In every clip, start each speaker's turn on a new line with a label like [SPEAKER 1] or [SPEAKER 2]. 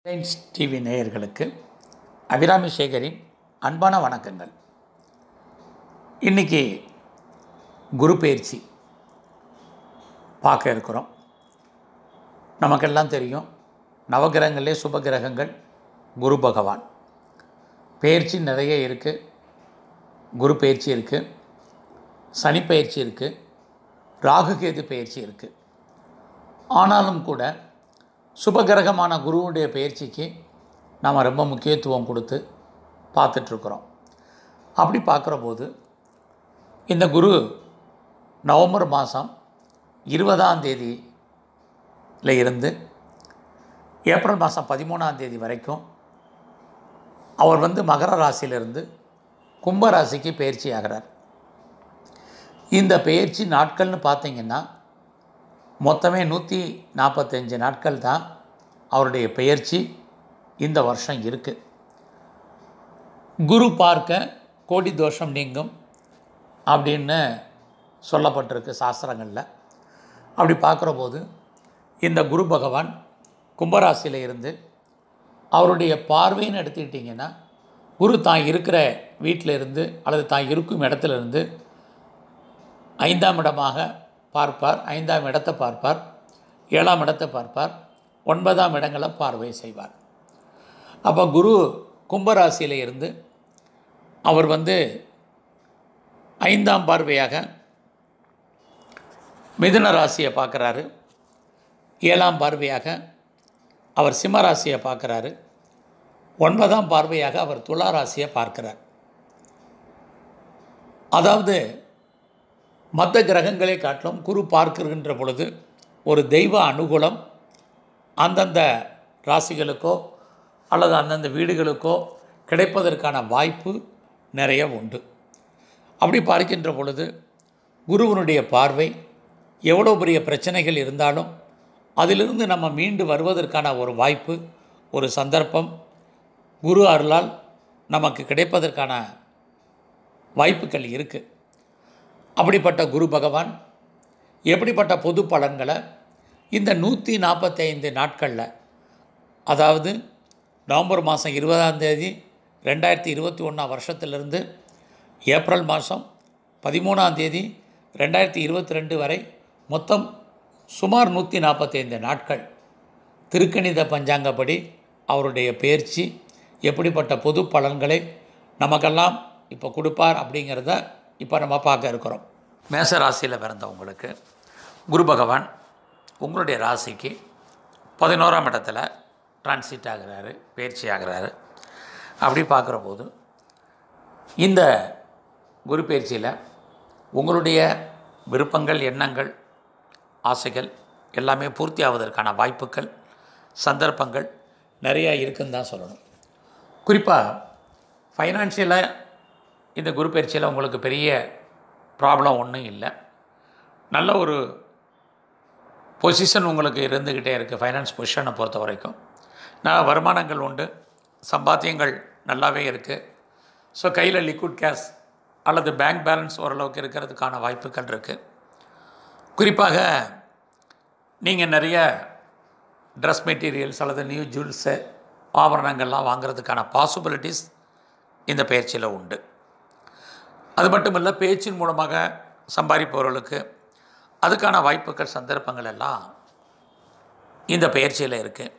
[SPEAKER 1] Reliance TV நேயர்களுக்கு அபிராமி சேகரின் அன்பான வணக்கங்கள் இன்றைக்கி குரு பயிற்சி பார்க்க இருக்கிறோம் நமக்கெல்லாம் தெரியும் நவகிரகங்களே சுப கிரகங்கள் குரு பகவான் பயிற்சி நிறைய இருக்குது குரு பயிற்சி இருக்குது சனி பயிற்சி இருக்குது ராகுகேது பயிற்சி இருக்குது ஆனாலும் கூட சுபகிரகமான குருவுடைய பயிற்சிக்கு நாம் ரொம்ப முக்கியத்துவம் கொடுத்து பார்த்துட்ருக்குறோம் அப்படி பார்க்குற போது இந்த குரு நவம்பர் மாதம் இருபதாம் தேதியில் இருந்து ஏப்ரல் மாதம் பதிமூணாம் தேதி வரைக்கும் அவர் வந்து மகர ராசியிலிருந்து கும்ப ராசிக்கு பயிற்சி ஆகிறார் இந்த பயிற்சி நாட்கள்னு பார்த்தீங்கன்னா மொத்தமே நூற்றி நாற்பத்தஞ்சு நாட்கள் தான் அவருடைய பெயர்ச்சி இந்த வருஷம் இருக்குது குரு பார்க்க கோடி தோஷம் நீங்கும் அப்படின்னு சொல்லப்பட்டிருக்கு சாஸ்திரங்களில் அப்படி பார்க்குற போது இந்த குரு பகவான் கும்பராசியில் இருந்து அவருடைய பார்வைன்னு எடுத்துக்கிட்டிங்கன்னா குரு தான் இருக்கிற வீட்டில் இருந்து அல்லது தான் இருக்கும் இடத்துல இருந்து ஐந்தாம் இடமாக பார்ப்பார் ஐந்தாம் இடத்தை பார்ப்பார் ஏழாம் இடத்தை பார்ப்பார் ஒன்பதாம் இடங்களை பார்வை செய்வார் அப்போ குரு கும்பராசியில் இருந்து அவர் வந்து ஐந்தாம் பார்வையாக மிதுன ராசியை பார்க்குறாரு ஏழாம் பார்வையாக அவர் சிம்ம ராசியை பார்க்குறாரு ஒன்பதாம் பார்வையாக அவர் துலா ராசியை பார்க்கிறார் அதாவது மற்ற கிரகங்களை காட்டிலும் குரு பார்க்கின்ற பொழுது ஒரு தெய்வ அனுகூலம் அந்தந்த ராசிகளுக்கோ அல்லது அந்தந்த வீடுகளுக்கோ கிடைப்பதற்கான வாய்ப்பு நிறைய உண்டு அப்படி பார்க்கின்ற பொழுது குருவனுடைய பார்வை எவ்வளோ பெரிய பிரச்சனைகள் இருந்தாலும் அதிலிருந்து நம்ம மீண்டு வருவதற்கான ஒரு வாய்ப்பு ஒரு சந்தர்ப்பம் குரு அருளால் நமக்கு கிடைப்பதற்கான வாய்ப்புகள் இருக்குது அப்படிப்பட்ட குரு பகவான் எப்படிப்பட்ட பொது பலன்களை இந்த நூற்றி நாற்பத்தைந்து நாட்களில் அதாவது நவம்பர் மாதம் இருபதாம் தேதி ரெண்டாயிரத்தி இருபத்தி ஒன்றாம் வருஷத்திலிருந்து ஏப்ரல் மாதம் பதிமூணாம் தேதி ரெண்டாயிரத்தி இருபத்தி ரெண்டு வரை மொத்தம் சுமார் நூற்றி நாற்பத்தைந்து நாட்கள் திருக்கணித பஞ்சாங்கப்படி அவருடைய பயிற்சி எப்படிப்பட்ட பொது பலன்களை நமக்கெல்லாம் இப்போ கொடுப்பார் அப்படிங்கிறத இப்போ நம்ம பார்க்க இருக்கிறோம் மேச ராசியில் பிறந்தவங்களுக்கு குரு பகவான் உங்களுடைய ராசிக்கு பதினோராம் இடத்துல டிரான்சிட் ஆகிறாரு பயிற்சி ஆகிறாரு அப்படி பார்க்குற போது இந்த குரு பயிற்சியில் உங்களுடைய விருப்பங்கள் எண்ணங்கள் ஆசைகள் எல்லாமே பூர்த்தி ஆவதற்கான வாய்ப்புகள் சந்தர்ப்பங்கள் நிறையா இருக்குன்னு தான் சொல்லணும் குறிப்பாக ஃபைனான்ஷியலாக இந்த குரு பயிற்சியில் உங்களுக்கு பெரிய ப்ராப்ளம் ஒன்றும் இல்லை நல்ல ஒரு பொசிஷன் உங்களுக்கு இருந்துக்கிட்டே இருக்குது ஃபைனான்ஸ் பொசிஷனை பொறுத்த வரைக்கும் நான் வருமானங்கள் உண்டு சம்பாத்தியங்கள் நல்லாவே இருக்குது ஸோ கையில் லிக்விட் கேஷ் அல்லது பேங்க் பேலன்ஸ் ஓரளவுக்கு இருக்கிறதுக்கான வாய்ப்புகள் இருக்குது குறிப்பாக நீங்கள் நிறைய ட்ரெஸ் மெட்டீரியல்ஸ் அல்லது நியூ ஜுவல்ஸு ஆபரணங்கள்லாம் வாங்குறதுக்கான பாசிபிலிட்டிஸ் இந்த பயிற்சியில் உண்டு அது மட்டும் இல்லை பேச்சின் மூலமாக சம்பாதிப்பவர்களுக்கு அதுக்கான வாய்ப்புகள் சந்தர்ப்பங்கள் எல்லாம் இந்த பயிற்சியில் இருக்குது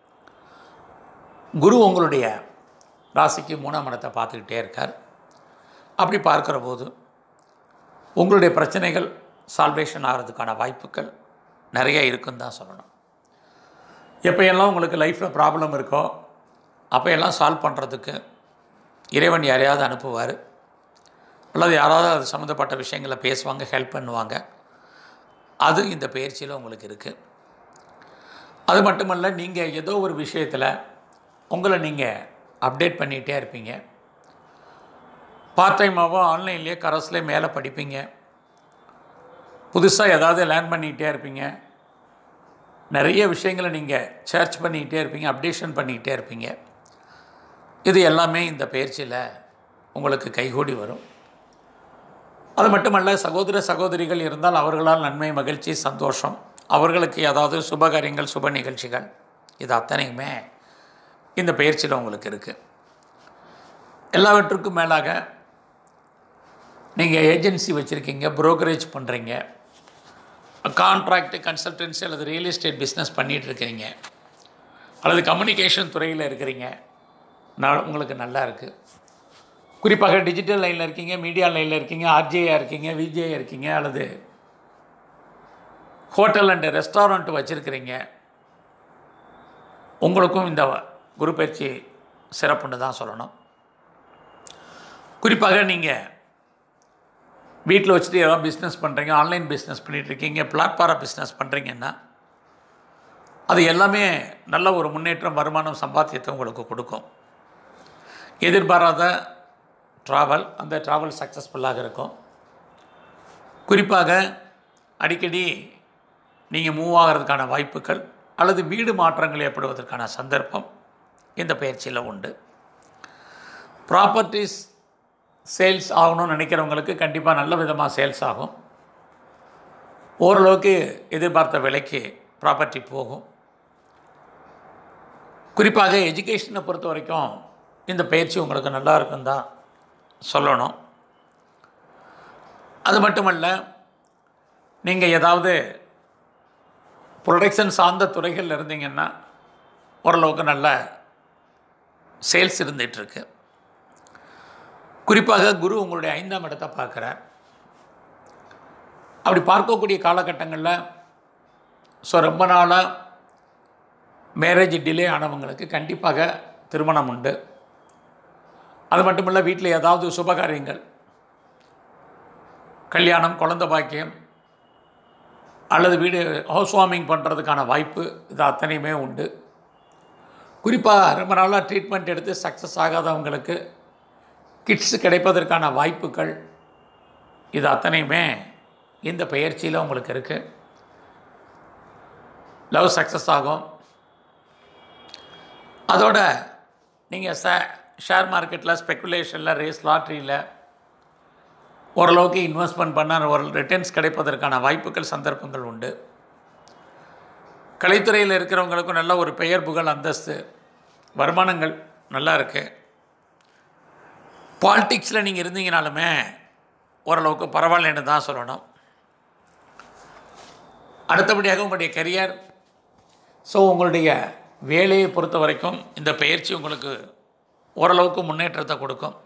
[SPEAKER 1] குரு உங்களுடைய ராசிக்கு மூணாம் இடத்தை பார்த்துக்கிட்டே இருக்கார் அப்படி பார்க்குற போது உங்களுடைய பிரச்சனைகள் சால்வேஷன் ஆகிறதுக்கான வாய்ப்புகள் நிறைய இருக்குன்னு தான் சொல்லணும் எப்போயெல்லாம் உங்களுக்கு லைஃப்பில் ப்ராப்ளம் இருக்கோ அப்போ எல்லாம் சால்வ் பண்ணுறதுக்கு இறைவன் யாரையாவது அனுப்புவார் அல்லது யாராவது அது சம்மந்தப்பட்ட விஷயங்களை பேசுவாங்க ஹெல்ப் பண்ணுவாங்க அது இந்த பயிற்சியில் உங்களுக்கு இருக்குது அது மட்டுமல்ல நீங்கள் ஏதோ ஒரு விஷயத்தில் உங்களை நீங்கள் அப்டேட் பண்ணிகிட்டே இருப்பீங்க பார்ட் டைமாவோ ஆன்லைன்லேயே கரஸ்லேயே மேலே படிப்பீங்க புதுசாக ஏதாவது லேர்ன் பண்ணிக்கிட்டே இருப்பீங்க நிறைய விஷயங்களை நீங்கள் சர்ச் பண்ணிக்கிட்டே இருப்பீங்க அப்டேஷன் பண்ணிக்கிட்டே இருப்பீங்க இது எல்லாமே இந்த பயிற்சியில் உங்களுக்கு கைகூடி வரும் அது மட்டுமல்ல சகோதர சகோதரிகள் இருந்தால் அவர்களால் நன்மை மகிழ்ச்சி சந்தோஷம் அவர்களுக்கு ஏதாவது சுபகாரியங்கள் சுப நிகழ்ச்சிகள் இது அத்தனையுமே இந்த பயிற்சியில் உங்களுக்கு இருக்குது எல்லாவற்றுக்கும் மேலாக நீங்கள் ஏஜென்சி வச்சுருக்கீங்க brokerage பண்ணுறீங்க கான்ட்ராக்ட் கன்சல்டன்சி அல்லது ரியல் எஸ்டேட் பிஸ்னஸ் பண்ணிகிட்டு இருக்கிறீங்க அல்லது கம்யூனிகேஷன் துறையில் இருக்கிறீங்க நான் உங்களுக்கு நல்லா இருக்குது குறிப்பாக டிஜிட்டல் லைனில் இருக்கீங்க மீடியா லைனில் இருக்கீங்க ஆர்ஜேயாக இருக்கீங்க விஜேயாக இருக்கீங்க அல்லது ஹோட்டல் அண்டு ரெஸ்டாரண்ட் வச்சுருக்கிறீங்க உங்களுக்கும் இந்த குரு பயிற்சி சிறப்புன்னு தான் சொல்லணும் குறிப்பாக நீங்கள் வீட்டில் வச்சுட்டு ஏதாவது பிஸ்னஸ் பண்ணுறீங்க ஆன்லைன் பிஸ்னஸ் பண்ணிகிட்ருக்கீங்க பிளாட்ஃபார பிஸ்னஸ் பண்ணுறீங்கன்னா அது எல்லாமே நல்ல ஒரு முன்னேற்றம் வருமானம் சம்பாத்தியத்தை உங்களுக்கு கொடுக்கும் எதிர்பாராத ட்ராவல் அந்த ட்ராவல் சக்ஸஸ்ஃபுல்லாக இருக்கும் குறிப்பாக அடிக்கடி நீங்கள் மூவ் ஆகிறதுக்கான வாய்ப்புகள் அல்லது வீடு மாற்றங்கள் ஏற்படுவதற்கான சந்தர்ப்பம் இந்த பயிற்சியில் உண்டு ப்ராப்பர்ட்டிஸ் சேல்ஸ் ஆகணும்னு நினைக்கிறவங்களுக்கு கண்டிப்பாக நல்ல விதமாக சேல்ஸ் ஆகும் ஓரளவுக்கு எதிர்பார்த்த விலைக்கு ப்ராப்பர்ட்டி போகும் குறிப்பாக எஜுகேஷனை பொறுத்த வரைக்கும் இந்த பயிற்சி உங்களுக்கு நல்லா இருக்குன்னு தான் சொல்லணும் அது மட்டுமல்ல நீங்கள் ஏதாவது ப்ரொடக்ஷன் சார்ந்த துறைகளில் இருந்தீங்கன்னா ஓரளவுக்கு நல்ல சேல்ஸ் இருந்துகிட்ருக்கு குறிப்பாக குரு உங்களுடைய ஐந்தாம் இடத்தை பார்க்குறார் அப்படி பார்க்கக்கூடிய காலகட்டங்களில் ஸோ ரொம்ப நாளாக மேரேஜ் டிலே ஆனவங்களுக்கு கண்டிப்பாக திருமணம் உண்டு அது மட்டும் இல்லை வீட்டில் ஏதாவது சுபகாரியங்கள் கல்யாணம் குழந்த பாக்கியம் அல்லது வீடு ஹவுஸ் வார்மிங் பண்ணுறதுக்கான வாய்ப்பு இது அத்தனையுமே உண்டு குறிப்பாக ரொம்ப நாளாக ட்ரீட்மெண்ட் எடுத்து சக்ஸஸ் ஆகாதவங்களுக்கு கிட்ஸ் கிடைப்பதற்கான வாய்ப்புகள் இது அத்தனையுமே இந்த பயிற்சியில் உங்களுக்கு இருக்குது லவ் சக்ஸஸ் ஆகும் அதோட நீங்கள் ச ஷேர் மார்க்கெட்டில் ஸ்பெக்குலேஷனில் ரேஸ் லாட்ரியில் ஓரளவுக்கு இன்வெஸ்ட்மெண்ட் பண்ண ஒரு ரிட்டர்ன்ஸ் கிடைப்பதற்கான வாய்ப்புகள் சந்தர்ப்பங்கள் உண்டு கலைத்துறையில் இருக்கிறவங்களுக்கும் நல்ல ஒரு பெயர் புகழ் அந்தஸ்து வருமானங்கள் நல்லா இருக்குது பாலிட்டிக்ஸில் நீங்கள் இருந்தீங்கனாலுமே ஓரளவுக்கு பரவாயில்லைன்னு தான் சொல்லணும் அடுத்தபடியாக உங்களுடைய கெரியர் ஸோ உங்களுடைய வேலையை பொறுத்த வரைக்கும் இந்த பயிற்சி உங்களுக்கு ஓரளவுக்கு முன்னேற்றத்தை கொடுக்கும்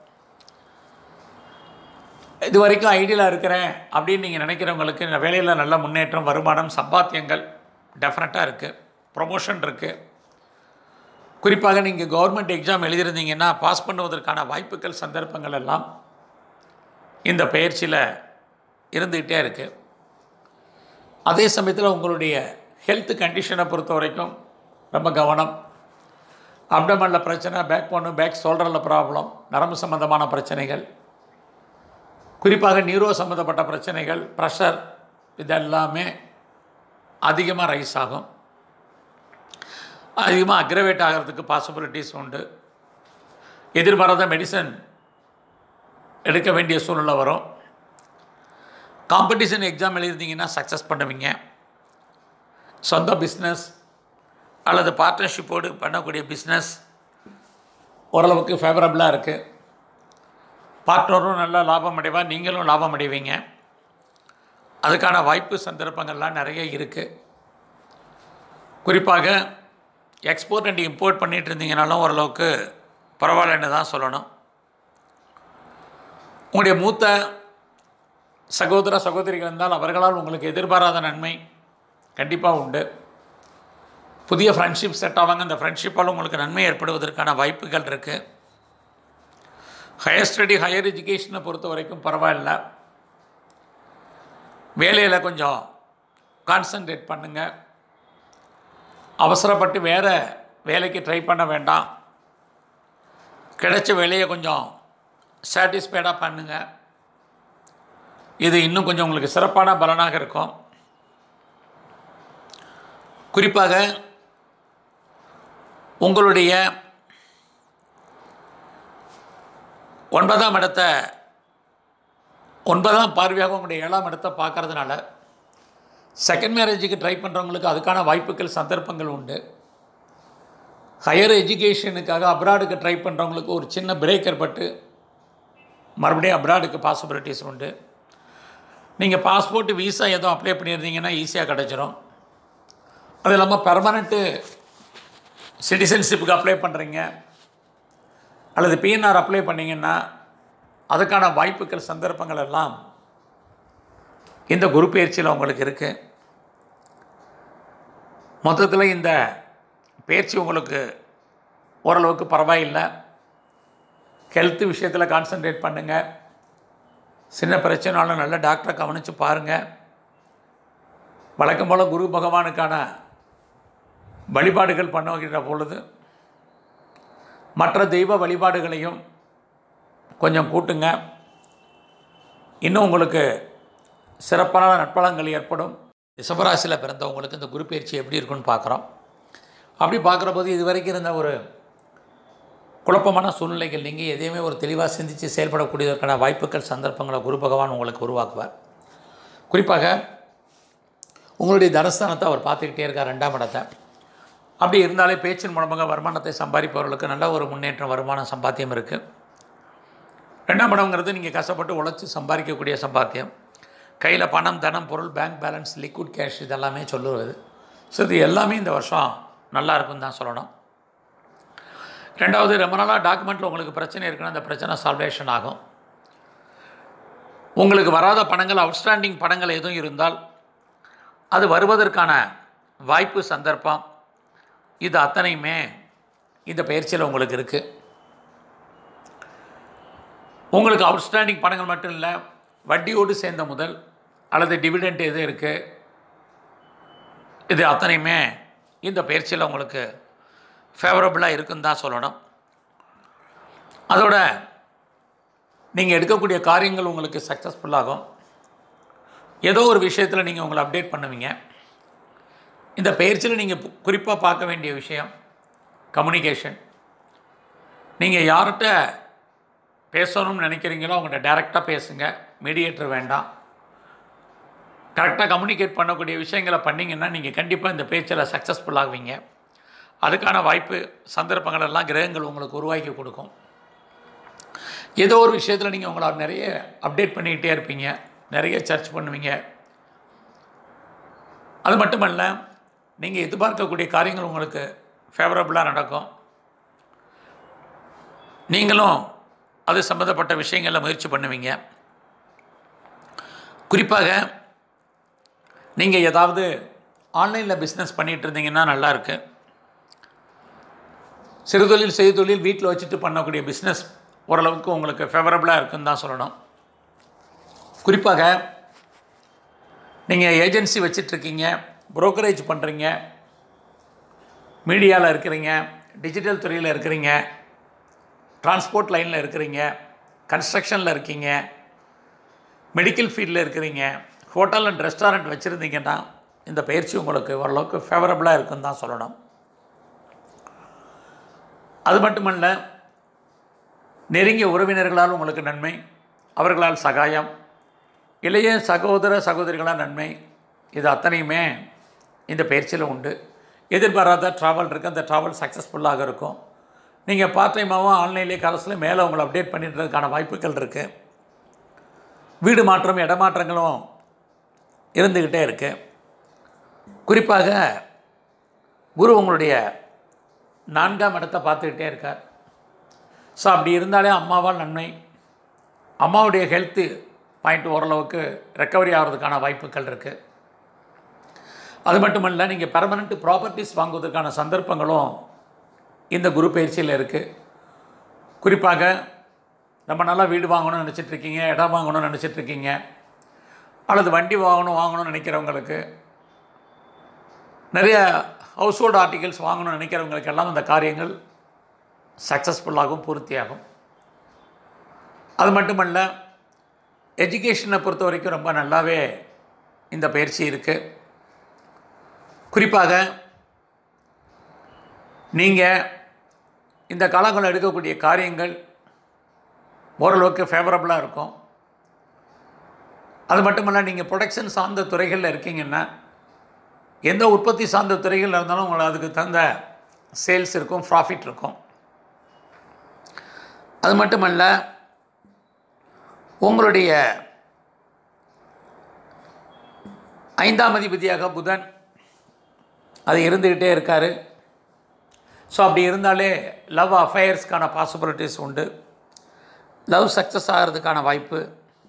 [SPEAKER 1] இது வரைக்கும் ஐடியலாக இருக்கிறேன் அப்படின்னு நீங்கள் நினைக்கிறவங்களுக்கு இந்த வேலையில் நல்ல முன்னேற்றம் வருமானம் சம்பாத்தியங்கள் டெஃபினட்டாக இருக்குது ப்ரொமோஷன் இருக்குது குறிப்பாக நீங்கள் கவர்மெண்ட் எக்ஸாம் எழுதியிருந்தீங்கன்னா பாஸ் பண்ணுவதற்கான வாய்ப்புகள் சந்தர்ப்பங்கள் எல்லாம் இந்த பயிற்சியில் இருந்துக்கிட்டே இருக்குது அதே சமயத்தில் உங்களுடைய ஹெல்த் கண்டிஷனை பொறுத்த வரைக்கும் ரொம்ப கவனம் அப்டமனில் பிரச்சனை பேக் போனு பேக் ஷோல்டரில் ப்ராப்ளம் நரம்பு சம்மந்தமான பிரச்சனைகள் குறிப்பாக நியூரோ சம்மந்தப்பட்ட பிரச்சனைகள் ப்ரெஷர் இதெல்லாமே அதிகமாக ரைஸ் ஆகும் அதிகமாக அக்ரவேட் ஆகிறதுக்கு பாசிபிலிட்டிஸ் உண்டு எதிர்பாராத மெடிசன் எடுக்க வேண்டிய சூழ்நிலை வரும் காம்படிஷன் எக்ஸாம் எழுதிருந்தீங்கன்னா சக்ஸஸ் பண்ணுவீங்க சொந்த பிஸ்னஸ் அல்லது பார்ட்னர்ஷிப்போடு பண்ணக்கூடிய பிஸ்னஸ் ஓரளவுக்கு ஃபேவரபுளாக இருக்குது பார்ட்னரும் நல்லா லாபம் அடைவா நீங்களும் லாபம் அடைவீங்க அதுக்கான வாய்ப்பு சந்தர்ப்பங்கள்லாம் நிறைய இருக்குது குறிப்பாக எக்ஸ்போர்ட் அண்ட் இம்போர்ட் பண்ணிகிட்டு இருந்தீங்கனாலும் ஓரளவுக்கு பரவாயில்லன்னு தான் சொல்லணும் உங்களுடைய மூத்த சகோதர சகோதரிகள் இருந்தால் அவர்களால் உங்களுக்கு எதிர்பாராத நன்மை கண்டிப்பாக உண்டு புதிய ஃப்ரெண்ட்ஷிப் செட் ஆவாங்க அந்த ஃப்ரெண்ட்ஷிப்பால் உங்களுக்கு நன்மை ஏற்படுவதற்கான வாய்ப்புகள் இருக்குது ஹையர் ஸ்டடி ஹையர் எஜுகேஷனை பொறுத்த வரைக்கும் பரவாயில்ல வேலையில் கொஞ்சம் கான்சன்ட்ரேட் பண்ணுங்கள் அவசரப்பட்டு வேறு வேலைக்கு ட்ரை பண்ண வேண்டாம் கிடைச்ச வேலையை கொஞ்சம் சாட்டிஸ்ஃபைடாக பண்ணுங்கள் இது இன்னும் கொஞ்சம் உங்களுக்கு சிறப்பான பலனாக இருக்கும் குறிப்பாக உங்களுடைய ஒன்பதாம் இடத்தை ஒன்பதாம் பார்வையாக உங்களுடைய ஏழாம் இடத்தை பார்க்கறதுனால செகண்ட் மேரேஜுக்கு ட்ரை பண்ணுறவங்களுக்கு அதுக்கான வாய்ப்புகள் சந்தர்ப்பங்கள் உண்டு ஹையர் எஜுகேஷனுக்காக அப்ராடுக்கு ட்ரை பண்ணுறவங்களுக்கு ஒரு சின்ன பிரேக்கர் பட்டு மறுபடியும் அப்ராடுக்கு பாசிபிலிட்டிஸ் உண்டு நீங்கள் பாஸ்போர்ட் விசா எதுவும் அப்ளை பண்ணியிருந்தீங்கன்னா ஈஸியாக கிடச்சிரும் அது இல்லாமல் பெர்மனண்ட்டு சிட்டிசன்ஷிப்புக்கு அப்ளை பண்ணுறீங்க அல்லது பிஎன்ஆர் அப்ளை பண்ணிங்கன்னா அதுக்கான வாய்ப்புகள் சந்தர்ப்பங்கள் எல்லாம் இந்த குரு பயிற்சியில் உங்களுக்கு இருக்குது மொத்தத்தில் இந்த பயிற்சி உங்களுக்கு ஓரளவுக்கு பரவாயில்லை ஹெல்த் விஷயத்தில் கான்சன்ட்ரேட் பண்ணுங்கள் சின்ன பிரச்சனைனாலும் நல்ல டாக்டரை கவனித்து பாருங்கள் வழக்கம் போல் குரு பகவானுக்கான வழிபாடுகள் பண்ணுகின்ற பொழுது மற்ற தெய்வ வழிபாடுகளையும் கொஞ்சம் கூட்டுங்க இன்னும் உங்களுக்கு சிறப்பான நட்பலங்கள் ஏற்படும் ரிஷபராசியில் பிறந்தவங்களுக்கு இந்த குரு பயிற்சி எப்படி இருக்குன்னு பார்க்குறோம் அப்படி பார்க்குற போது இது வரைக்கும் இருந்த ஒரு குழப்பமான சூழ்நிலைகள் நீங்கள் எதையுமே ஒரு தெளிவாக சிந்தித்து செயல்படக்கூடியதற்கான வாய்ப்புகள் சந்தர்ப்பங்களை குரு பகவான் உங்களுக்கு உருவாக்குவார் குறிப்பாக உங்களுடைய தனஸ்தானத்தை அவர் பார்த்துக்கிட்டே இருக்கார் ரெண்டாம் இடத்தை அப்படி இருந்தாலே பேச்சின் மூலமாக வருமானத்தை சம்பாதிப்பவர்களுக்கு நல்ல ஒரு முன்னேற்றம் வருமானம் சம்பாத்தியம் இருக்குது ரெண்டாம் இடம்ங்கிறது நீங்கள் கஷ்டப்பட்டு உழைச்சி சம்பாதிக்கக்கூடிய சம்பாத்தியம் கையில் பணம் தனம் பொருள் பேங்க் பேலன்ஸ் லிக்விட் கேஷ் இதெல்லாமே சொல்லுவது ஸோ இது எல்லாமே இந்த வருஷம் நல்லா இருக்குன்னு தான் சொல்லணும் ரெண்டாவது ரொம்ப நாளாக டாக்குமெண்ட்டில் உங்களுக்கு பிரச்சனை இருக்குன்னா அந்த பிரச்சனை சால்வேஷன் ஆகும் உங்களுக்கு வராத பணங்கள் அவுட்ஸ்டாண்டிங் பணங்கள் எதுவும் இருந்தால் அது வருவதற்கான வாய்ப்பு சந்தர்ப்பம் இது அத்தனையுமே இந்த பயிற்சியில் உங்களுக்கு இருக்குது உங்களுக்கு அவுட்ஸ்டாண்டிங் பணங்கள் மட்டும் இல்லை வட்டியோடு சேர்ந்த முதல் அல்லது டிவிடெண்ட் எது இருக்குது இது அத்தனையுமே இந்த பயிற்சியில் உங்களுக்கு ஃபேவரபுளாக இருக்குன்னு தான் சொல்லணும் அதோட நீங்கள் எடுக்கக்கூடிய காரியங்கள் உங்களுக்கு சக்ஸஸ்ஃபுல்லாகும் ஏதோ ஒரு விஷயத்தில் நீங்கள் உங்களை அப்டேட் பண்ணுவீங்க இந்த பயிற்சியில் நீங்கள் குறிப்பாக பார்க்க வேண்டிய விஷயம் கம்யூனிகேஷன் நீங்கள் யார்கிட்ட பேசணும்னு நினைக்கிறீங்களோ அவங்கள்ட்ட டைரெக்டாக பேசுங்க மீடியேட்டர் வேண்டாம் கரெக்டாக கம்யூனிகேட் பண்ணக்கூடிய விஷயங்களை பண்ணிங்கன்னா நீங்கள் கண்டிப்பாக இந்த பேச்சில் சக்ஸஸ்ஃபுல் ஆகுவீங்க அதுக்கான வாய்ப்பு சந்தர்ப்பங்கள் எல்லாம் கிரகங்கள் உங்களுக்கு உருவாக்கி கொடுக்கும் ஏதோ ஒரு விஷயத்தில் நீங்கள் உங்களை நிறைய அப்டேட் பண்ணிக்கிட்டே இருப்பீங்க நிறைய சர்ச் பண்ணுவீங்க அது மட்டுமல்ல நீங்கள் எதிர்பார்க்கக்கூடிய காரியங்கள் உங்களுக்கு ஃபேவரபுளாக நடக்கும் நீங்களும் அது சம்மந்தப்பட்ட விஷயங்களில் முயற்சி பண்ணுவீங்க குறிப்பாக நீங்கள் ஏதாவது ஆன்லைனில் பிஸ்னஸ் பண்ணிகிட்டு இருந்தீங்கன்னா நல்லா இருக்கு சிறுதொழில் செய்தொழில் வீட்டில் வச்சுட்டு பண்ணக்கூடிய பிஸ்னஸ் ஓரளவுக்கு உங்களுக்கு ஃபேவரபுளாக இருக்குன்னு தான் சொல்லணும் குறிப்பாக நீங்கள் ஏஜென்சி வச்சிட்ருக்கீங்க புரோக்கரேஜ் பண்ணுறீங்க மீடியாவில் இருக்கிறீங்க டிஜிட்டல் துறையில் இருக்கிறீங்க டிரான்ஸ்போர்ட் லைனில் இருக்கிறீங்க கன்ஸ்ட்ரக்ஷனில் இருக்கீங்க மெடிக்கல் ஃபீல்டில் இருக்கிறீங்க ஹோட்டல் அண்ட் ரெஸ்டாரண்ட் வச்சுருந்தீங்கன்னா இந்த பயிற்சி உங்களுக்கு ஓரளவுக்கு ஃபேவரபுளாக இருக்குன்னு தான் சொல்லணும் அது மட்டுமல்ல நெருங்கிய உறவினர்களால் உங்களுக்கு நன்மை அவர்களால் சகாயம் இளைய சகோதர சகோதரிகளால் நன்மை இது அத்தனையுமே இந்த பயிற்சியில் உண்டு எதிர்பாராத ட்ராவல் இருக்குது அந்த ட்ராவல் சக்ஸஸ்ஃபுல்லாக இருக்கும் நீங்கள் பார்ட் டைமாகவும் ஆன்லைன்லேயே கரஸில் மேலே உங்களை அப்டேட் பண்ணிட்டுறதுக்கான வாய்ப்புகள் இருக்குது வீடு மாற்றம் இடமாற்றங்களும் இருந்துக்கிட்டே இருக்குது குறிப்பாக குரு உங்களுடைய நான்காம் இடத்தை பார்த்துக்கிட்டே இருக்கார் ஸோ அப்படி இருந்தாலே அம்மாவால் நன்மை அம்மாவுடைய ஹெல்த்து பாயிண்ட் ஓரளவுக்கு ரெக்கவரி ஆகிறதுக்கான வாய்ப்புகள் இருக்குது அது மட்டுமல்ல நீங்கள் பெர்மனண்ட் ப்ராப்பர்ட்டிஸ் வாங்குவதற்கான சந்தர்ப்பங்களும் இந்த குரு பயிற்சியில் இருக்குது குறிப்பாக நம்ம நல்லா வீடு வாங்கணும்னு நினச்சிட்ருக்கீங்க இடம் வாங்கணும்னு நினச்சிட்ருக்கீங்க அல்லது வண்டி வாங்கணும் வாங்கணும்னு நினைக்கிறவங்களுக்கு நிறைய ஹவுஸ் ஹோல்டு ஆர்டிகல்ஸ் வாங்கணும்னு நினைக்கிறவங்களுக்கு எல்லாம் இந்த காரியங்கள் சக்ஸஸ்ஃபுல்லாகவும் பூர்த்தியாகும் அது மட்டுமல்ல எஜுகேஷனை பொறுத்த வரைக்கும் ரொம்ப நல்லாவே இந்த பயிற்சி இருக்குது குறிப்பாக நீங்கள் இந்த காலங்களில் எடுக்கக்கூடிய காரியங்கள் ஓரளவுக்கு ஃபேவரபுளாக இருக்கும் அது மட்டுமல்ல நீங்கள் ப்ரொடக்ஷன் சார்ந்த துறைகளில் இருக்கீங்கன்னா எந்த உற்பத்தி சார்ந்த துறைகளில் இருந்தாலும் உங்களை அதுக்கு தகுந்த சேல்ஸ் இருக்கும் ப்ராஃபிட் இருக்கும் அது மட்டுமல்ல உங்களுடைய ஐந்தாம் அதிபதியாக புதன் அது இருந்துக்கிட்டே இருக்கார் ஸோ அப்படி இருந்தாலே லவ் அஃபேர்ஸ்க்கான பாசிபிலிட்டிஸ் உண்டு லவ் சக்ஸஸ் ஆகிறதுக்கான வாய்ப்பு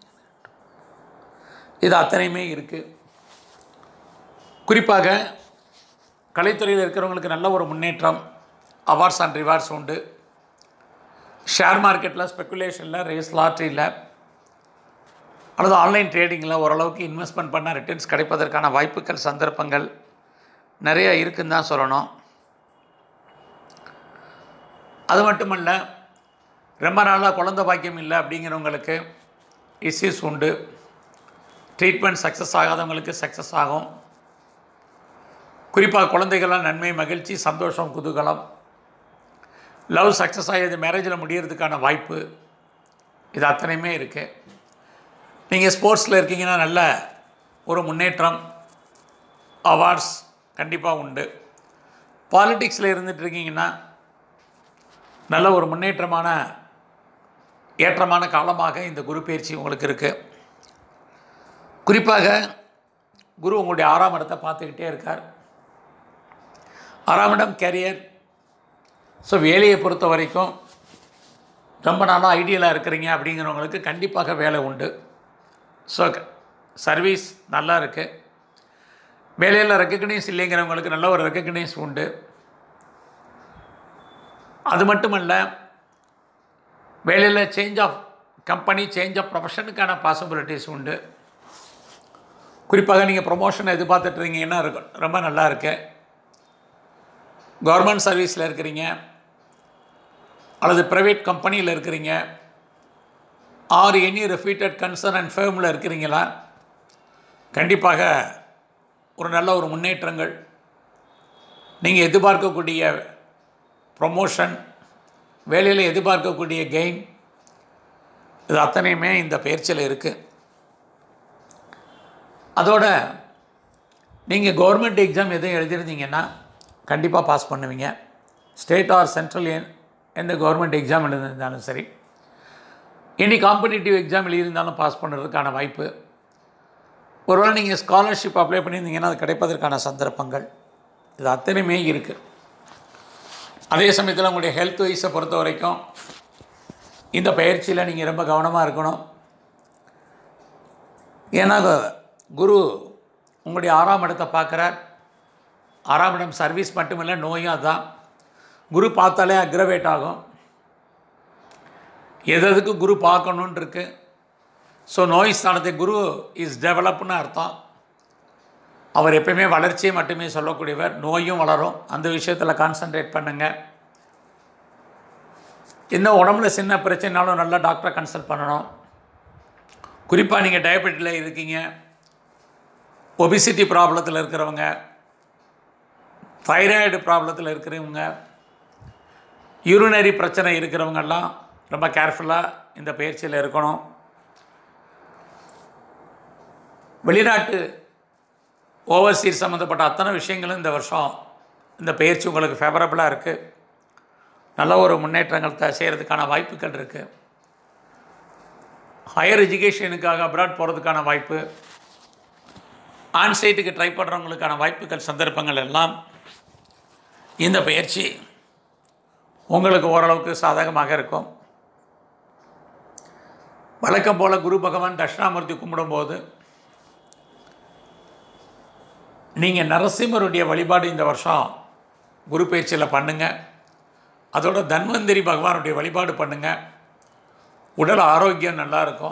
[SPEAKER 1] இது அத்தனையுமே இருக்குது குறிப்பாக கலைத்துறையில் இருக்கிறவங்களுக்கு நல்ல ஒரு முன்னேற்றம் அவார்ட்ஸ் அண்ட் ரிவார்ட்ஸ் உண்டு ஷேர் மார்க்கெட்டில் ஸ்பெக்குலேஷனில் ரேஸ் லாட்ரியில் அல்லது ஆன்லைன் ட்ரேடிங்கில் ஓரளவுக்கு இன்வெஸ்ட்மெண்ட் பண்ண ரிட்டர்ன்ஸ் கிடைப்பதற்கான வாய்ப்புகள் சந்தர்ப்பங்கள் நிறைய இருக்குன்னு தான் சொல்லணும் அது மட்டுமல்ல ரொம்ப நாளாக குழந்த பாக்கியம் இல்லை அப்படிங்கிறவங்களுக்கு இஷ்யூஸ் உண்டு ட்ரீட்மெண்ட் சக்ஸஸ் ஆகாதவங்களுக்கு சக்ஸஸ் ஆகும் குறிப்பாக குழந்தைகள்லாம் நன்மை மகிழ்ச்சி சந்தோஷம் குதூகலம் லவ் சக்ஸஸ் ஆகியது மேரேஜில் முடியறதுக்கான வாய்ப்பு இது அத்தனையுமே இருக்குது நீங்கள் ஸ்போர்ட்ஸில் இருக்கீங்கன்னா நல்ல ஒரு முன்னேற்றம் அவார்ட்ஸ் கண்டிப்பாக உண்டு பாலிட்டிக்ஸில் இருந்துட்டு இருக்கீங்கன்னா நல்ல ஒரு முன்னேற்றமான ஏற்றமான காலமாக இந்த குரு பயிற்சி உங்களுக்கு இருக்குது குறிப்பாக குரு உங்களுடைய ஆறாம் இடத்தை பார்த்துக்கிட்டே இருக்கார் ஆறாம் இடம் கேரியர் ஸோ வேலையை பொறுத்த வரைக்கும் ரொம்ப நாளாக ஐடியலாக இருக்கிறீங்க அப்படிங்கிறவங்களுக்கு கண்டிப்பாக வேலை உண்டு ஸோ சர்வீஸ் நல்லா இருக்குது வேலையில் ரெக்கக்னைஸ் இல்லைங்கிறவங்களுக்கு நல்ல ஒரு ரெக்கக்னைஸ் உண்டு அது மட்டுமல்ல வேலையில் change of company change of ப்ரொஃபஷனுக்கான பாசிபிலிட்டிஸ் உண்டு குறிப்பாக நீங்கள் ப்ரொமோஷனை எதிர்பார்த்துட்டு இருக்கீங்கன்னா இருக்கும் ரொம்ப நல்லா இருக்கு கவர்மெண்ட் சர்வீஸில் இருக்கிறீங்க அல்லது ப்ரைவேட் கம்பெனியில் இருக்கிறீங்க or any reputed concern and ஃபேமில் இருக்கிறீங்களா கண்டிப்பாக ஒரு நல்ல ஒரு முன்னேற்றங்கள் நீங்கள் எதிர்பார்க்கக்கூடிய ப்ரொமோஷன் வேலையில் எதிர்பார்க்கக்கூடிய கெயின் இது அத்தனையுமே இந்த பயிற்சியில் இருக்குது அதோட நீங்கள் கவர்மெண்ட் எக்ஸாம் எதுவும் எழுதியிருந்தீங்கன்னா கண்டிப்பாக பாஸ் பண்ணுவீங்க ஸ்டேட் ஆர் சென்ட்ரல் எந்த கவர்மெண்ட் எக்ஸாம் எழுதியிருந்தாலும் சரி எனி காம்படிட்டிவ் எக்ஸாம் எழுதியிருந்தாலும் பாஸ் பண்ணுறதுக்கான வாய்ப்பு ஒருவேளை நீங்கள் ஸ்காலர்ஷிப் அப்ளை பண்ணியிருந்தீங்கன்னா அது கிடைப்பதற்கான சந்தர்ப்பங்கள் இது அத்தனையுமே இருக்குது அதே சமயத்தில் உங்களுடைய ஹெல்த் வைஸை பொறுத்த வரைக்கும் இந்த பயிற்சியில் நீங்கள் ரொம்ப கவனமாக இருக்கணும் ஏன்னா குரு உங்களுடைய ஆறாம் இடத்தை பார்க்குறார் ஆறாம் இடம் சர்வீஸ் மட்டுமில்லை நோயும் அதான் குரு பார்த்தாலே அக்ரவேட் ஆகும் எது எதுக்கு குரு பார்க்கணுன்னு இருக்கு ஸோ நோய் ஸ்தானத்தை குரு இஸ் டெவலப்னு அர்த்தம் அவர் எப்பயுமே வளர்ச்சியை மட்டுமே சொல்லக்கூடியவர் நோயும் வளரும் அந்த விஷயத்தில் கான்சன்ட்ரேட் பண்ணுங்கள் என்ன உடம்புல சின்ன பிரச்சனைனாலும் நல்லா டாக்டரை கன்சல்ட் பண்ணணும் குறிப்பாக நீங்கள் டயபெட்டில் இருக்கீங்க ஒபிசிட்டி ப்ராப்ளத்தில் இருக்கிறவங்க தைராய்டு ப்ராப்ளத்தில் இருக்கிறவங்க யூரினரி பிரச்சனை இருக்கிறவங்கெல்லாம் ரொம்ப கேர்ஃபுல்லாக இந்த பயிற்சியில் இருக்கணும் வெளிநாட்டு ஓவர்சீஸ் சம்மந்தப்பட்ட அத்தனை விஷயங்களும் இந்த வருஷம் இந்த பயிற்சி உங்களுக்கு ஃபேவரபுளாக இருக்குது நல்ல ஒரு முன்னேற்றங்கள் த செய்கிறதுக்கான வாய்ப்புகள் இருக்குது ஹையர் எஜுகேஷனுக்காக அப்ராட் போகிறதுக்கான வாய்ப்பு ஆன்சைட்டுக்கு ட்ரை பண்ணுறவங்களுக்கான வாய்ப்புகள் சந்தர்ப்பங்கள் எல்லாம் இந்த பயிற்சி உங்களுக்கு ஓரளவுக்கு சாதகமாக இருக்கும் வழக்கம் போல் குரு பகவான் தட்சிணாமூர்த்தி கும்பிடும்போது நீங்கள் நரசிம்மருடைய வழிபாடு இந்த வருஷம் குரு பயிற்சியில் பண்ணுங்கள் அதோட தன்வந்திரி பகவானுடைய வழிபாடு பண்ணுங்கள் உடல் ஆரோக்கியம் நல்லா இருக்கும்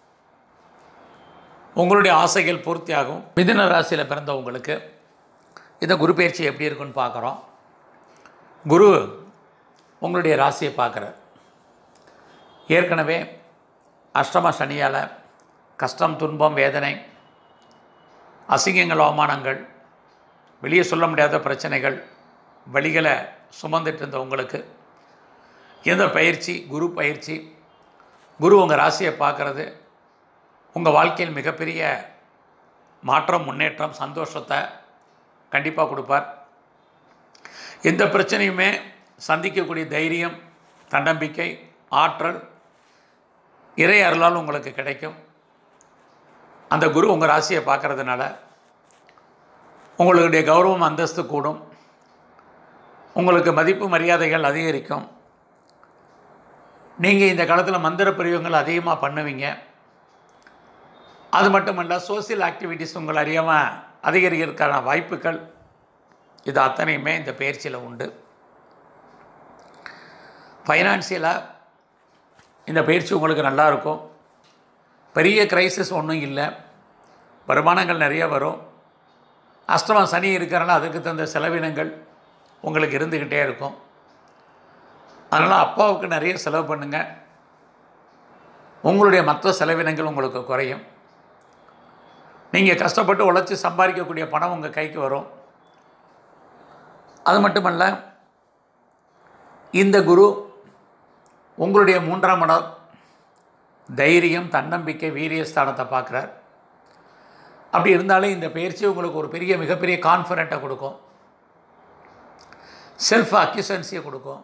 [SPEAKER 1] உங்களுடைய ஆசைகள் பூர்த்தியாகும் மிதுன ராசியில் பிறந்தவங்களுக்கு இந்த குரு பயிற்சி எப்படி இருக்குன்னு பார்க்குறோம் குரு உங்களுடைய ராசியை பார்க்குறார் ஏற்கனவே அஷ்டம சனியால் கஷ்டம் துன்பம் வேதனை அசிங்கங்கள் அவமானங்கள் வெளியே சொல்ல முடியாத பிரச்சனைகள் வழிகளை சுமந்துட்டு இருந்த உங்களுக்கு இந்த பயிற்சி குரு பயிற்சி குரு உங்கள் ராசியை பார்க்குறது உங்கள் வாழ்க்கையில் மிகப்பெரிய மாற்றம் முன்னேற்றம் சந்தோஷத்தை கண்டிப்பாக கொடுப்பார் எந்த பிரச்சனையுமே சந்திக்கக்கூடிய தைரியம் தன்னம்பிக்கை ஆற்றல் இறை அருளால் உங்களுக்கு கிடைக்கும் அந்த குரு உங்கள் ராசியை பார்க்கறதுனால உங்களுடைய கௌரவம் அந்தஸ்து கூடும் உங்களுக்கு மதிப்பு மரியாதைகள் அதிகரிக்கும் நீங்கள் இந்த காலத்தில் மந்திர பிரிவுகள் அதிகமாக பண்ணுவீங்க அது மட்டுமல்ல சோசியல் ஆக்டிவிட்டீஸ் உங்களை அறியாமல் அதிகரிக்கிறதுக்கான வாய்ப்புகள் இது அத்தனையுமே இந்த பயிற்சியில் உண்டு ஃபைனான்சியலாக இந்த பயிற்சி உங்களுக்கு நல்லா இருக்கும் பெரிய கிரைசிஸ் ஒன்றும் இல்லை வருமானங்கள் நிறைய வரும் அஷ்டம சனி இருக்கிறனால அதுக்கு தகுந்த செலவினங்கள் உங்களுக்கு இருந்துக்கிட்டே இருக்கும் அதனால் அப்பாவுக்கு நிறைய செலவு பண்ணுங்கள் உங்களுடைய மற்ற செலவினங்கள் உங்களுக்கு குறையும் நீங்கள் கஷ்டப்பட்டு உழைச்சி சம்பாதிக்கக்கூடிய பணம் உங்கள் கைக்கு வரும் அது மட்டுமல்ல இந்த குரு உங்களுடைய மூன்றாம் இடம் தைரியம் தன்னம்பிக்கை வீரியஸ்தானத்தை பார்க்குறார் அப்படி இருந்தாலே இந்த பயிற்சி உங்களுக்கு ஒரு பெரிய மிகப்பெரிய கான்ஃபிடென்ட்டை கொடுக்கும் செல்ஃப் அக்யூசன்சியை கொடுக்கும்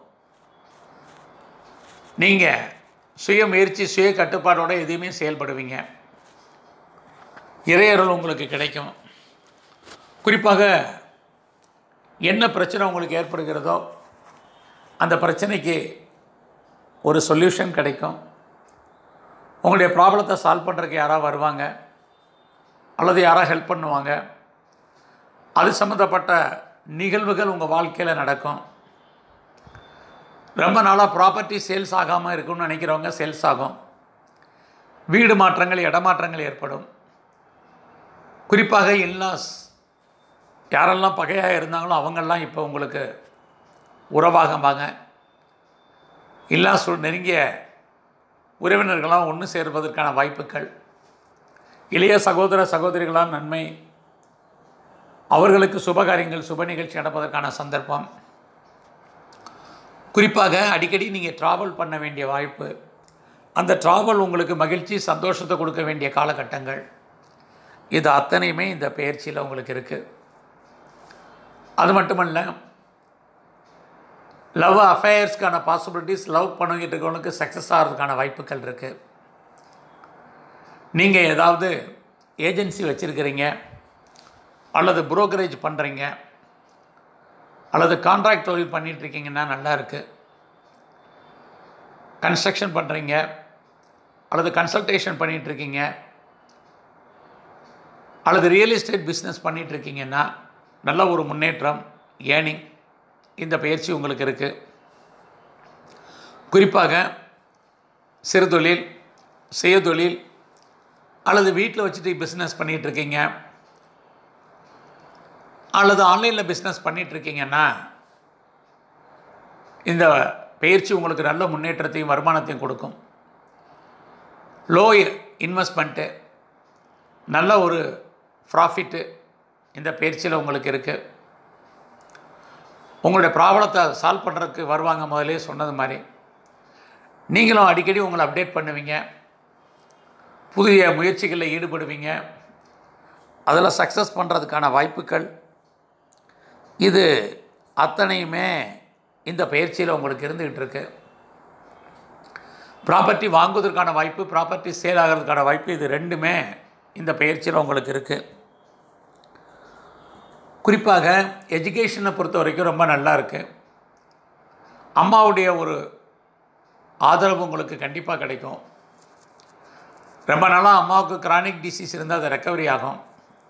[SPEAKER 1] நீங்கள் சுய முயற்சி சுய கட்டுப்பாடோட எதுவுமே செயல்படுவீங்க இறையருள் உங்களுக்கு கிடைக்கும் குறிப்பாக என்ன பிரச்சனை உங்களுக்கு ஏற்படுகிறதோ அந்த பிரச்சனைக்கு ஒரு சொல்யூஷன் கிடைக்கும் உங்களுடைய ப்ராப்ளத்தை சால்வ் பண்ணுறதுக்கு யாராவது வருவாங்க அல்லது யாராவது ஹெல்ப் பண்ணுவாங்க அது சம்மந்தப்பட்ட நிகழ்வுகள் உங்கள் வாழ்க்கையில் நடக்கும் ரொம்ப நாளாக ப்ராப்பர்ட்டி சேல்ஸ் ஆகாமல் இருக்குன்னு நினைக்கிறவங்க சேல்ஸ் ஆகும் வீடு மாற்றங்கள் இடமாற்றங்கள் ஏற்படும் குறிப்பாக இல்லாஸ் யாரெல்லாம் பகையாக இருந்தாங்களோ அவங்கெல்லாம் இப்போ உங்களுக்கு உறவாகம்பாங்க இல்லா சொல் நெருங்கிய உறவினர்களாம் ஒன்று சேர்வதற்கான வாய்ப்புகள் இளைய சகோதர சகோதரிகளால் நன்மை அவர்களுக்கு சுபகாரியங்கள் சுப நிகழ்ச்சி நடப்பதற்கான சந்தர்ப்பம் குறிப்பாக அடிக்கடி நீங்கள் ட்ராவல் பண்ண வேண்டிய வாய்ப்பு அந்த ட்ராவல் உங்களுக்கு மகிழ்ச்சி சந்தோஷத்தை கொடுக்க வேண்டிய காலகட்டங்கள் இது அத்தனையுமே இந்த பயிற்சியில் உங்களுக்கு இருக்குது அது மட்டுமல்ல லவ் அஃபேர்ஸ்க்கான பாசிபிலிட்டிஸ் லவ் பண்ணிக்கிட்டு இருக்கவங்களுக்கு சக்ஸஸ் ஆகிறதுக்கான வாய்ப்புகள் இருக்குது நீங்கள் ஏதாவது ஏஜென்சி வச்சுருக்கிறீங்க அல்லது புரோக்கரேஜ் பண்ணுறீங்க அல்லது கான்ட்ராக்ட் தொழில் பண்ணிகிட்ருக்கீங்கன்னா நல்லா இருக்குது கன்ஸ்ட்ரக்ஷன் பண்ணுறீங்க அல்லது கன்சல்டேஷன் பண்ணிகிட்ருக்கீங்க அல்லது ரியல் எஸ்டேட் பிஸ்னஸ் பண்ணிகிட்ருக்கீங்கன்னா நல்ல ஒரு முன்னேற்றம் ஏர்னிங் இந்த பயிற்சி உங்களுக்கு இருக்குது குறிப்பாக சிறுதொழில் சுயதொழில் அல்லது வீட்டில் வச்சுட்டு பிஸ்னஸ் பண்ணிகிட்ருக்கீங்க அல்லது ஆன்லைனில் பிஸ்னஸ் பண்ணிகிட்ருக்கீங்கன்னா இந்த பயிற்சி உங்களுக்கு நல்ல முன்னேற்றத்தையும் வருமானத்தையும் கொடுக்கும் லோ இன்வெஸ்ட்மெண்ட்டு நல்ல ஒரு ப்ராஃபிட்டு இந்த பயிற்சியில் உங்களுக்கு இருக்குது உங்களுடைய ப்ராப்ளத்தை சால்வ் பண்ணுறதுக்கு வருவாங்க முதலே சொன்னது மாதிரி நீங்களும் அடிக்கடி உங்களை அப்டேட் பண்ணுவீங்க புதிய முயற்சிகளில் ஈடுபடுவீங்க அதில் சக்ஸஸ் பண்ணுறதுக்கான வாய்ப்புகள் இது அத்தனையுமே இந்த பயிற்சியில் உங்களுக்கு இருந்துக்கிட்டு இருக்கு ப்ராப்பர்ட்டி வாங்குவதற்கான வாய்ப்பு ப்ராப்பர்ட்டி சேல் ஆகிறதுக்கான வாய்ப்பு இது ரெண்டுமே இந்த பயிற்சியில் உங்களுக்கு இருக்குது குறிப்பாக எஜுகேஷனை பொறுத்த வரைக்கும் ரொம்ப நல்லா இருக்குது அம்மாவுடைய ஒரு ஆதரவு உங்களுக்கு கண்டிப்பாக கிடைக்கும் ரொம்ப நாளாக அம்மாவுக்கு கிரானிக் டிசீஸ் இருந்தால் அது ரெக்கவரி ஆகும்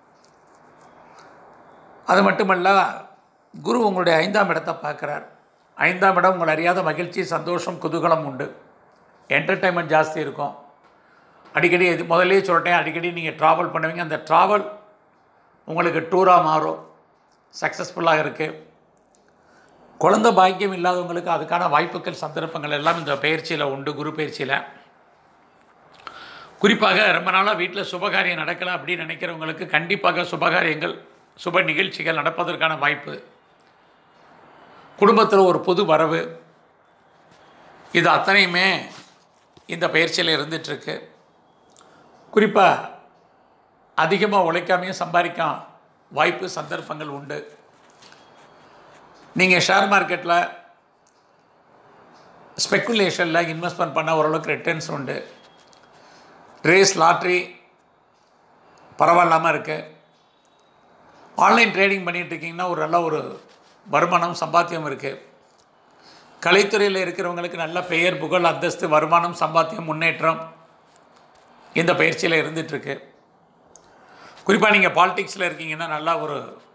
[SPEAKER 1] அது மட்டுமல்ல குரு உங்களுடைய ஐந்தாம் இடத்தை பார்க்குறார் ஐந்தாம் இடம் உங்களை அறியாத மகிழ்ச்சி சந்தோஷம் குதூகலம் உண்டு என்டர்டைன்மெண்ட் ஜாஸ்தி இருக்கும் அடிக்கடி இது முதல்லே சொல்லிட்டேன் அடிக்கடி நீங்கள் ட்ராவல் பண்ணுவீங்க அந்த ட்ராவல் உங்களுக்கு டூராக மாறும் சக்ஸஸ்ஃபுல்லாக இருக்குது குழந்த பாக்கியம் இல்லாதவங்களுக்கு அதுக்கான வாய்ப்புகள் சந்தர்ப்பங்கள் எல்லாம் இந்த பயிற்சியில் உண்டு குரு பயிற்சியில் குறிப்பாக ரொம்ப நாளாக வீட்டில் சுபகாரியம் நடக்கலை அப்படின்னு நினைக்கிறவங்களுக்கு கண்டிப்பாக சுபகாரியங்கள் சுப நிகழ்ச்சிகள் நடப்பதற்கான வாய்ப்பு குடும்பத்தில் ஒரு பொது வரவு இது அத்தனையுமே இந்த பயிற்சியில் இருந்துகிட்ருக்கு குறிப்பாக அதிகமாக உழைக்காமையும் சம்பாதிக்க வாய்ப்பு சந்தர்ப்பங்கள் உண்டு நீங்கள் ஷேர் மார்க்கெட்டில் ஸ்பெக்குலேஷனில் இன்வெஸ்ட்மெண்ட் பண்ண ஓரளவுக்கு ரிட்டர்ன்ஸ் உண்டு ரேஸ் லாட்ரி பரவாயில்லாமல் இருக்குது ஆன்லைன் ட்ரேடிங் பண்ணிகிட்டு இருக்கீங்கன்னா ஒரு நல்ல ஒரு வருமானம் சம்பாத்தியம் இருக்குது கலைத்துறையில் இருக்கிறவங்களுக்கு நல்ல பெயர் புகழ் அந்தஸ்து வருமானம் சம்பாத்தியம் முன்னேற்றம் இந்த பயிற்சியில் இருந்துகிட்ருக்கு குறிப்பாக நீங்கள் பாலிடிக்ஸில் இருக்கீங்கன்னா நல்லா ஒரு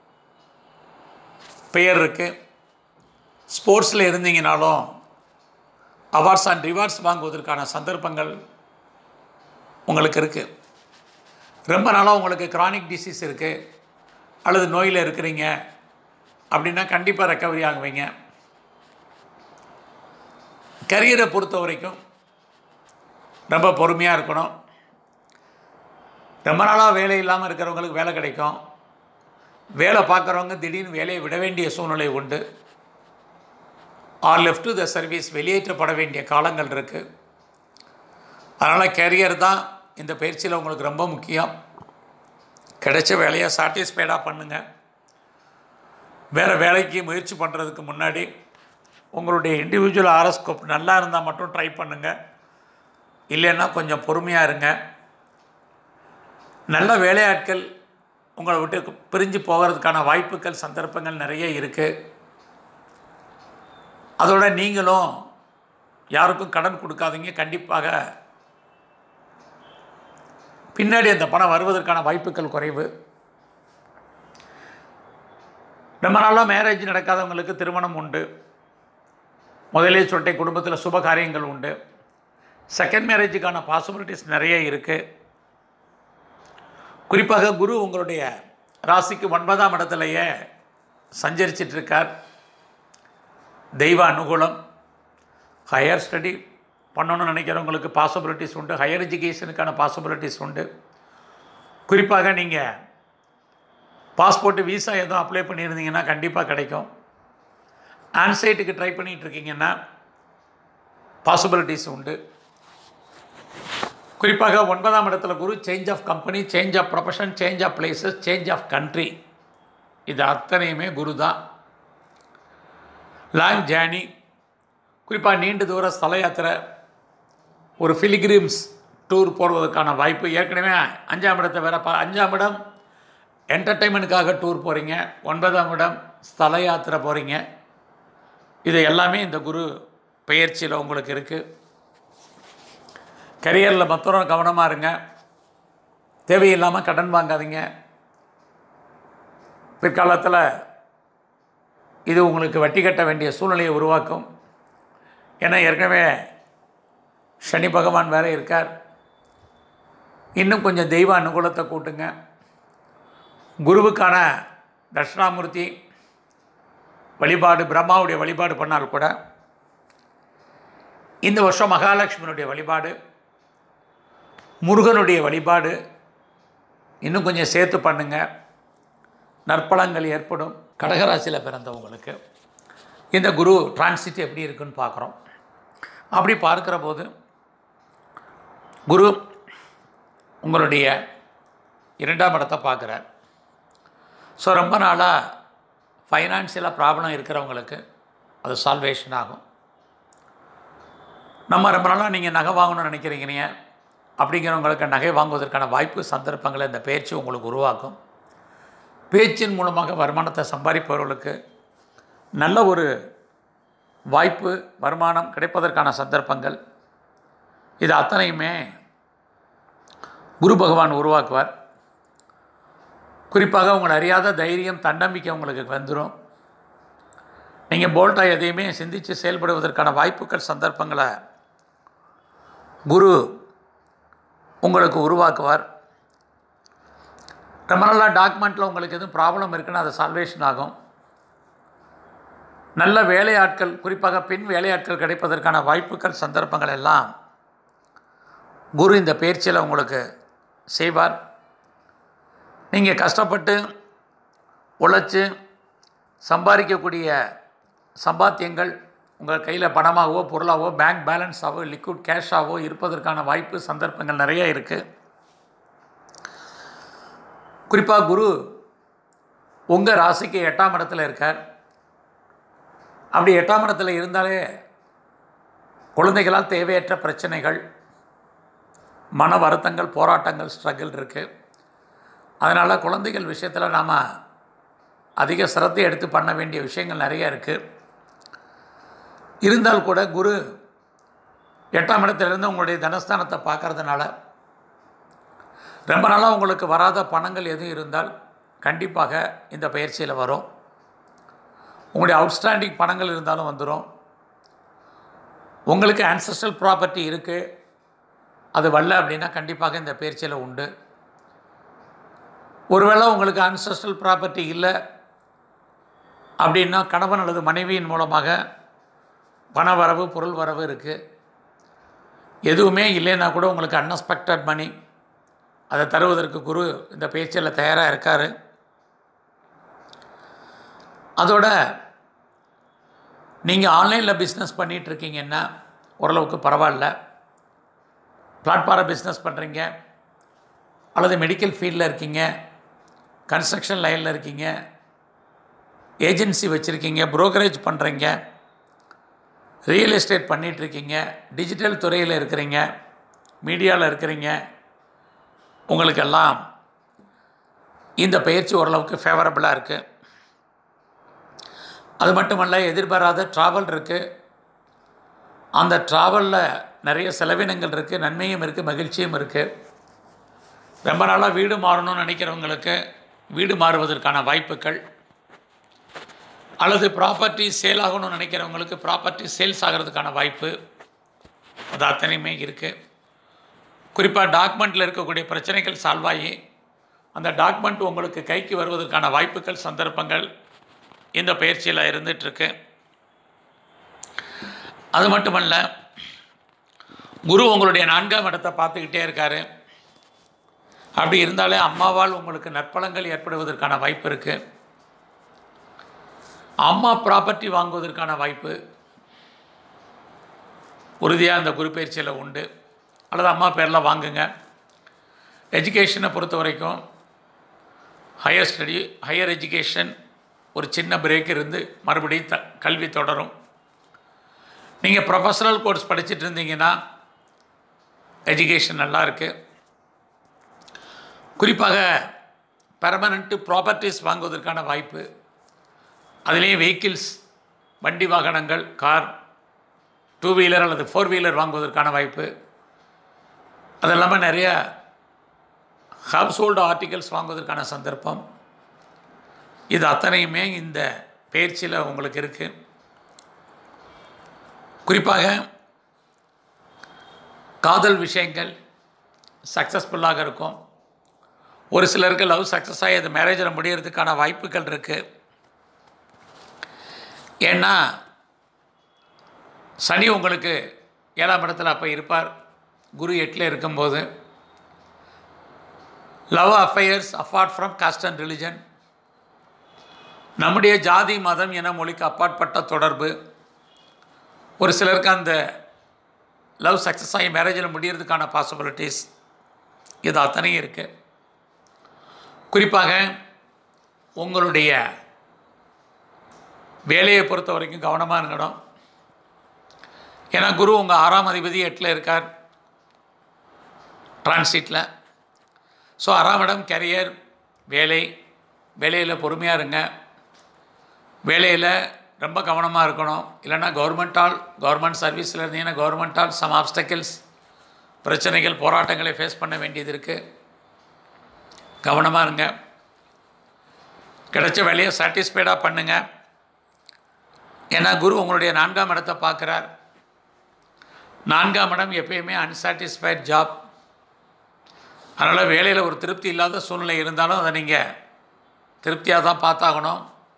[SPEAKER 1] பெயர் இருக்குது ஸ்போர்ட்ஸில் இருந்தீங்கனாலும் அவார்ட்ஸ் அண்ட் ரிவார்ட்ஸ் வாங்குவதற்கான சந்தர்ப்பங்கள் உங்களுக்கு இருக்குது ரொம்ப நாளாக உங்களுக்கு கிரானிக் டிசீஸ் இருக்குது அல்லது நோயில் இருக்கிறீங்க அப்படின்னா கண்டிப்பாக ரெக்கவரி ஆகுவீங்க கரியரை பொறுத்த வரைக்கும் ரொம்ப பொறுமையாக இருக்கணும் ரொம்ப நாளாக வேலை இல்லாமல் இருக்கிறவங்களுக்கு வேலை கிடைக்கும் வேலை பார்க்குறவங்க திடீர்னு வேலையை விட வேண்டிய சூழ்நிலை உண்டு or left to the service வெளியேற்றப்பட வேண்டிய காலங்கள் இருக்குது அதனால் கேரியர் தான் இந்த பயிற்சியில் உங்களுக்கு ரொம்ப முக்கியம் கிடைச்ச வேலையை சாட்டிஸ்ஃபைடாக பண்ணுங்கள் வேறு வேலைக்கு முயற்சி பண்ணுறதுக்கு முன்னாடி உங்களுடைய இண்டிவிஜுவல் ஆரோஸ்கோப் நல்லா இருந்தால் மட்டும் ட்ரை பண்ணுங்கள் இல்லைன்னா கொஞ்சம் பொறுமையாக இருங்க நல்ல வேலையாட்கள் உங்களை விட்டு பிரிஞ்சு போகிறதுக்கான வாய்ப்புகள் சந்தர்ப்பங்கள் நிறைய இருக்குது அதோட நீங்களும் யாருக்கும் கடன் கொடுக்காதீங்க கண்டிப்பாக பின்னாடி அந்த பணம் வருவதற்கான வாய்ப்புகள் குறைவு ரொம்ப நாளாக மேரேஜ் நடக்காதவங்களுக்கு திருமணம் உண்டு முதலே சொல்லிட்டேன் குடும்பத்தில் சுப காரியங்கள் உண்டு செகண்ட் மேரேஜுக்கான பாசிபிலிட்டிஸ் நிறைய இருக்குது குறிப்பாக குரு உங்களுடைய ராசிக்கு ஒன்பதாம் இடத்துலையே சஞ்சரிச்சிட்டு இருக்கார் தெய்வ அனுகூலம் ஹையர் ஸ்டடி பண்ணணும்னு நினைக்கிறவங்களுக்கு பாசிபிலிட்டிஸ் உண்டு ஹையர் எஜுகேஷனுக்கான பாசிபிலிட்டிஸ் உண்டு குறிப்பாக நீங்கள் பாஸ்போர்ட்டு விசா எதுவும் அப்ளை பண்ணியிருந்தீங்கன்னா கண்டிப்பாக கிடைக்கும் ஆன்சைட்டுக்கு ட்ரை பண்ணிகிட்டு இருக்கீங்கன்னா பாசிபிலிட்டிஸ் உண்டு குறிப்பாக ஒன்பதாம் இடத்துல Guru change of company change of profession change of places change of country இது அத்தனையுமே குரு தான் லாங் ஜேர்னி குறிப்பாக நீண்ட தூர ஸ்தல யாத்திரை ஒரு ஃபிலிகிரிம்ஸ் டூர் போடுவதற்கான வாய்ப்பு ஏற்கனவே அஞ்சாம் இடத்தை வேற பா அஞ்சாம் இடம் என்டர்டெயின்மெண்ட்டுக்காக டூர் போகிறீங்க ஒன்பதாம் இடம் ஸ்தல யாத்திரை போகிறீங்க இது எல்லாமே இந்த குரு பெயர்ச்சியில் உங்களுக்கு இருக்குது கரியரில் மற்றவரும் கவனமாக இருங்க தேவையில்லாமல் கடன் வாங்காதீங்க பிற்காலத்தில் இது உங்களுக்கு வட்டி கட்ட வேண்டிய சூழ்நிலையை உருவாக்கும் ஏன்னா ஏற்கனவே சனி பகவான் வேற இருக்கார் இன்னும் கொஞ்சம் தெய்வ அனுகூலத்தை கூட்டுங்க குருவுக்கான தட்சிணாமூர்த்தி வழிபாடு பிரம்மாவுடைய வழிபாடு பண்ணால் கூட இந்த வருஷம் மகாலட்சுமியினுடைய வழிபாடு முருகனுடைய வழிபாடு இன்னும் கொஞ்சம் சேர்த்து பண்ணுங்க நற்பலங்கள் ஏற்படும் கடகராசியில் பிறந்தவங்களுக்கு இந்த குரு டிரான்சிட் எப்படி இருக்குன்னு பார்க்குறோம் அப்படி பார்க்குற போது குரு உங்களுடைய இரண்டாம் இடத்தை பார்க்குறார் ஸோ ரொம்ப நாளாக ஃபைனான்சியலாக ப்ராப்ளம் இருக்கிறவங்களுக்கு அது சால்வேஷன் ஆகும் நம்ம ரொம்ப நாளாக நீங்கள் நகை வாங்கணும்னு நினைக்கிறீங்க அப்படிங்கிறவங்களுக்கு நகை வாங்குவதற்கான வாய்ப்பு சந்தர்ப்பங்களை இந்த பேச்சு உங்களுக்கு உருவாக்கும் பேச்சின் மூலமாக வருமானத்தை சம்பாதிப்பவர்களுக்கு நல்ல ஒரு வாய்ப்பு வருமானம் கிடைப்பதற்கான சந்தர்ப்பங்கள் இது அத்தனையுமே குரு பகவான் உருவாக்குவார் குறிப்பாக உங்களை அறியாத தைரியம் தன்னம்பிக்கை உங்களுக்கு வந்துடும் நீங்கள் போல்ட்டாக எதையுமே சிந்தித்து செயல்படுவதற்கான வாய்ப்புகள் சந்தர்ப்பங்களை குரு உங்களுக்கு உருவாக்குவார் ரொம்ப நாளாக டாக்குமெண்ட்டில் உங்களுக்கு எதுவும் ப்ராப்ளம் இருக்குன்னா அது சால்வேஷன் ஆகும் நல்ல வேலையாட்கள் குறிப்பாக பெண் வேலையாட்கள் கிடைப்பதற்கான வாய்ப்புகள் சந்தர்ப்பங்கள் எல்லாம் குரு இந்த பயிற்சியில் உங்களுக்கு செய்வார் நீங்கள் கஷ்டப்பட்டு உழைச்சி சம்பாதிக்கக்கூடிய சம்பாத்தியங்கள் உங்கள் கையில் பணமாகவோ பொருளாகவோ பேங்க் பேலன்ஸாகவோ லிக்விட் கேஷாகவோ இருப்பதற்கான வாய்ப்பு சந்தர்ப்பங்கள் நிறைய இருக்குது குறிப்பாக குரு உங்கள் ராசிக்கு எட்டாம் இடத்துல இருக்கார் அப்படி எட்டாம் இடத்துல இருந்தாலே குழந்தைகளால் தேவையற்ற பிரச்சனைகள் மன வருத்தங்கள் போராட்டங்கள் ஸ்ட்ரகிள் இருக்குது அதனால் குழந்தைகள் விஷயத்தில் நாம் அதிக சிரத்தை எடுத்து பண்ண வேண்டிய விஷயங்கள் நிறைய இருக்குது இருந்தால் கூட குரு எட்டாம் இடத்திலிருந்து உங்களுடைய தனஸ்தானத்தை பார்க்கறதுனால ரொம்ப நாளாக உங்களுக்கு வராத பணங்கள் எதுவும் இருந்தால் கண்டிப்பாக இந்த பயிற்சியில் வரும் உங்களுடைய அவுட்ஸ்டாண்டிங் பணங்கள் இருந்தாலும் வந்துடும் உங்களுக்கு ஆன்சஸ்ட்ரல் ப்ராப்பர்ட்டி இருக்குது அது வரல அப்படின்னா கண்டிப்பாக இந்த பயிற்சியில் உண்டு ஒருவேளை உங்களுக்கு ஆன்சஸ்ட்ரல் ப்ராப்பர்ட்டி இல்லை அப்படின்னா கணவன் அல்லது மனைவியின் மூலமாக பண வரவு பொருள் வரவு இருக்குது எதுவுமே இல்லைன்னா கூட உங்களுக்கு அன்எக்ஸ்பெக்டட் மணி அதை தருவதற்கு குரு இந்த பேச்சில் தயாராக இருக்கார் அதோட நீங்கள் ஆன்லைனில் பிஸ்னஸ் பண்ணிகிட்ருக்கீங்கன்னா ஓரளவுக்கு பரவாயில்ல பிளாட்ஃபார பிஸ்னஸ் பண்ணுறீங்க அல்லது மெடிக்கல் ஃபீல்டில் இருக்கீங்க கன்ஸ்ட்ரக்ஷன் லைனில் இருக்கீங்க ஏஜென்சி வச்சுருக்கீங்க ப்ரோக்கரேஜ் பண்ணுறீங்க ரியல் எஸ்டேட் பண்ணிகிட்ருக்கீங்க டிஜிட்டல் துறையில் இருக்கிறீங்க மீடியாவில் இருக்கிறீங்க உங்களுக்கெல்லாம் இந்த பயிற்சி ஓரளவுக்கு ஃபேவரபுளாக இருக்குது அது மட்டுமல்ல எதிர்பாராத ட்ராவல் இருக்குது அந்த ட்ராவலில் நிறைய செலவினங்கள் இருக்குது நன்மையும் இருக்குது மகிழ்ச்சியும் இருக்குது ரொம்ப நாளாக வீடு மாறணும்னு நினைக்கிறவங்களுக்கு வீடு மாறுவதற்கான வாய்ப்புகள் அல்லது ப்ராப்பர்ட்டி சேல் ஆகணும்னு நினைக்கிறவங்களுக்கு ப்ராப்பர்ட்டி சேல்ஸ் ஆகிறதுக்கான வாய்ப்பு அது அத்தனையுமே இருக்குது குறிப்பாக டாக்குமெண்ட்டில் இருக்கக்கூடிய பிரச்சனைகள் சால்வ் ஆகி அந்த டாக்குமெண்ட் உங்களுக்கு கைக்கு வருவதற்கான வாய்ப்புகள் சந்தர்ப்பங்கள் இந்த பயிற்சியில் இருந்துகிட்ருக்கு அது மட்டுமல்ல குரு உங்களுடைய நான்காம் இடத்தை பார்த்துக்கிட்டே இருக்கார் அப்படி இருந்தாலே அம்மாவால் உங்களுக்கு நற்பலங்கள் ஏற்படுவதற்கான வாய்ப்பு இருக்குது அம்மா ப்ராப்பர்ட்டி வாங்குவதற்கான வாய்ப்பு உறுதியாக அந்த குரு பயிற்சியில் உண்டு அல்லது அம்மா பேரில் வாங்குங்க எஜுகேஷனை பொறுத்த வரைக்கும் ஹையர் ஸ்டடி ஹையர் எஜுகேஷன் ஒரு சின்ன பிரேக் இருந்து மறுபடியும் த கல்வி தொடரும் நீங்கள் ப்ரொஃபஷனல் கோர்ஸ் படிச்சுட்டு இருந்தீங்கன்னா எஜுகேஷன் நல்லா இருக்குது குறிப்பாக பெர்மனண்ட்டு ப்ராப்பர்ட்டிஸ் வாங்குவதற்கான வாய்ப்பு அதுலேயும் வெஹிக்கிள்ஸ் வண்டி வாகனங்கள் கார் டூ வீலர் அல்லது ஃபோர் வீலர் வாங்குவதற்கான வாய்ப்பு அது இல்லாமல் நிறைய ஹவுஸ் ஹோல்டு ஆர்டிகல்ஸ் வாங்குவதற்கான சந்தர்ப்பம் இது அத்தனையுமே இந்த பயிற்சியில் உங்களுக்கு இருக்குது குறிப்பாக காதல் விஷயங்கள் சக்ஸஸ்ஃபுல்லாக இருக்கும் ஒரு சிலருக்கு லவ் சக்ஸஸ் ஆகி அது மேரேஜில் முடியறதுக்கான வாய்ப்புகள் இருக்குது ஏன்னா சனி உங்களுக்கு ஏழாம் இடத்துல அப்போ இருப்பார் குரு எட்டில் இருக்கும்போது love affairs apart from caste and religion நம்முடைய ஜாதி மதம் என மொழிக்கு அப்பாற்பட்ட தொடர்பு ஒரு சிலருக்கு அந்த லவ் சக்ஸஸ் ஆகி மேரேஜில் முடியறதுக்கான பாசிபிலிட்டிஸ் இது அத்தனையும் இருக்குது குறிப்பாக உங்களுடைய வேலையை பொறுத்த வரைக்கும் கவனமாக இருக்கணும் ஏன்னா குரு உங்கள் ஆறாம் அதிபதி எட்டில் இருக்கார் டிரான்சிட்டில் ஸோ ஆறாம் இடம் கரியர் வேலை வேலையில் பொறுமையாக இருங்க வேலையில் ரொம்ப கவனமாக இருக்கணும் இல்லைன்னா கவர்மெண்ட்டால் கவர்மெண்ட் சர்வீஸில் இருந்தீங்கன்னா கவர்மெண்ட்டால் சம் ஆப்ஸ்டக்கிள்ஸ் பிரச்சனைகள் போராட்டங்களை ஃபேஸ் பண்ண வேண்டியது இருக்குது கவனமாக இருங்க கிடைச்ச வேலையை சாட்டிஸ்ஃபைடாக பண்ணுங்கள் ஏன்னா குரு உங்களுடைய நான்காம் இடத்தை பார்க்குறார் நான்காம் இடம் எப்பயுமே அன்சாட்டிஸ்ஃபைட் ஜாப் அதனால் வேலையில் ஒரு திருப்தி இல்லாத சூழ்நிலை இருந்தாலும் அதை நீங்கள் திருப்தியாக தான் பார்த்தாகணும்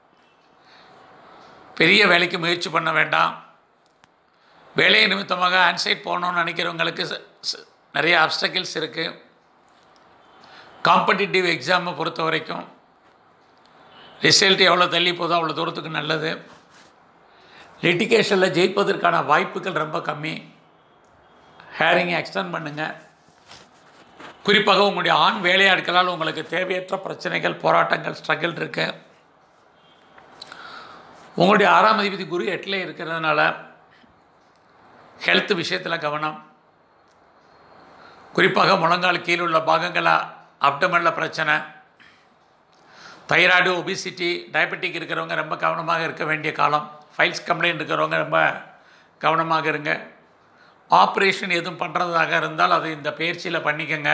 [SPEAKER 1] பெரிய வேலைக்கு முயற்சி பண்ண வேண்டாம் வேலை நிமித்தமாக ஆன்சைட் போகணும்னு நினைக்கிறவங்களுக்கு ச- ச- நிறைய அப்டக்கிள்ஸ் இருக்குது காம்படிட்டிவ் எக்ஸாமை பொறுத்த வரைக்கும் ரிசல்ட் எவ்வளோ தள்ளி போதோ அவ்வளோ தூரத்துக்கு நல்லது லிட்டிகேஷனில் ஜெயிப்பதற்கான வாய்ப்புகள் ரொம்ப கம்மி ஹேரிங்கை எக்ஸ்டெண்ட் பண்ணுங்கள் குறிப்பாக உங்களுடைய ஆண் வேலையாட்களால் உங்களுக்கு தேவையற்ற பிரச்சனைகள் போராட்டங்கள் ஸ்ட்ரகிள் இருக்கு உங்களுடைய ஆறாம் அதிபதி குரு எட்டில் இருக்கிறதுனால ஹெல்த் விஷயத்தில் கவனம் குறிப்பாக முழங்கால் கீழே உள்ள பாகங்களாக அப்டமனில் பிரச்சனை தைராய்டு ஒபிசிட்டி டயபெட்டிக் இருக்கிறவங்க ரொம்ப கவனமாக இருக்க வேண்டிய காலம் ஃபைல்ஸ் கம்ப்ளைண்ட் இருக்கிறவங்க ரொம்ப கவனமாக இருங்க ஆப்ரேஷன் எதுவும் பண்ணுறதாக இருந்தால் அதை இந்த பயிற்சியில் பண்ணிக்கோங்க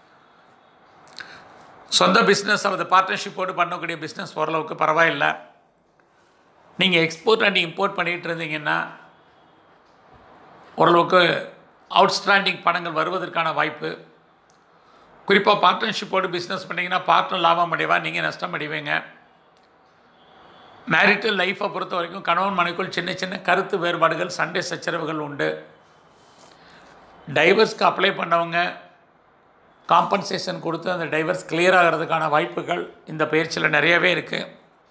[SPEAKER 1] சொந்த பிஸ்னஸ் அல்லது பார்ட்னர்ஷிப்போடு பண்ணக்கூடிய பிஸ்னஸ் ஓரளவுக்கு பரவாயில்லை நீங்கள் எக்ஸ்போர்ட் அண்ட் இம்போர்ட் பண்ணிகிட்டு இருந்தீங்கன்னா ஓரளவுக்கு அவுட்ஸ்டாண்டிங் பணங்கள் வருவதற்கான வாய்ப்பு குறிப்பாக பார்ட்னர்ஷிப்போடு பிஸ்னஸ் பண்ணிங்கன்னா பார்ட்னர் லாபம் அடைவா நீங்கள் நஷ்டம் அடைவீங்க மேரிட்டல் லைஃப்பை பொறுத்த வரைக்கும் கணவன் மனைக்குள் சின்ன சின்ன கருத்து வேறுபாடுகள் சண்டை சச்சரவுகள் உண்டு டைவர்ஸ்க்கு அப்ளை பண்ணவங்க காம்பன்சேஷன் கொடுத்து அந்த டைவர்ஸ் கிளியர் ஆகிறதுக்கான வாய்ப்புகள் இந்த பயிற்சியில் நிறையவே இருக்குது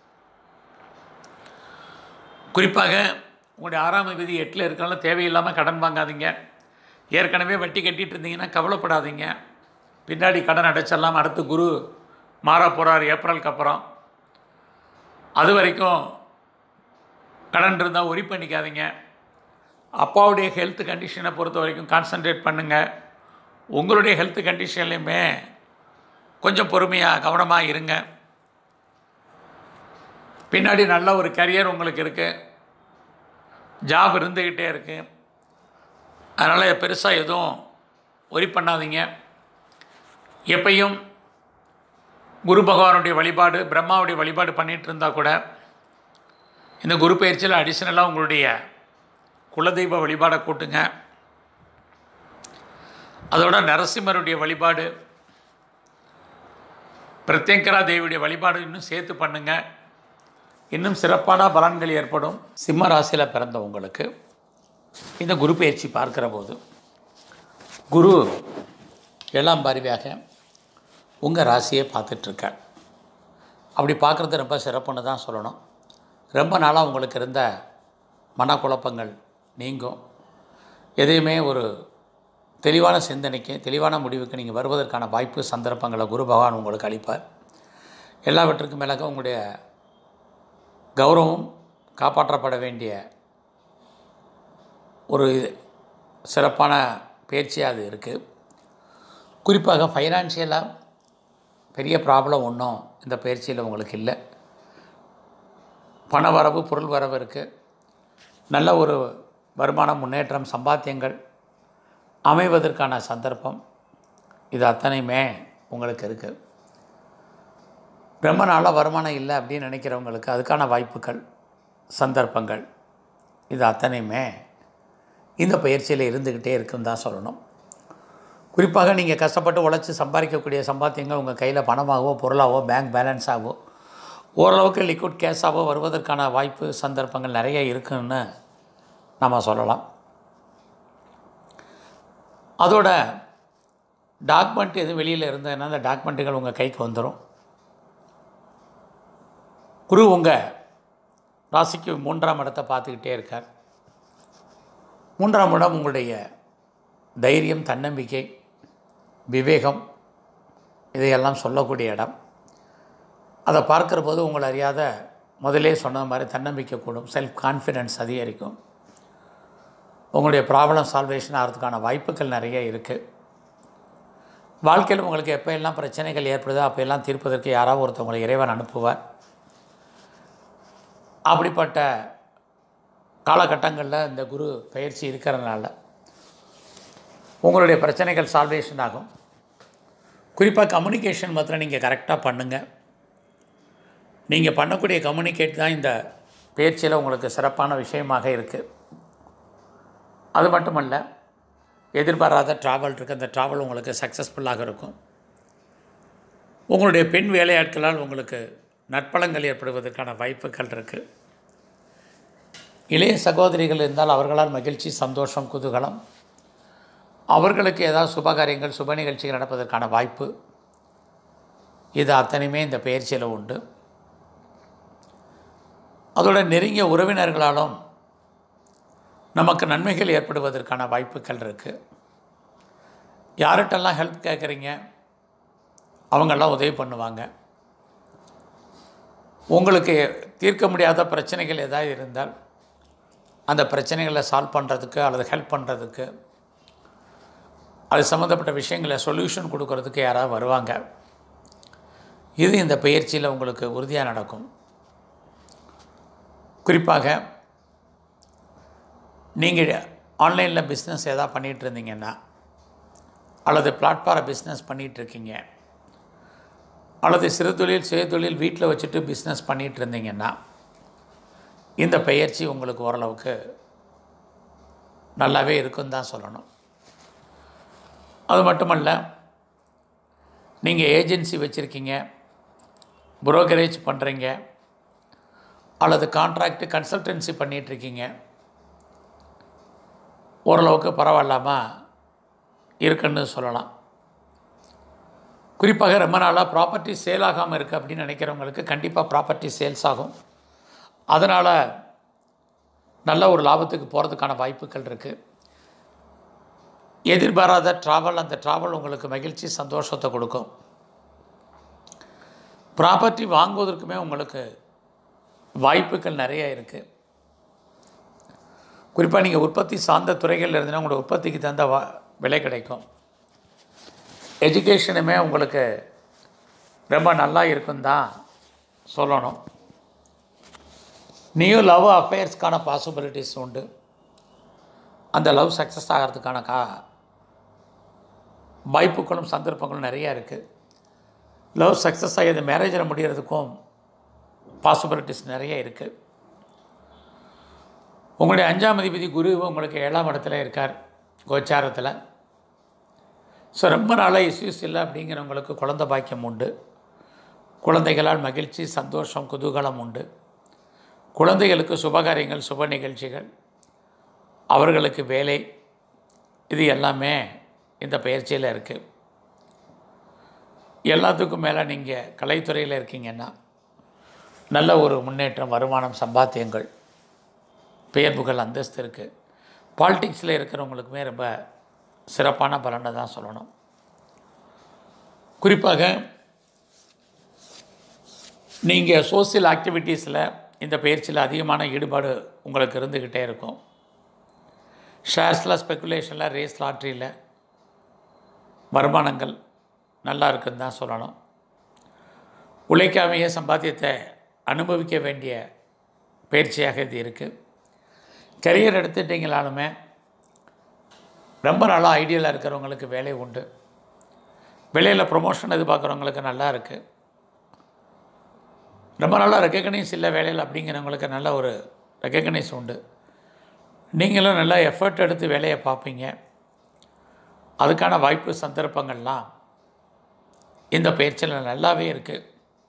[SPEAKER 1] குறிப்பாக உங்களுடைய ஆறாம் விதி எட்டில் இருக்கனால தேவையில்லாமல் கடன் வாங்காதீங்க ஏற்கனவே வட்டி கட்டிகிட்டு இருந்தீங்கன்னா கவலைப்படாதீங்க பின்னாடி கடன் அடைச்சிடலாம் அடுத்து குரு மாற போகிறார் ஏப்ரலுக்கு அப்புறம் அது வரைக்கும் கடன் இருந்தால் ஒரி பண்ணிக்காதீங்க அப்பாவுடைய ஹெல்த் கண்டிஷனை பொறுத்த வரைக்கும் கான்சன்ட்ரேட் பண்ணுங்கள் உங்களுடைய ஹெல்த் கண்டிஷன்லையுமே கொஞ்சம் பொறுமையாக கவனமாக இருங்க பின்னாடி நல்ல ஒரு கரியர் உங்களுக்கு இருக்குது ஜாப் இருந்துக்கிட்டே இருக்குது அதனால் பெருசாக எதுவும் ஒரி பண்ணாதீங்க எப்பையும் குரு பகவானுடைய வழிபாடு பிரம்மாவுடைய வழிபாடு பண்ணிகிட்டு இருந்தால் கூட இந்த குரு பயிற்சியில் அடிஷ்னலாக உங்களுடைய குலதெய்வ வழிபாடை கூட்டுங்க அதோட நரசிம்மருடைய வழிபாடு பிரத்யங்கரா தேவியுடைய வழிபாடு இன்னும் சேர்த்து பண்ணுங்க இன்னும் சிறப்பான பலன்கள் ஏற்படும் சிம்ம ராசியில் பிறந்த உங்களுக்கு இந்த குரு பயிற்சி பார்க்கிற போது குரு ஏழாம் பார்வையாக உங்கள் ராசியை பார்த்துட்ருக்கார் அப்படி பார்க்குறது ரொம்ப சிறப்புன்னு தான் சொல்லணும் ரொம்ப நாளாக உங்களுக்கு இருந்த மனக்குழப்பங்கள் நீங்கும் எதையுமே ஒரு தெளிவான சிந்தனைக்கு தெளிவான முடிவுக்கு நீங்கள் வருவதற்கான வாய்ப்பு சந்தர்ப்பங்களை குரு பகவான் உங்களுக்கு அளிப்பார் எல்லாவற்றுக்கும் மேலாக உங்களுடைய கௌரவம் காப்பாற்றப்பட வேண்டிய ஒரு சிறப்பான பயிற்சியாக அது இருக்குது குறிப்பாக ஃபைனான்சியலாக பெரிய ப்ராப்ளம் ஒன்றும் இந்த பயிற்சியில் உங்களுக்கு இல்லை பண வரவு பொருள் வரவு இருக்குது நல்ல ஒரு வருமான முன்னேற்றம் சம்பாத்தியங்கள் அமைவதற்கான சந்தர்ப்பம் இது அத்தனையுமே உங்களுக்கு இருக்குது ரொம்ப நாளாக வருமானம் இல்லை அப்படின்னு நினைக்கிறவங்களுக்கு அதுக்கான வாய்ப்புகள் சந்தர்ப்பங்கள் இது அத்தனையுமே இந்த பயிற்சியில் இருந்துக்கிட்டே இருக்குன்னு தான் சொல்லணும் குறிப்பாக நீங்கள் கஷ்டப்பட்டு உழைச்சி சம்பாதிக்கக்கூடிய சம்பாத்தியங்கள் உங்கள் கையில் பணமாகவோ பொருளாகவோ பேங்க் பேலன்ஸாகவோ ஓரளவுக்கு லிக்விட் கேஷாகவோ வருவதற்கான வாய்ப்பு சந்தர்ப்பங்கள் நிறைய இருக்குன்னு நம்ம சொல்லலாம் அதோட டாக்குமெண்ட் எதுவும் வெளியில் இருந்ததுன்னா அந்த டாக்குமெண்ட்டுகள் உங்கள் கைக்கு வந்துடும் குரு உங்கள் ராசிக்கு மூன்றாம் இடத்தை பார்த்துக்கிட்டே இருக்கார் மூன்றாம் இடம் உங்களுடைய தைரியம் தன்னம்பிக்கை விவேகம் இதையெல்லாம் சொல்லக்கூடிய இடம் அதை பார்க்குற போது உங்களை அறியாத முதலே சொன்ன மாதிரி தன்னம்பிக்கை கூடும் செல்ஃப் கான்ஃபிடென்ஸ் அதிகரிக்கும் உங்களுடைய ப்ராப்ளம் சால்வேஷன் ஆகிறதுக்கான வாய்ப்புகள் நிறைய இருக்குது வாழ்க்கையில் உங்களுக்கு எப்போ எல்லாம் பிரச்சனைகள் ஏற்படுதோ அப்போ எல்லாம் தீர்ப்பதற்கு யாராவது ஒருத்தவங்களை இறைவன் அனுப்புவார் அப்படிப்பட்ட காலகட்டங்களில் இந்த குரு பயிற்சி இருக்கிறதுனால உங்களுடைய பிரச்சனைகள் சால்வேஷன் ஆகும் குறிப்பாக கம்யூனிகேஷன் மாத்திரம் நீங்கள் கரெக்டாக பண்ணுங்கள் நீங்கள் பண்ணக்கூடிய கம்யூனிகேட் தான் இந்த பயிற்சியில் உங்களுக்கு சிறப்பான விஷயமாக இருக்குது அது மட்டுமல்ல எதிர்பாராத ட்ராவல் இருக்குது அந்த ட்ராவல் உங்களுக்கு சக்ஸஸ்ஃபுல்லாக இருக்கும் உங்களுடைய பெண் வேலையாட்களால் உங்களுக்கு நற்பலங்கள் ஏற்படுவதற்கான வாய்ப்புகள் இருக்குது இளைய சகோதரிகள் இருந்தால் அவர்களால் மகிழ்ச்சி சந்தோஷம் குதூகலம் அவர்களுக்கு ஏதாவது சுபகாரியங்கள் சுப நிகழ்ச்சிகள் நடப்பதற்கான வாய்ப்பு இது அத்தனையுமே இந்த பயிற்சியில் உண்டு அதோட நெருங்கிய உறவினர்களாலும் நமக்கு நன்மைகள் ஏற்படுவதற்கான வாய்ப்புகள் இருக்குது யார்கிட்டெல்லாம் ஹெல்ப் கேட்குறீங்க அவங்கெல்லாம் உதவி பண்ணுவாங்க உங்களுக்கு தீர்க்க முடியாத பிரச்சனைகள் ஏதாவது இருந்தால் அந்த பிரச்சனைகளை சால்வ் பண்ணுறதுக்கு அல்லது ஹெல்ப் பண்ணுறதுக்கு அது சம்மந்தப்பட்ட விஷயங்களை சொல்யூஷன் கொடுக்கறதுக்கு யாராவது வருவாங்க இது இந்த பயிற்சியில் உங்களுக்கு உறுதியாக நடக்கும் குறிப்பாக நீங்கள் ஆன்லைனில் பிஸ்னஸ் எதாவது பண்ணிகிட்டு இருந்தீங்கன்னா அல்லது பிளாட்ஃபார பிஸ்னஸ் பண்ணிகிட்ருக்கீங்க அல்லது சிறு தொழில் சுய தொழில் வீட்டில் வச்சுட்டு பிஸ்னஸ் பண்ணிகிட்டு இருந்தீங்கன்னா இந்த பயிற்சி உங்களுக்கு ஓரளவுக்கு நல்லாவே இருக்குன்னு தான் சொல்லணும் அது மட்டுமல்ல நீங்கள் ஏஜென்சி வச்சுருக்கீங்க புரோக்கரேஜ் பண்ணுறீங்க அல்லது கான்ட்ராக்ட் கன்சல்டன்சி பண்ணிகிட்ருக்கீங்க ஓரளவுக்கு பரவாயில்லாமல் இருக்குன்னு சொல்லலாம் குறிப்பாக ரொம்ப நாளாக ப்ராப்பர்ட்டி சேல் ஆகாமல் இருக்குது அப்படின்னு நினைக்கிறவங்களுக்கு கண்டிப்பாக ப்ராப்பர்ட்டி சேல்ஸ் ஆகும் அதனால் நல்ல ஒரு லாபத்துக்கு போகிறதுக்கான வாய்ப்புகள் இருக்குது எதிர்பாராத ட்ராவல் அந்த ட்ராவல் உங்களுக்கு மகிழ்ச்சி சந்தோஷத்தை கொடுக்கும் ப்ராப்பர்ட்டி வாங்குவதற்குமே உங்களுக்கு வாய்ப்புகள் நிறைய இருக்குது குறிப்பாக நீங்கள் உற்பத்தி சார்ந்த துறைகளில் இருந்தீங்கன்னா உங்களோட உற்பத்திக்கு தகுந்த வா விலை கிடைக்கும் எஜுகேஷனுமே உங்களுக்கு ரொம்ப நல்லா இருக்குன்னு தான் சொல்லணும் நியூ லவ் அஃபேர்ஸ்க்கான பாசிபிலிட்டிஸ் உண்டு அந்த லவ் சக்ஸஸ் ஆகிறதுக்கான கா வாய்ப்புகளும் சந்தர்ப்பங்களும் நிறையா இருக்குது லவ் சக்ஸஸ் ஆகி அது மேரேஜில் முடிகிறதுக்கும் பாசிபிலிட்டிஸ் நிறைய இருக்குது உங்களுடைய அஞ்சாம் அதிபதி குரு உங்களுக்கு ஏழாம் இடத்துல இருக்கார் கோச்சாரத்தில் ஸோ ரொம்ப நாளாக இஷ்யூஸ் இல்லை அப்படிங்கிறவங்களுக்கு குழந்த பாக்கியம் உண்டு குழந்தைகளால் மகிழ்ச்சி சந்தோஷம் குதூகலம் உண்டு குழந்தைகளுக்கு சுபகாரியங்கள் சுப நிகழ்ச்சிகள் அவர்களுக்கு வேலை இது எல்லாமே இந்த பயிற்சியில் இருக்குது எல்லாத்துக்கும் மேலே நீங்கள் கலைத்துறையில் இருக்கீங்கன்னா நல்ல ஒரு முன்னேற்றம் வருமானம் சம்பாத்தியங்கள் பெயர் புகழ் அந்தஸ்து இருக்குது பாலிடிக்ஸில் இருக்கிறவங்களுக்குமே ரொம்ப சிறப்பான பலனை தான் சொல்லணும் குறிப்பாக நீங்கள் சோசியல் ஆக்டிவிட்டீஸில் இந்த பயிற்சியில் அதிகமான ஈடுபாடு உங்களுக்கு இருந்துக்கிட்டே இருக்கும் ஷேர்ஸில் ஸ்பெக்குலேஷனில் ரேஸ் லாட்ரியில் வருமானங்கள் நல்லா இருக்குன்னு தான் சொல்லணும் உழைக்காமையே சம்பாத்தியத்தை அனுபவிக்க வேண்டிய பயிற்சியாக இது இருக்குது கரியர் எடுத்துட்டிங்களாலுமே ரொம்ப நாளாக ஐடியலாக இருக்கிறவங்களுக்கு வேலை உண்டு வெளியில் ப்ரொமோஷன் எதிர்பார்க்குறவங்களுக்கு நல்லா இருக்குது ரொம்ப நல்லா ரெக்கக்னைஸ் இல்லை வேலையில் அப்படிங்கிறவங்களுக்கு நல்ல ஒரு ரெக்கக்னைஸ் உண்டு நீங்களும் நல்லா எஃபர்ட் எடுத்து வேலையை பார்ப்பீங்க அதுக்கான வாய்ப்பு சந்தர்ப்பங்கள்லாம் இந்த பயிற்சியில் நல்லாவே இருக்குது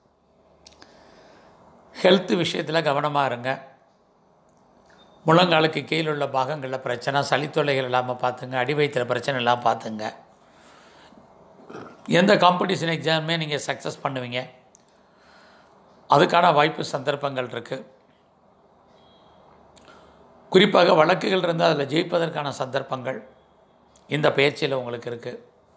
[SPEAKER 1] ஹெல்த் விஷயத்தில் கவனமாக இருங்க முழங்காலுக்கு கீழே உள்ள பாகங்களில் பிரச்சனை சளித்தொல்லைகள் இல்லாமல் பார்த்துங்க அடி வயிற்றுல பிரச்சனை இல்லாமல் பார்த்துங்க எந்த காம்படிஷன் எக்ஸாமே நீங்கள் சக்ஸஸ் பண்ணுவீங்க அதுக்கான வாய்ப்பு சந்தர்ப்பங்கள் இருக்குது குறிப்பாக வழக்குகள் இருந்தால் அதில் ஜெயிப்பதற்கான சந்தர்ப்பங்கள் இந்த பயிற்சியில் உங்களுக்கு இருக்குது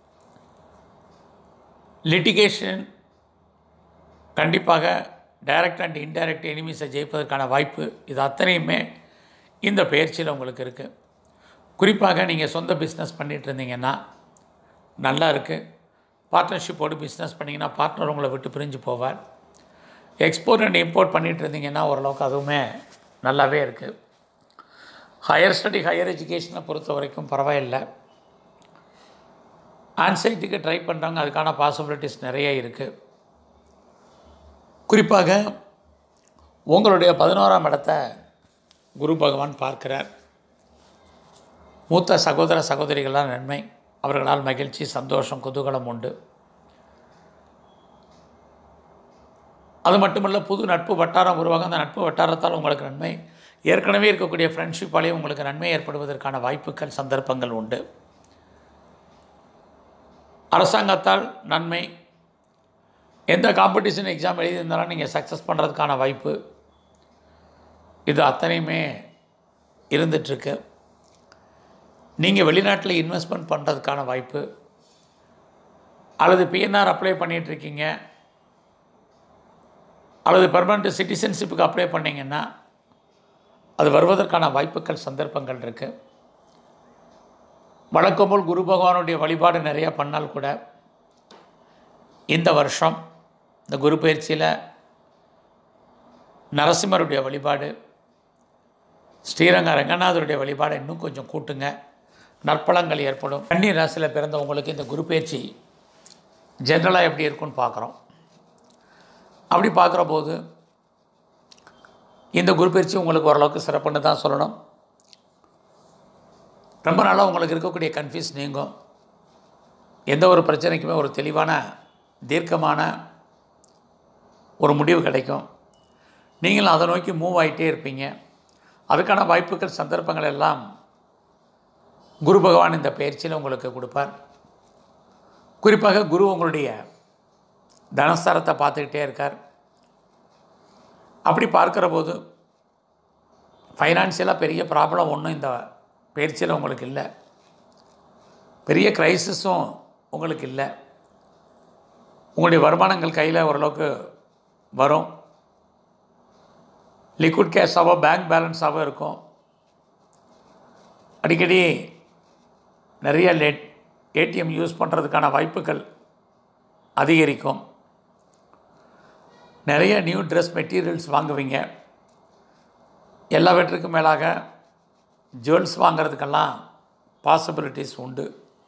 [SPEAKER 1] லிட்டிகேஷன் கண்டிப்பாக டைரக்ட் அண்ட் இன்டைரக்ட் எனிமீஸை ஜெயிப்பதற்கான வாய்ப்பு இது அத்தனையுமே இந்த பயிற்சியில் உங்களுக்கு இருக்குது குறிப்பாக நீங்கள் சொந்த பிஸ்னஸ் பண்ணிகிட்டு இருந்தீங்கன்னா நல்லா இருக்குது பார்ட்னர்ஷிப்போடு பிஸ்னஸ் பண்ணிங்கன்னா பார்ட்னர் உங்களை விட்டு பிரிஞ்சு போவார் எக்ஸ்போர்ட் அண்ட் இம்போர்ட் பண்ணிகிட்டு இருந்தீங்கன்னா ஓரளவுக்கு அதுவுமே நல்லாவே இருக்குது ஹையர் ஸ்டடி ஹையர் எஜுகேஷனை பொறுத்த வரைக்கும் பரவாயில்லை ஆன்சைட்டுக்கு ட்ரை பண்ணுறாங்க அதுக்கான பாசிபிலிட்டிஸ் நிறைய இருக்குது குறிப்பாக உங்களுடைய பதினோராம் இடத்தை குரு பகவான் பார்க்கிறார் மூத்த சகோதர சகோதரிகளால் நன்மை அவர்களால் மகிழ்ச்சி சந்தோஷம் குதூகலம் உண்டு அது மட்டுமல்ல புது நட்பு வட்டாரம் உருவாக அந்த நட்பு வட்டாரத்தால் உங்களுக்கு நன்மை ஏற்கனவே இருக்கக்கூடிய ஃப்ரெண்ட்ஷிப்பாலேயும் உங்களுக்கு நன்மை ஏற்படுவதற்கான வாய்ப்புகள் சந்தர்ப்பங்கள் உண்டு அரசாங்கத்தால் நன்மை எந்த காம்படிஷன் எக்ஸாம் எழுதியிருந்தாலும் நீங்கள் சக்ஸஸ் பண்ணுறதுக்கான வாய்ப்பு இது அத்தனையுமே இருந்துகிட்ருக்கு நீங்கள் வெளிநாட்டில் இன்வெஸ்ட்மெண்ட் பண்ணுறதுக்கான வாய்ப்பு அல்லது பிஎன்ஆர் அப்ளை பண்ணிகிட்ருக்கீங்க அல்லது பெர்மனண்ட் சிட்டிசன்ஷிப்புக்கு அப்ளை பண்ணிங்கன்னா அது வருவதற்கான வாய்ப்புகள் சந்தர்ப்பங்கள் இருக்குது வழக்கம் போல் குரு பகவானுடைய வழிபாடு நிறையா பண்ணால் கூட இந்த வருஷம் இந்த குரு பயிற்சியில் நரசிம்மருடைய வழிபாடு ஸ்ரீரங்க ரங்கநாதருடைய வழிபாடு இன்னும் கொஞ்சம் கூட்டுங்க நற்பலங்கள் ஏற்படும் கன்னி ராசியில் பிறந்தவங்களுக்கு இந்த குரு பயிற்சி ஜென்ரலாக எப்படி இருக்குன்னு பார்க்குறோம் அப்படி பார்க்குற போது இந்த குரு பயிற்சி உங்களுக்கு ஓரளவுக்கு சிறப்புன்னு தான் சொல்லணும் ரொம்ப நாளாக உங்களுக்கு இருக்கக்கூடிய கன்ஃபியூஸ் நீங்கும் எந்த ஒரு பிரச்சனைக்குமே ஒரு தெளிவான தீர்க்கமான ஒரு முடிவு கிடைக்கும் நீங்களும் அதை நோக்கி மூவ் ஆகிட்டே இருப்பீங்க அதுக்கான வாய்ப்புகள் சந்தர்ப்பங்கள் எல்லாம் குரு பகவான் இந்த பயிற்சியில் உங்களுக்கு கொடுப்பார் குறிப்பாக குரு உங்களுடைய தனஸ்தாரத்தை பார்த்துக்கிட்டே இருக்கார் அப்படி பார்க்குற போது ஃபைனான்சியலாக பெரிய ப்ராப்ளம் ஒன்றும் இந்த பயிற்சியில் உங்களுக்கு இல்லை பெரிய க்ரைசிஸும் உங்களுக்கு இல்லை உங்களுடைய வருமானங்கள் கையில் ஓரளவுக்கு வரும் லிக்விட் கேஷாவோ பேங்க் பேலன்ஸாவோ இருக்கும் அடிக்கடி நிறைய லேட் ஏடிஎம் யூஸ் பண்ணுறதுக்கான வாய்ப்புகள் அதிகரிக்கும் நிறைய நியூ ட்ரெஸ் மெட்டீரியல்ஸ் வாங்குவீங்க எல்லாவற்றுக்கும் மேலாக ஜுவல்ஸ் வாங்கிறதுக்கெல்லாம் பாசிபிலிட்டிஸ் உண்டு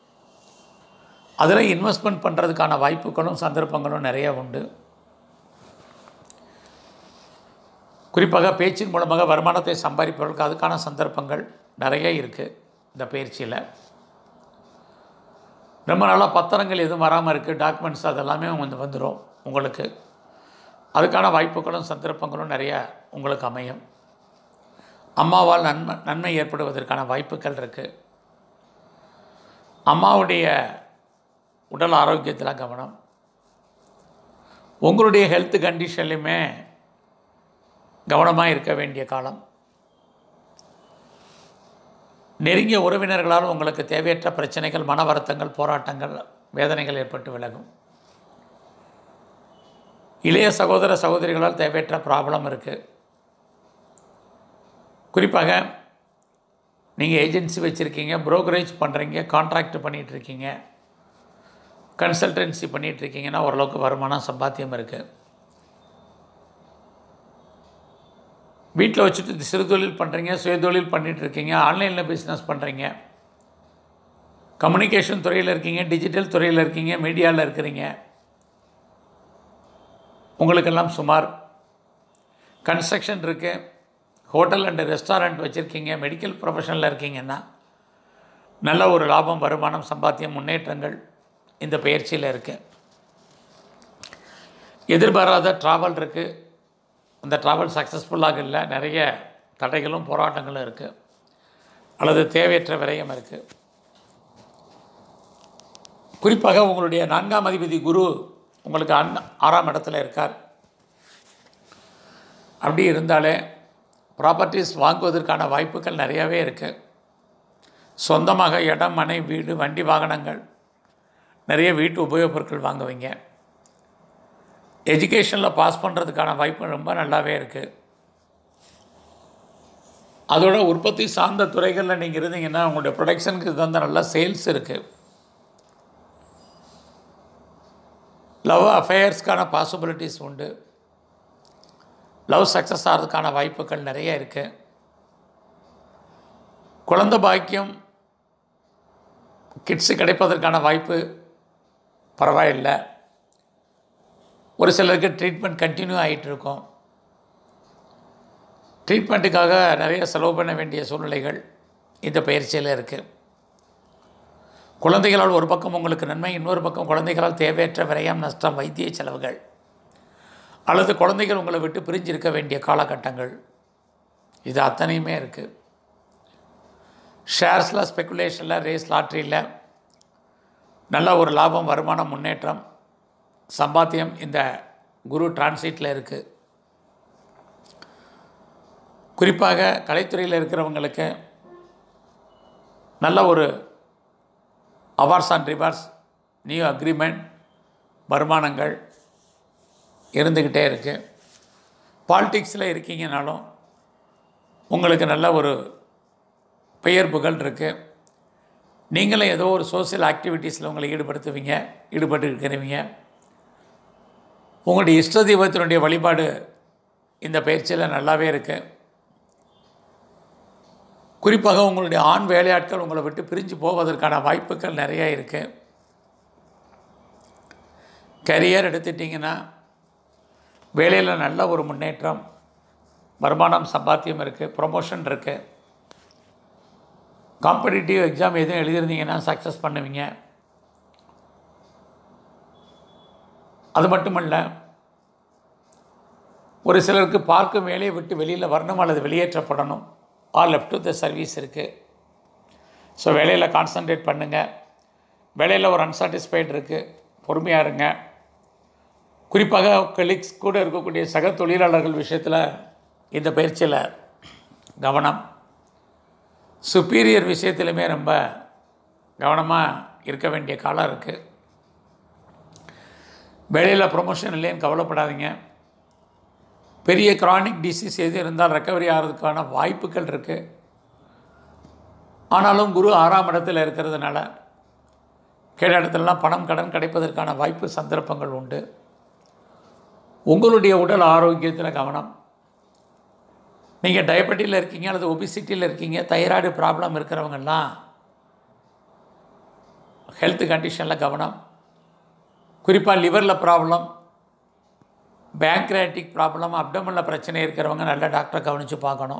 [SPEAKER 1] அதில் இன்வெஸ்ட்மெண்ட் பண்ணுறதுக்கான வாய்ப்புகளும் சந்தர்ப்பங்களும் நிறைய உண்டு குறிப்பாக பேச்சின் மூலமாக வருமானத்தை சம்பாதிப்பவர்களுக்கு அதுக்கான சந்தர்ப்பங்கள் நிறைய இருக்குது இந்த பயிற்சியில் ரொம்ப நாளாக பத்திரங்கள் எதுவும் வராமல் இருக்குது டாக்குமெண்ட்ஸ் அதெல்லாமே வந்து வந்துடும் உங்களுக்கு அதுக்கான வாய்ப்புகளும் சந்தர்ப்பங்களும் நிறையா உங்களுக்கு அமையும் அம்மாவால் நன்மை நன்மை ஏற்படுவதற்கான வாய்ப்புகள் இருக்குது அம்மாவுடைய உடல் ஆரோக்கியத்தில் கவனம் உங்களுடைய ஹெல்த் கண்டிஷன்லையுமே கவனமாக இருக்க வேண்டிய காலம் நெருங்கிய உறவினர்களால் உங்களுக்கு தேவையற்ற பிரச்சனைகள் மன வருத்தங்கள் போராட்டங்கள் வேதனைகள் ஏற்பட்டு விலகும் இளைய சகோதர சகோதரிகளால் தேவையற்ற ப்ராப்ளம் இருக்குது குறிப்பாக நீங்கள் ஏஜென்சி வச்சுருக்கீங்க ப்ரோக்கரேஜ் பண்ணுறீங்க கான்ட்ராக்ட் பண்ணிகிட்ருக்கீங்க கன்சல்டன்சி பண்ணிகிட்ருக்கீங்கன்னா ஓரளவுக்கு வருமானம் சம்பாத்தியம் இருக்குது வீட்டில் வச்சுட்டு சிறு தொழில் பண்ணுறீங்க சுயதொழில் பண்ணிகிட்ருக்கீங்க ஆன்லைனில் பிஸ்னஸ் பண்ணுறீங்க கம்யூனிகேஷன் துறையில் இருக்கீங்க டிஜிட்டல் துறையில் இருக்கீங்க மீடியாவில் இருக்கிறீங்க உங்களுக்கெல்லாம் சுமார் கன்ஸ்ட்ரக்ஷன் இருக்குது ஹோட்டல் அண்டு ரெஸ்டாரண்ட் வச்சுருக்கீங்க மெடிக்கல் ப்ரொஃபஷனில் இருக்கீங்கன்னா நல்ல ஒரு லாபம் வருமானம் சம்பாத்தியம் முன்னேற்றங்கள் இந்த பயிற்சியில் இருக்குது எதிர்பாராத ட்ராவல் இருக்குது அந்த ட்ராவல் சக்ஸஸ்ஃபுல்லாக இல்லை நிறைய தடைகளும் போராட்டங்களும் இருக்குது அல்லது தேவையற்ற விரயம் இருக்குது குறிப்பாக உங்களுடைய நான்காம் அதிபதி குரு உங்களுக்கு அன் ஆறாம் இடத்துல இருக்கார் அப்படி இருந்தாலே ப்ராப்பர்ட்டிஸ் வாங்குவதற்கான வாய்ப்புகள் நிறையாவே இருக்குது சொந்தமாக இடம் மனை வீடு வண்டி வாகனங்கள் நிறைய வீட்டு உபயோகப் பொருட்கள் வாங்குவீங்க எஜுகேஷனில் பாஸ் பண்ணுறதுக்கான வாய்ப்பு ரொம்ப நல்லாவே இருக்குது அதோட உற்பத்தி சார்ந்த துறைகளில் நீங்கள் இருந்தீங்கன்னா உங்களுடைய ப்ரொடக்ஷனுக்கு தகுந்த நல்ல சேல்ஸ் இருக்குது லவ் அஃபேர்ஸ்க்கான பாசிபிலிட்டிஸ் உண்டு லவ் சக்ஸஸ் ஆகிறதுக்கான வாய்ப்புகள் நிறைய இருக்குது குழந்த பாக்கியம் கிட்ஸு கிடைப்பதற்கான வாய்ப்பு பரவாயில்லை ஒரு சிலருக்கு ட்ரீட்மெண்ட் கண்டினியூ ஆகிட்டு இருக்கும் ட்ரீட்மெண்ட்டுக்காக நிறைய செலவு பண்ண வேண்டிய சூழ்நிலைகள் இந்த பயிற்சியில் இருக்குது குழந்தைகளால் ஒரு பக்கம் உங்களுக்கு நன்மை இன்னொரு பக்கம் குழந்தைகளால் தேவையற்ற விரயம் நஷ்டம் வைத்திய செலவுகள் அல்லது குழந்தைகள் உங்களை விட்டு பிரிஞ்சிருக்க வேண்டிய காலகட்டங்கள் இது அத்தனையுமே இருக்குது ஷேர்ஸில் ஸ்பெக்குலேஷனில் ரேஸ் லாட்ரியில் நல்ல ஒரு லாபம் வருமானம் முன்னேற்றம் சம்பாத்தியம் இந்த குரு டிரான்சிட்டில் இருக்குது குறிப்பாக கலைத்துறையில் இருக்கிறவங்களுக்கு நல்ல ஒரு awards and rewards new agreement வருமானங்கள் இருந்துக்கிட்டே இருக்குது பாலிடிக்ஸில் இருக்கீங்கனாலும் உங்களுக்கு நல்ல ஒரு பெயர் புகழ் இருக்குது நீங்களும் ஏதோ ஒரு சோஷியல் ஆக்டிவிட்டீஸில் உங்களை ஈடுபடுத்துவீங்க ஈடுபட்டு இருக்கிறவங்க உங்களுடைய இஷ்ட தெய்வத்தினுடைய வழிபாடு இந்த பயிற்சியில் நல்லாவே இருக்குது குறிப்பாக உங்களுடைய ஆண் வேலையாட்கள் உங்களை விட்டு பிரிஞ்சு போவதற்கான வாய்ப்புகள் நிறைய இருக்குது கரியர் எடுத்துட்டிங்கன்னா வேலையில் நல்ல ஒரு முன்னேற்றம் வருமானம் சம்பாத்தியம் இருக்குது ப்ரொமோஷன் இருக்குது காம்படிட்டிவ் எக்ஸாம் எதுவும் எழுதியிருந்தீங்கன்னா சக்ஸஸ் பண்ணுவீங்க அது மட்டுமல்ல ஒரு சிலருக்கு பார்க்கும் வேலையை விட்டு வெளியில் வரணும் அல்லது வெளியேற்றப்படணும் all left to the service இருக்குது ஸோ வேலையில் கான்சன்ட்ரேட் பண்ணுங்கள் வேலையில் ஒரு அன்சாட்டிஸ்ஃபைட் இருக்குது பொறுமையாக இருங்க குறிப்பாக கலீக்ஸ் கூட இருக்கக்கூடிய சக தொழிலாளர்கள் விஷயத்தில் இந்த பயிற்சியில் கவனம் சுப்பீரியர் விஷயத்திலுமே ரொம்ப கவனமாக இருக்க வேண்டிய காலம் இருக்குது வேலையில் ப்ரொமோஷன் இல்லைன்னு கவலைப்படாதீங்க பெரிய கிரானிக் டிசீஸ் எது இருந்தால் ரெக்கவரி ஆகிறதுக்கான வாய்ப்புகள் இருக்குது ஆனாலும் குரு ஆறாம் இடத்துல இருக்கிறதுனால கீழ இடத்துலலாம் பணம் கடன் கிடைப்பதற்கான வாய்ப்பு சந்தர்ப்பங்கள் உண்டு உங்களுடைய உடல் ஆரோக்கியத்தில் கவனம் நீங்கள் டயபெட்டியில் இருக்கீங்க அல்லது ஒபிசிட்டியில் இருக்கீங்க தைராய்டு ப்ராப்ளம் இருக்கிறவங்கெல்லாம் ஹெல்த் கண்டிஷனில் கவனம் குறிப்பாக லிவரில் ப்ராப்ளம் பேங்க்ரேட்டிக் ப்ராப்ளம் அப்டமனில் பிரச்சனை இருக்கிறவங்க நல்ல டாக்டரை கவனித்து பார்க்கணும்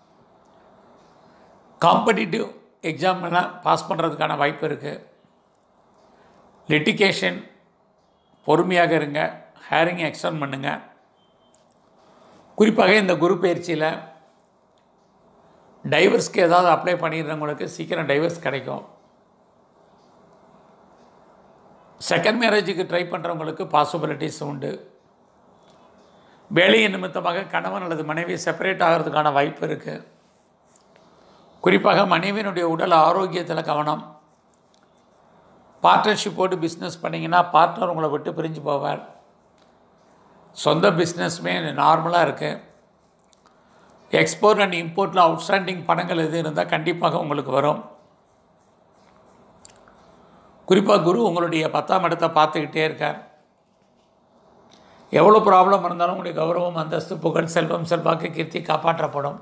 [SPEAKER 1] காம்படிட்டிவ் எக்ஸாம்லாம் பாஸ் பண்ணுறதுக்கான வாய்ப்பு இருக்குது லிட்டிகேஷன் பொறுமையாக இருங்க ஹேரிங் எக்ஸ்டன் பண்ணுங்கள் குறிப்பாக இந்த குரு பயிற்சியில் டைவர்ஸ்க்கு ஏதாவது அப்ளை பண்ணிடுறவங்களுக்கு சீக்கிரம் டைவர்ஸ் கிடைக்கும் செகண்ட் மேரேஜுக்கு ட்ரை பண்ணுறவங்களுக்கு பாசிபிலிட்டிஸ் உண்டு வேலையின் நிமித்தமாக கணவன் அல்லது மனைவி செப்பரேட் ஆகிறதுக்கான வாய்ப்பு இருக்குது குறிப்பாக மனைவியினுடைய உடல் ஆரோக்கியத்தில் கவனம் பார்ட்னர்ஷிப் போட்டு பிஸ்னஸ் பண்ணிங்கன்னா பார்ட்னர் உங்களை விட்டு பிரிஞ்சு போவார் சொந்த பிஸ்னஸ்மே நார்மலாக இருக்குது எக்ஸ்போர்ட் அண்ட் இம்போர்ட்டில் அவுட்ஸ்டாண்டிங் பணங்கள் எது இருந்தால் கண்டிப்பாக உங்களுக்கு வரும் குறிப்பாக குரு உங்களுடைய பத்தாம் இடத்தை பார்த்துக்கிட்டே இருக்கார் எவ்வளோ ப்ராப்ளம் இருந்தாலும் உங்களுடைய கௌரவம் அந்தஸ்து புகழ் செல்வம் செல்வாக்கு கீர்த்தி காப்பாற்றப்படும்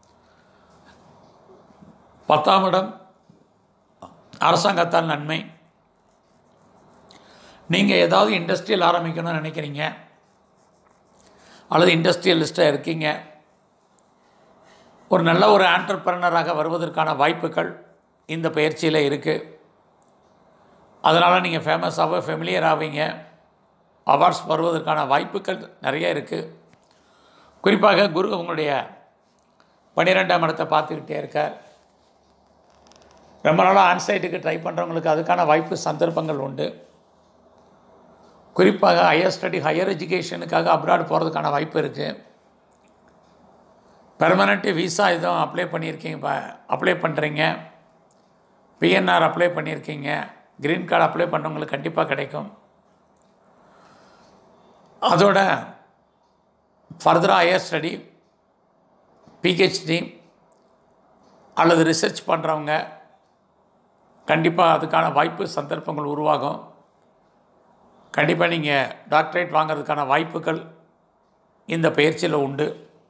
[SPEAKER 1] பத்தாம் இடம் அரசாங்கத்தால் நன்மை நீங்கள் ஏதாவது இண்டஸ்ட்ரியல் ஆரம்பிக்கணும்னு நினைக்கிறீங்க அல்லது இண்டஸ்ட்ரியலிஸ்ட்டாக இருக்கீங்க ஒரு நல்ல ஒரு ஆண்டர்பிரனராக வருவதற்கான வாய்ப்புகள் இந்த பயிற்சியில் இருக்குது அதனால் நீங்கள் ஃபேமஸாக ஃபெமிலியர் ஆவீங்க அவார்ட்ஸ் வருவதற்கான வாய்ப்புகள் நிறைய இருக்குது குறிப்பாக குரு உங்களுடைய பன்னிரெண்டாம் இடத்தை பார்த்துக்கிட்டே இருக்கார் ரொம்ப நாளாக ஆன்சைட்டுக்கு ட்ரை பண்ணுறவங்களுக்கு அதுக்கான வாய்ப்பு சந்தர்ப்பங்கள் உண்டு குறிப்பாக ஹையர் ஸ்டடி ஹையர் எஜுகேஷனுக்காக அப்ராட் போகிறதுக்கான வாய்ப்பு இருக்குது பெர்மனண்ட்டு விசா எதுவும் அப்ளை பண்ணியிருக்கீங்க இப்போ அப்ளை பண்ணுறீங்க பிஎன்ஆர் அப்ளை பண்ணியிருக்கீங்க க்ரீன் கார்டு அப்ளை பண்ணுறவங்களுக்கு கண்டிப்பாக கிடைக்கும் அதோட ஃபர்தராக ஹையர் ஸ்டடி பிஹெச்டி அல்லது ரிசர்ச் பண்ணுறவங்க கண்டிப்பாக அதுக்கான வாய்ப்பு சந்தர்ப்பங்கள் உருவாகும் கண்டிப்பாக நீங்கள் டாக்டரேட் வாங்கிறதுக்கான வாய்ப்புகள் இந்த பயிற்சியில் உண்டு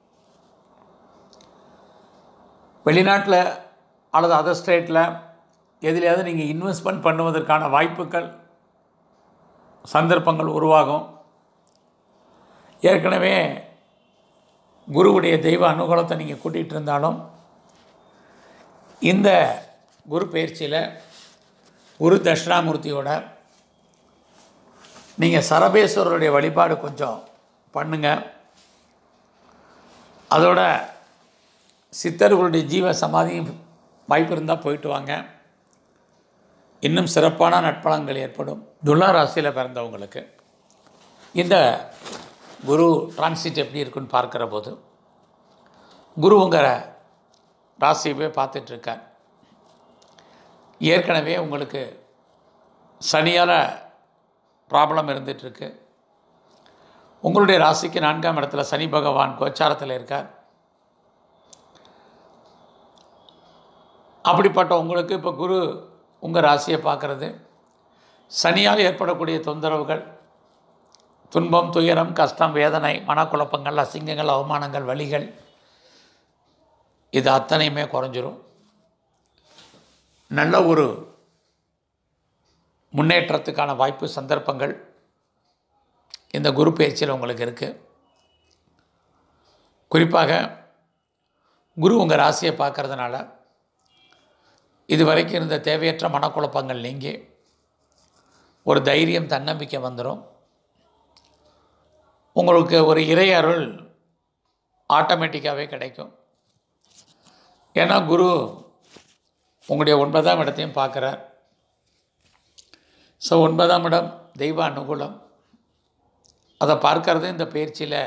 [SPEAKER 1] வெளிநாட்டில் அல்லது அதர் ஸ்டேட்டில் எதுலையாவது நீங்கள் இன்வெஸ்ட்மெண்ட் பண்ணுவதற்கான வாய்ப்புகள் சந்தர்ப்பங்கள் உருவாகும் ஏற்கனவே குருவுடைய தெய்வ அனுகூலத்தை நீங்கள் கூட்டிகிட்டு இருந்தாலும் இந்த குரு பயிற்சியில் குரு தட்சிணாமூர்த்தியோட நீங்கள் சரபேஸ்வரருடைய வழிபாடு கொஞ்சம் பண்ணுங்கள் அதோட சித்தர்களுடைய ஜீவ சமாதியும் வாய்ப்பு இருந்தால் போயிட்டு வாங்க இன்னும் சிறப்பான நட்பலங்கள் ஏற்படும் துலா ராசியில் பிறந்தவங்களுக்கு இந்த குரு டிரான்சிட் எப்படி இருக்குன்னு பார்க்குற போது குரு உங்கள் ராசியவே பார்த்துட்ருக்கார் ஏற்கனவே உங்களுக்கு சனியால் ப்ராப்ளம் இருந்துகிட்ருக்கு உங்களுடைய ராசிக்கு நான்காம் இடத்துல சனி பகவான் கோச்சாரத்தில் இருக்கார் அப்படிப்பட்ட உங்களுக்கு இப்போ குரு உங்கள் ராசியை பார்க்குறது சனியால் ஏற்படக்கூடிய தொந்தரவுகள் துன்பம் துயரம் கஷ்டம் வேதனை மனக்குழப்பங்கள் அசிங்கங்கள் அவமானங்கள் வலிகள் இது அத்தனையுமே குறைஞ்சிரும் நல்ல ஒரு முன்னேற்றத்துக்கான வாய்ப்பு சந்தர்ப்பங்கள் இந்த குரு பயிற்சியில் உங்களுக்கு இருக்குது குறிப்பாக குரு உங்கள் ராசியை பார்க்கறதுனால இது வரைக்கும் இருந்த தேவையற்ற மனக்குழப்பங்கள் நீங்கி ஒரு தைரியம் தன்னம்பிக்கை வந்துடும் உங்களுக்கு ஒரு இறை அருள் ஆட்டோமேட்டிக்காகவே கிடைக்கும் ஏன்னா குரு உங்களுடைய ஒன்பதாம் இடத்தையும் பார்க்குறார் ஸோ ஒன்பதாம் இடம் தெய்வ அனுகூலம் அதை பார்க்கறது இந்த பயிற்சியில்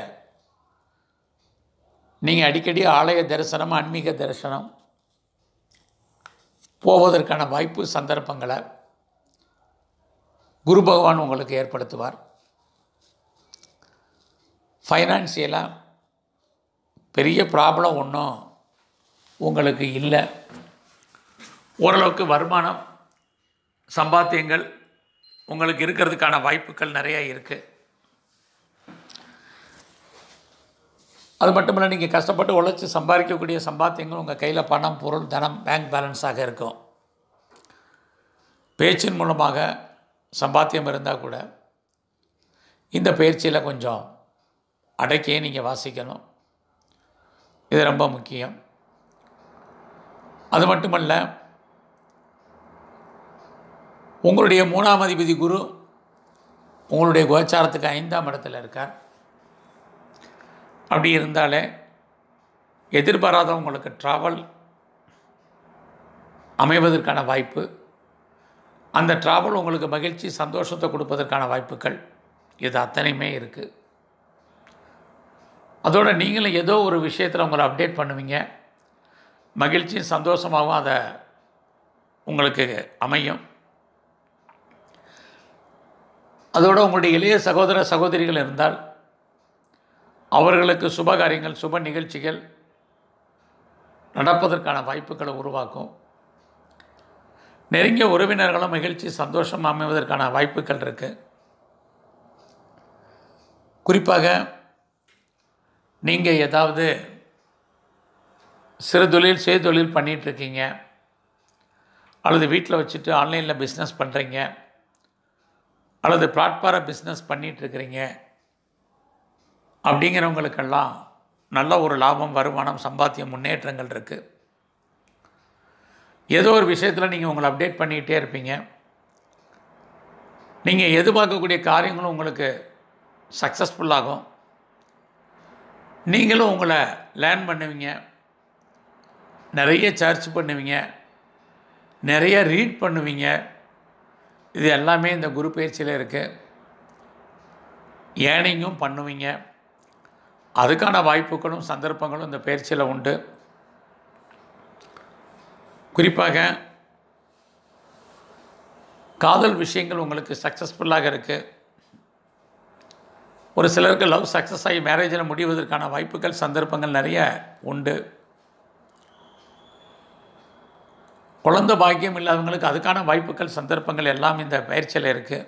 [SPEAKER 1] நீங்கள் அடிக்கடி ஆலய தரிசனம் ஆன்மீக தரிசனம் போவதற்கான வாய்ப்பு சந்தர்ப்பங்களை குரு பகவான் உங்களுக்கு ஏற்படுத்துவார் ஃபைனான்சியலாக பெரிய ப்ராப்ளம் ஒன்றும் உங்களுக்கு இல்லை ஓரளவுக்கு வருமானம் சம்பாத்தியங்கள் உங்களுக்கு இருக்கிறதுக்கான வாய்ப்புகள் நிறைய இருக்குது அது மட்டும் இல்லை நீங்கள் கஷ்டப்பட்டு உழைச்சி சம்பாதிக்கக்கூடிய சம்பாத்தியங்கள் உங்கள் கையில் பணம் பொருள் தனம் பேங்க் பேலன்ஸாக இருக்கும் பேச்சின் மூலமாக சம்பாத்தியம் இருந்தால் கூட இந்த பயிற்சியில் கொஞ்சம் அடக்கியே நீங்கள் வாசிக்கணும் இது ரொம்ப முக்கியம் அது மட்டுமல்ல உங்களுடைய மூணாம் அதிபதி குரு உங்களுடைய கோச்சாரத்துக்கு ஐந்தாம் இடத்துல இருக்கார் அப்படி இருந்தாலே எதிர்பாராத உங்களுக்கு ட்ராவல் அமைவதற்கான வாய்ப்பு அந்த ட்ராவல் உங்களுக்கு மகிழ்ச்சி சந்தோஷத்தை கொடுப்பதற்கான வாய்ப்புகள் இது அத்தனையுமே இருக்குது அதோட நீங்களும் ஏதோ ஒரு விஷயத்தில் உங்களை அப்டேட் பண்ணுவீங்க மகிழ்ச்சியும் சந்தோஷமாகவும் அதை உங்களுக்கு அமையும் அதோட உங்களுடைய இளைய சகோதர சகோதரிகள் இருந்தால் அவர்களுக்கு சுப காரியங்கள் சுப நிகழ்ச்சிகள் நடப்பதற்கான வாய்ப்புகளை உருவாக்கும் நெருங்கிய உறவினர்களும் மகிழ்ச்சி சந்தோஷம் அமைவதற்கான வாய்ப்புகள் இருக்குது குறிப்பாக நீங்கள் ஏதாவது சிறு தொழில் சுய தொழில் பண்ணிகிட்ருக்கீங்க அல்லது வீட்டில் வச்சுட்டு ஆன்லைனில் பிஸ்னஸ் பண்ணுறீங்க அல்லது பிளாட்பார பிஸ்னஸ் பண்ணிகிட்ருக்கிறீங்க அப்படிங்கிறவங்களுக்கெல்லாம் நல்ல ஒரு லாபம் வருமானம் சம்பாத்தியம் முன்னேற்றங்கள் இருக்குது ஏதோ ஒரு விஷயத்தில் நீங்கள் உங்களை அப்டேட் பண்ணிக்கிட்டே இருப்பீங்க நீங்கள் எதிர்பார்க்கக்கூடிய காரியங்களும் உங்களுக்கு சக்ஸஸ்ஃபுல்லாகும் நீங்களும் உங்களை லேர்ன் பண்ணுவீங்க நிறைய சர்ச் பண்ணுவீங்க நிறைய ரீட் பண்ணுவீங்க இது எல்லாமே இந்த குரு பயிற்சியில் இருக்குது ஏனிங்கும் பண்ணுவீங்க அதுக்கான வாய்ப்புகளும் சந்தர்ப்பங்களும் இந்த பயிற்சியில் உண்டு குறிப்பாக காதல் விஷயங்கள் உங்களுக்கு சக்ஸஸ்ஃபுல்லாக இருக்குது ஒரு சிலருக்கு லவ் சக்ஸஸ் ஆகி மேரேஜில் முடிவதற்கான வாய்ப்புகள் சந்தர்ப்பங்கள் நிறைய உண்டு குழந்த பாக்கியம் இல்லாதவங்களுக்கு அதுக்கான வாய்ப்புகள் சந்தர்ப்பங்கள் எல்லாம் இந்த பயிற்சியில் இருக்குது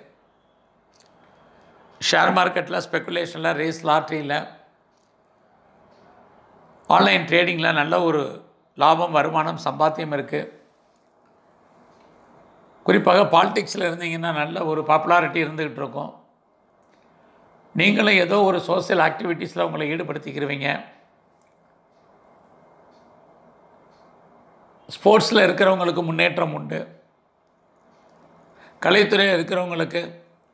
[SPEAKER 1] ஷேர் மார்க்கெட்டில் ஸ்பெக்குலேஷனில் ரேஸ் லாட்ரியில் ஆன்லைன் ட்ரேடிங்கில் நல்ல ஒரு லாபம் வருமானம் சம்பாத்தியம் இருக்குது குறிப்பாக பாலிடிக்ஸில் இருந்தீங்கன்னா நல்ல ஒரு பாப்புலாரிட்டி இருந்துக்கிட்டு இருக்கும் நீங்களும் ஏதோ ஒரு சோசியல் ஆக்டிவிட்டீஸில் உங்களை ஈடுபடுத்திக்கிறவங்க ஸ்போர்ட்ஸில் இருக்கிறவங்களுக்கு முன்னேற்றம் உண்டு கலைத்துறையில் இருக்கிறவங்களுக்கு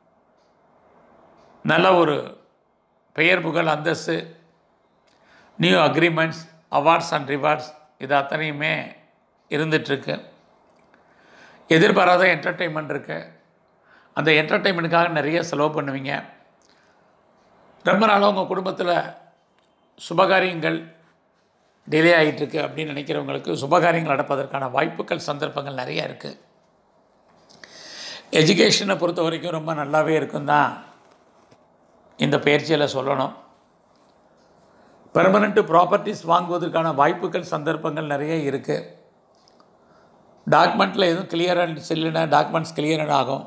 [SPEAKER 1] நல்ல ஒரு பெயர் புகழ் அந்தஸ்து new agreements awards and rewards இது அத்தனையுமே இருந்துகிட்ருக்கு எதிர்பாராத என்டர்டெயின்மெண்ட் இருக்குது அந்த என்டர்டெயின்மெண்ட்டுக்காக நிறைய செலவு பண்ணுவீங்க ரொம்ப நாளாக உங்கள் குடும்பத்தில் சுபகாரியங்கள் டிலே ஆகிட்டுருக்கு அப்படின்னு நினைக்கிறவங்களுக்கு சுபகாரியங்கள் நடப்பதற்கான வாய்ப்புகள் சந்தர்ப்பங்கள் நிறையா இருக்குது எஜுகேஷனை பொறுத்த வரைக்கும் ரொம்ப நல்லாவே இருக்கும் தான் இந்த பயிற்சியில் சொல்லணும் பெர்மனண்ட்டு ப்ராப்பர்ட்டிஸ் வாங்குவதற்கான வாய்ப்புகள் சந்தர்ப்பங்கள் நிறைய இருக்குது டாக்குமெண்ட்டில் எதுவும் கிளியராக செல்லுனா டாக்குமெண்ட்ஸ் கிளியரன் ஆகும்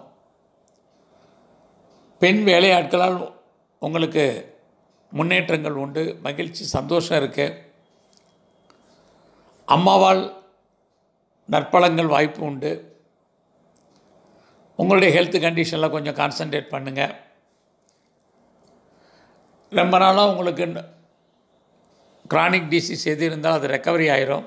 [SPEAKER 1] பெண் வேலையாட்களால் உங்களுக்கு முன்னேற்றங்கள் உண்டு மகிழ்ச்சி சந்தோஷம் இருக்குது அம்மாவால் நற்பலங்கள் வாய்ப்பு உண்டு உங்களுடைய ஹெல்த் கண்டிஷனில் கொஞ்சம் கான்சன்ட்ரேட் பண்ணுங்கள் ரொம்ப நாளாக உங்களுக்கு கிரானிக் டிசீஸ் எது இருந்தால் அது ரெக்கவரி ஆயிரும்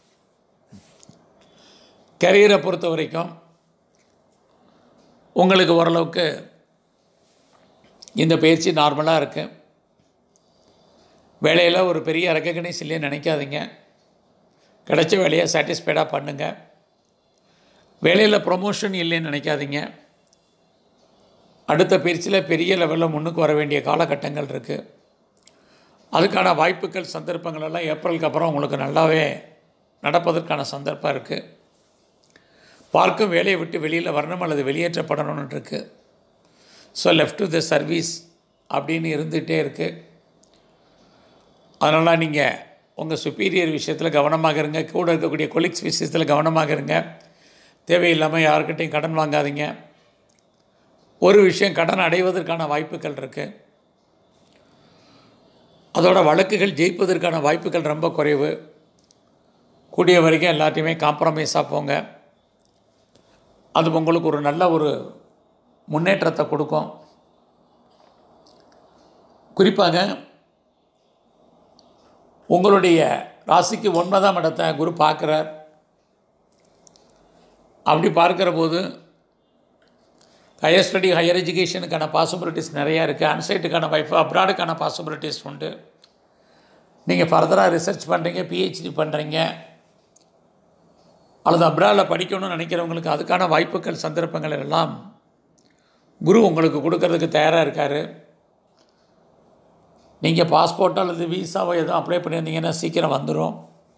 [SPEAKER 1] கரியரை பொறுத்த வரைக்கும் உங்களுக்கு ஓரளவுக்கு இந்த பயிற்சி நார்மலாக இருக்குது வேலையில் ஒரு பெரிய ரெக்கக்னைஸ் இல்லையே நினைக்காதீங்க கிடைச்ச வேலையை சாட்டிஸ்ஃபைடாக பண்ணுங்கள் வேலையில் ப்ரொமோஷன் இல்லைன்னு நினைக்காதீங்க அடுத்த பயிற்சியில் பெரிய லெவலில் முன்னுக்கு வர வேண்டிய காலகட்டங்கள் இருக்குது அதுக்கான வாய்ப்புகள் சந்தர்ப்பங்கள் எல்லாம் ஏப்ரலுக்கு அப்புறம் உங்களுக்கு நல்லாவே நடப்பதற்கான சந்தர்ப்பம் இருக்குது பார்க்கும் வேலையை விட்டு வெளியில் வரணும் அல்லது வெளியேற்றப்படணும்னு இருக்குது so left to the service அப்படின்னு இருந்துகிட்டே இருக்குது அதனால் நீங்கள் உங்கள் சுப்பீரியர் விஷயத்தில் கவனமாக இருங்க கூட இருக்கக்கூடிய கொலிக்ஸ் விஷயத்தில் கவனமாக இருங்க தேவையில்லாமல் யாருக்கிட்டையும் கடன் வாங்காதீங்க ஒரு விஷயம் கடன் அடைவதற்கான வாய்ப்புகள் இருக்குது அதோட வழக்குகள் ஜெயிப்பதற்கான வாய்ப்புகள் ரொம்ப குறைவு கூடிய வரைக்கும் எல்லாத்தையுமே காம்ப்ரமைஸாக போங்க அது உங்களுக்கு ஒரு நல்ல ஒரு முன்னேற்றத்தை கொடுக்கும் குறிப்பாக உங்களுடைய ராசிக்கு ஒன்பதாம் இடத்தை குரு பார்க்குறார் அப்படி பார்க்குற போது ஹையர் ஸ்டடி ஹையர் எஜுகேஷனுக்கான பாசிபிலிட்டிஸ் நிறையா இருக்குது அன்சைட்டுக்கான வாய்ப்பு அப்ராடுக்கான பாசிபிலிட்டிஸ் உண்டு நீங்கள் ஃபர்தராக ரிசர்ச் பண்ணுறீங்க பிஹெச்டி பண்ணுறீங்க அல்லது அப்ராடில் படிக்கணும்னு நினைக்கிறவங்களுக்கு அதுக்கான வாய்ப்புகள் சந்தர்ப்பங்கள் எல்லாம் குரு உங்களுக்கு கொடுக்கறதுக்கு தயாராக இருக்கார் நீங்கள் பாஸ்போர்ட்டோ அல்லது விசாவோ எதுவும் அப்ளை பண்ணியிருந்தீங்கன்னா சீக்கிரம் வந்துடும்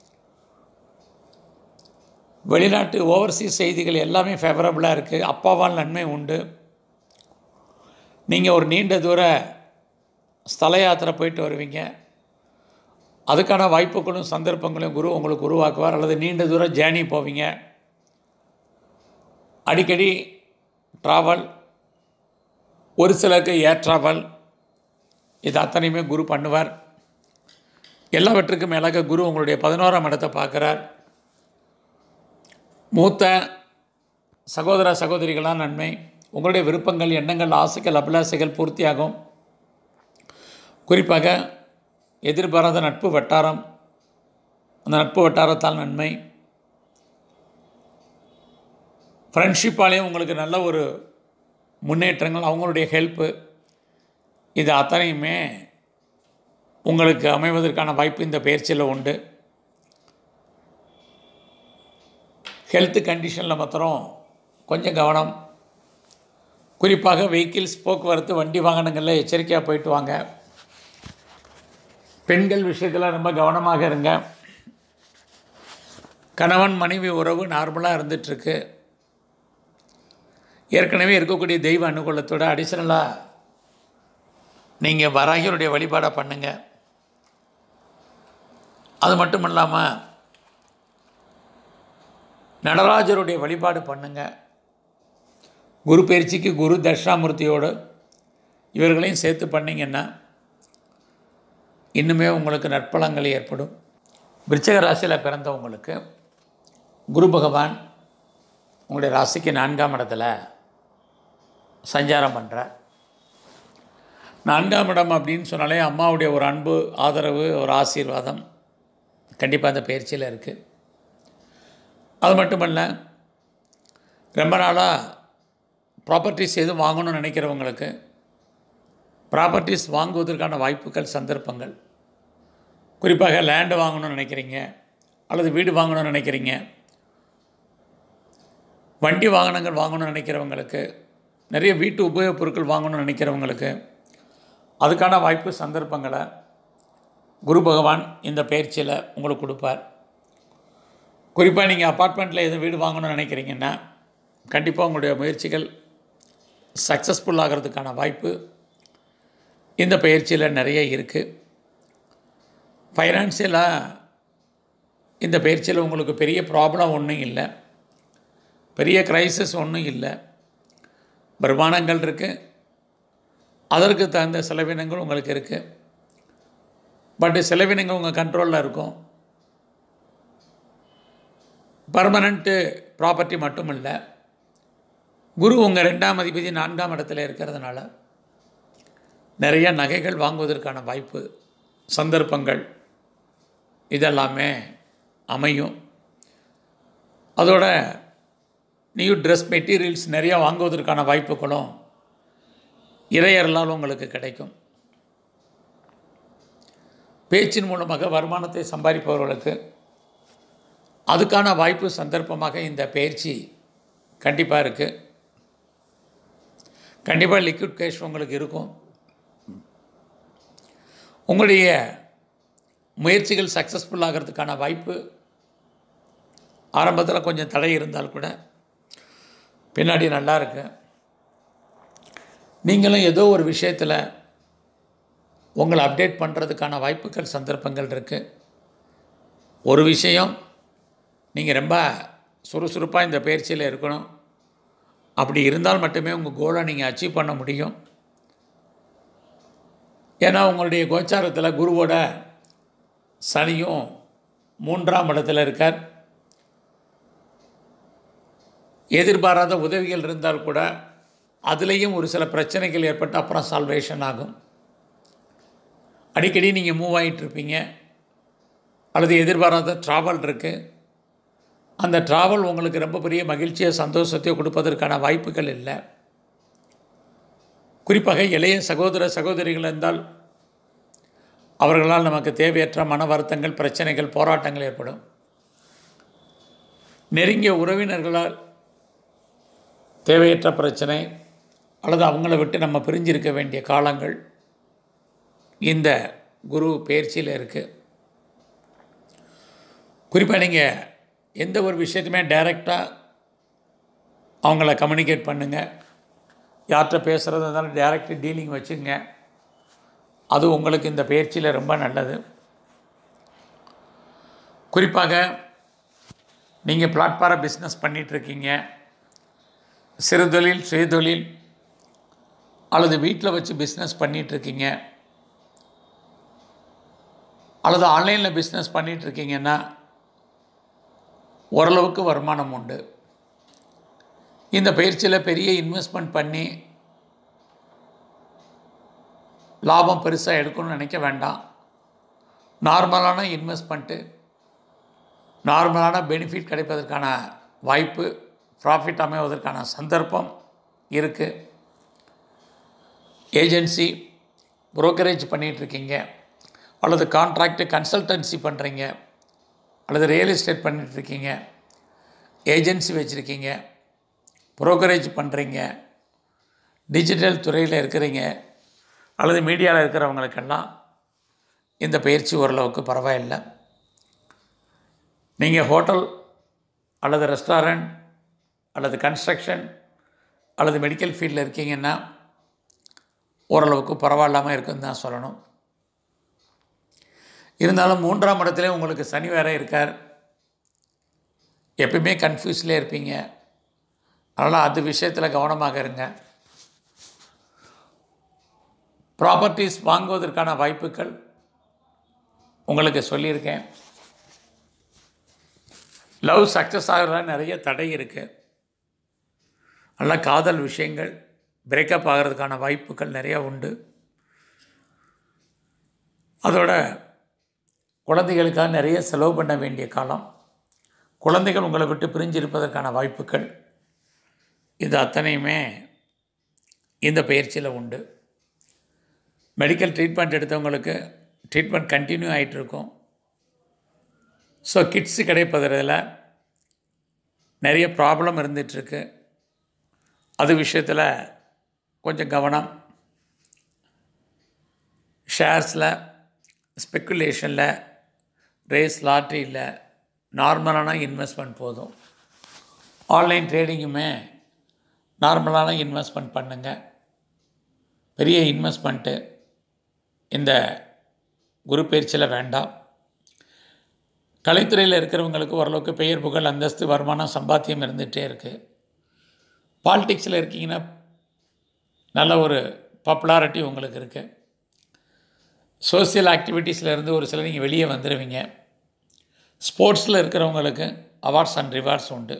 [SPEAKER 1] வெளிநாட்டு ஓவர்சீஸ் செய்திகள் எல்லாமே ஃபேவரபுளாக இருக்குது அப்பாவால் நன்மை உண்டு நீங்கள் ஒரு நீண்ட தூர ஸ்தல யாத்திரை போயிட்டு வருவீங்க அதுக்கான வாய்ப்புகளும் சந்தர்ப்பங்களையும் குரு உங்களுக்கு உருவாக்குவார் அல்லது நீண்ட தூர ஜேர்னி போவீங்க அடிக்கடி ட்ராவல் ஒரு சிலருக்கு ஏர் ட்ராவல் இது அத்தனையுமே குரு பண்ணுவார் எல்லாவற்றுக்கும் மேலாக குரு உங்களுடைய பதினோராம் இடத்தை பார்க்குறார் மூத்த சகோதர சகோதரிகளால் நன்மை உங்களுடைய விருப்பங்கள் எண்ணங்கள் ஆசைகள் அபிலாசைகள் பூர்த்தியாகும் குறிப்பாக எதிர்பாராத நட்பு வட்டாரம் அந்த நட்பு வட்டாரத்தால் நன்மை ஃப்ரெண்ட்ஷிப்பாலேயும் உங்களுக்கு நல்ல ஒரு முன்னேற்றங்கள் அவங்களுடைய ஹெல்ப்பு இது அத்தனையுமே உங்களுக்கு அமைவதற்கான வாய்ப்பு இந்த பயிற்சியில் உண்டு ஹெல்த் கண்டிஷனில் மாத்திரம் கொஞ்சம் கவனம் குறிப்பாக வெஹிக்கிள்ஸ் போக்குவரத்து வண்டி வாகனங்களில் எச்சரிக்கையாக போயிட்டு வாங்க பெண்கள் விஷயத்தில் ரொம்ப கவனமாக இருங்க கணவன் மனைவி உறவு நார்மலாக இருந்துகிட்ருக்கு ஏற்கனவே இருக்கக்கூடிய தெய்வ அனுகூலத்தோட அடிஷ்னலாக நீங்கள் வராகியருடைய வழிபாடை பண்ணுங்கள் அது மட்டும் இல்லாமல் நடராஜருடைய வழிபாடு பண்ணுங்க குரு பயிற்சிக்கு குரு தட்சிணாமூர்த்தியோடு இவர்களையும் சேர்த்து பண்ணிங்கன்னா இன்னுமே உங்களுக்கு நற்பலங்கள் ஏற்படும் விருச்சக ராசியில் பிறந்தவங்களுக்கு குரு பகவான் உங்களுடைய ராசிக்கு நான்காம் இடத்துல சஞ்சாரம் பண்ணுறார் நான்காம் இடம் அப்படின்னு சொன்னாலே அம்மாவுடைய ஒரு அன்பு ஆதரவு ஒரு ஆசீர்வாதம் கண்டிப்பாக அந்த பயிற்சியில் இருக்குது அது மட்டுமல்ல ரொம்ப நாளாக ப்ராப்பர்ட்டிஸ் எதுவும் வாங்கணும்னு நினைக்கிறவங்களுக்கு ப்ராப்பர்ட்டிஸ் வாங்குவதற்கான வாய்ப்புகள் சந்தர்ப்பங்கள் குறிப்பாக லேண்டு வாங்கணும்னு நினைக்கிறீங்க அல்லது வீடு வாங்கணும்னு நினைக்கிறீங்க வண்டி வாகனங்கள் வாங்கணும்னு நினைக்கிறவங்களுக்கு நிறைய வீட்டு உபயோகப் பொருட்கள் வாங்கணும்னு நினைக்கிறவங்களுக்கு அதுக்கான வாய்ப்பு சந்தர்ப்பங்களை குரு பகவான் இந்த பயிற்சியில் உங்களுக்கு கொடுப்பார் குறிப்பாக நீங்கள் அப்பார்ட்மெண்ட்டில் எதுவும் வீடு வாங்கணும்னு நினைக்கிறீங்கன்னா கண்டிப்பாக உங்களுடைய முயற்சிகள் சக்ஸஸ்ஃபுல் ஆகிறதுக்கான வாய்ப்பு இந்த பயிற்சியில் நிறைய இருக்குது ஃபைனான்சியலாக இந்த பயிற்சியில் உங்களுக்கு பெரிய ப்ராப்ளம் ஒன்றும் இல்லை பெரிய கிரைசிஸ் ஒன்றும் இல்லை வருமானங்கள் இருக்குது அதற்கு தகுந்த செலவினங்கள் உங்களுக்கு இருக்குது பட் செலவினங்கள் உங்கள் கண்ட்ரோலில் இருக்கும் பர்மனண்ட்டு ப்ராப்பர்ட்டி மட்டும் இல்லை குரு உங்கள் ரெண்டாம் அதிபதி நான்காம் இடத்துல இருக்கிறதுனால நிறைய நகைகள் வாங்குவதற்கான வாய்ப்பு சந்தர்ப்பங்கள் இதெல்லாமே அமையும் அதோட நியூ ட்ரெஸ் மெட்டீரியல்ஸ் நிறையா வாங்குவதற்கான வாய்ப்புகளும் இறையர்களால் உங்களுக்கு கிடைக்கும் பேச்சின் மூலமாக வருமானத்தை சம்பாதிப்பவர்களுக்கு அதுக்கான வாய்ப்பு சந்தர்ப்பமாக இந்த பயிற்சி கண்டிப்பாக இருக்குது கண்டிப்பாக லிக்விட் கேஷ் உங்களுக்கு இருக்கும் உங்களுடைய முயற்சிகள் சக்ஸஸ்ஃபுல் ஆகிறதுக்கான வாய்ப்பு ஆரம்பத்தில் கொஞ்சம் தடை இருந்தால் கூட பின்னாடி நல்லா இருக்கு நீங்களும் ஏதோ ஒரு விஷயத்தில் உங்களை அப்டேட் பண்ணுறதுக்கான வாய்ப்புகள் சந்தர்ப்பங்கள் இருக்குது ஒரு விஷயம் நீங்கள் ரொம்ப சுறுசுறுப்பாக இந்த பயிற்சியில் இருக்கணும் அப்படி இருந்தால் மட்டுமே உங்கள் கோலை நீங்கள் அச்சீவ் பண்ண முடியும் ஏன்னா உங்களுடைய கோச்சாரத்தில் குருவோட சனியும் மூன்றாம் இடத்துல இருக்கார் எதிர்பாராத உதவிகள் இருந்தால் கூட அதுலேயும் ஒரு சில பிரச்சனைகள் ஏற்பட்டு அப்புறம் சால்வேஷன் ஆகும் அடிக்கடி நீங்கள் மூவ் ஆகிட்டு இருப்பீங்க அல்லது எதிர்பாராத ட்ராவல் இருக்குது அந்த ட்ராவல் உங்களுக்கு ரொம்ப பெரிய மகிழ்ச்சியை சந்தோஷத்தையோ கொடுப்பதற்கான வாய்ப்புகள் இல்லை குறிப்பாக இளைய சகோதர சகோதரிகள் இருந்தால் அவர்களால் நமக்கு தேவையற்ற மன வருத்தங்கள் பிரச்சனைகள் போராட்டங்கள் ஏற்படும் நெருங்கிய உறவினர்களால் தேவையற்ற பிரச்சனை அல்லது அவங்கள விட்டு நம்ம பிரிஞ்சிருக்க வேண்டிய காலங்கள் இந்த குரு பயிற்சியில் இருக்குது குறிப்பாக நீங்கள் எந்த ஒரு விஷயத்தையுமே டைரெக்டாக அவங்கள கம்யூனிகேட் பண்ணுங்கள் யார்கிட்ட பேசுகிறது இருந்தாலும் டைரக்ட் டீலிங் வச்சுங்க அது உங்களுக்கு இந்த பயிற்சியில் ரொம்ப நல்லது குறிப்பாக நீங்கள் பிளாட்ஃபார பிஸ்னஸ் பண்ணிகிட்ருக்கீங்க சிறு தொழில் சுயதொழில் அல்லது வீட்டில் வச்சு பிஸ்னஸ் பண்ணிகிட்ருக்கீங்க அல்லது ஆன்லைனில் பிஸ்னஸ் பண்ணிகிட்ருக்கீங்கன்னா ஓரளவுக்கு வருமானம் உண்டு இந்த பயிற்சியில் பெரிய இன்வெஸ்ட்மெண்ட் பண்ணி லாபம் பெருசாக எடுக்கணும்னு நினைக்க வேண்டாம் நார்மலான இன்வெஸ்ட்மெண்ட்டு நார்மலான பெனிஃபிட் கிடைப்பதற்கான வாய்ப்பு ப்ராஃபிட் அமைவதற்கான சந்தர்ப்பம் இருக்குது ஏஜென்சி புரோக்கரேஜ் பண்ணிகிட்ருக்கீங்க அல்லது கான்ட்ராக்டு கன்சல்டன்சி பண்ணுறீங்க அல்லது ரியல் எஸ்டேட் பண்ணிகிட்ருக்கீங்க ஏஜென்சி வச்சுருக்கீங்க புரோக்கரேஜ் பண்ணுறீங்க டிஜிட்டல் துறையில் இருக்கிறீங்க அல்லது மீடியாவில் இருக்கிறவங்களுக்கெல்லாம் இந்த பயிற்சி ஓரளவுக்கு பரவாயில்லை நீங்கள் ஹோட்டல் அல்லது ரெஸ்டாரண்ட் அல்லது கன்ஸ்ட்ரக்ஷன் அல்லது மெடிக்கல் ஃபீல்டில் இருக்கீங்கன்னா ஓரளவுக்கு பரவாயில்லாமல் இருக்குன்னு தான் சொல்லணும் இருந்தாலும் மூன்றாம் இடத்துல உங்களுக்கு சனி வேற இருக்கார் எப்பயுமே கன்ஃபியூஸ்லேயே இருப்பீங்க அதனால் அது விஷயத்தில் கவனமாக இருங்க ப்ராப்பர்ட்டிஸ் வாங்குவதற்கான வாய்ப்புகள் உங்களுக்கு சொல்லியிருக்கேன் லவ் சக்ஸஸ் ஆகிறதா நிறைய தடை இருக்குது நல்ல காதல் விஷயங்கள் பிரேக்கப் ஆகிறதுக்கான வாய்ப்புகள் நிறையா உண்டு அதோட குழந்தைகளுக்காக நிறைய செலவு பண்ண வேண்டிய காலம் குழந்தைகள் உங்களை விட்டு பிரிஞ்சு இருப்பதற்கான வாய்ப்புகள் இது அத்தனையுமே இந்த பயிற்சியில் உண்டு மெடிக்கல் ட்ரீட்மெண்ட் எடுத்தவங்களுக்கு ட்ரீட்மெண்ட் கண்டினியூ ஆகிட்டுருக்கும் ஸோ கிட்ஸு கிடைப்பதில் நிறைய ப்ராப்ளம் இருந்துகிட்ருக்கு அது விஷயத்தில் கொஞ்சம் கவனம் ஷேர்ஸில் ஸ்பெக்குலேஷனில் ரேஸ் லாட்ரியில் நார்மலான இன்வெஸ்ட்மெண்ட் போதும் ஆன்லைன் ட்ரேடிங்குமே நார்மலான இன்வெஸ்ட்மெண்ட் பண்ணுங்கள் பெரிய இன்வெஸ்ட்மெண்ட்டு இந்த குரு பயிற்சியில் வேண்டாம் கலைத்துறையில் இருக்கிறவங்களுக்கு ஓரளவுக்கு பெயர் புகழ் அந்தஸ்து வருமானம் சம்பாத்தியம் இருந்துகிட்டே இருக்குது பாலிடிக்ஸில் இருக்கீங்கன்னா நல்ல ஒரு பாப்புலாரிட்டி உங்களுக்கு இருக்குது சோசியல் ஆக்டிவிட்டீஸில் இருந்து ஒரு சில நீங்கள் வெளியே வந்துடுவீங்க ஸ்போர்ட்ஸில் இருக்கிறவங்களுக்கு அவார்ட்ஸ் அண்ட் ரிவார்ட்ஸ் உண்டு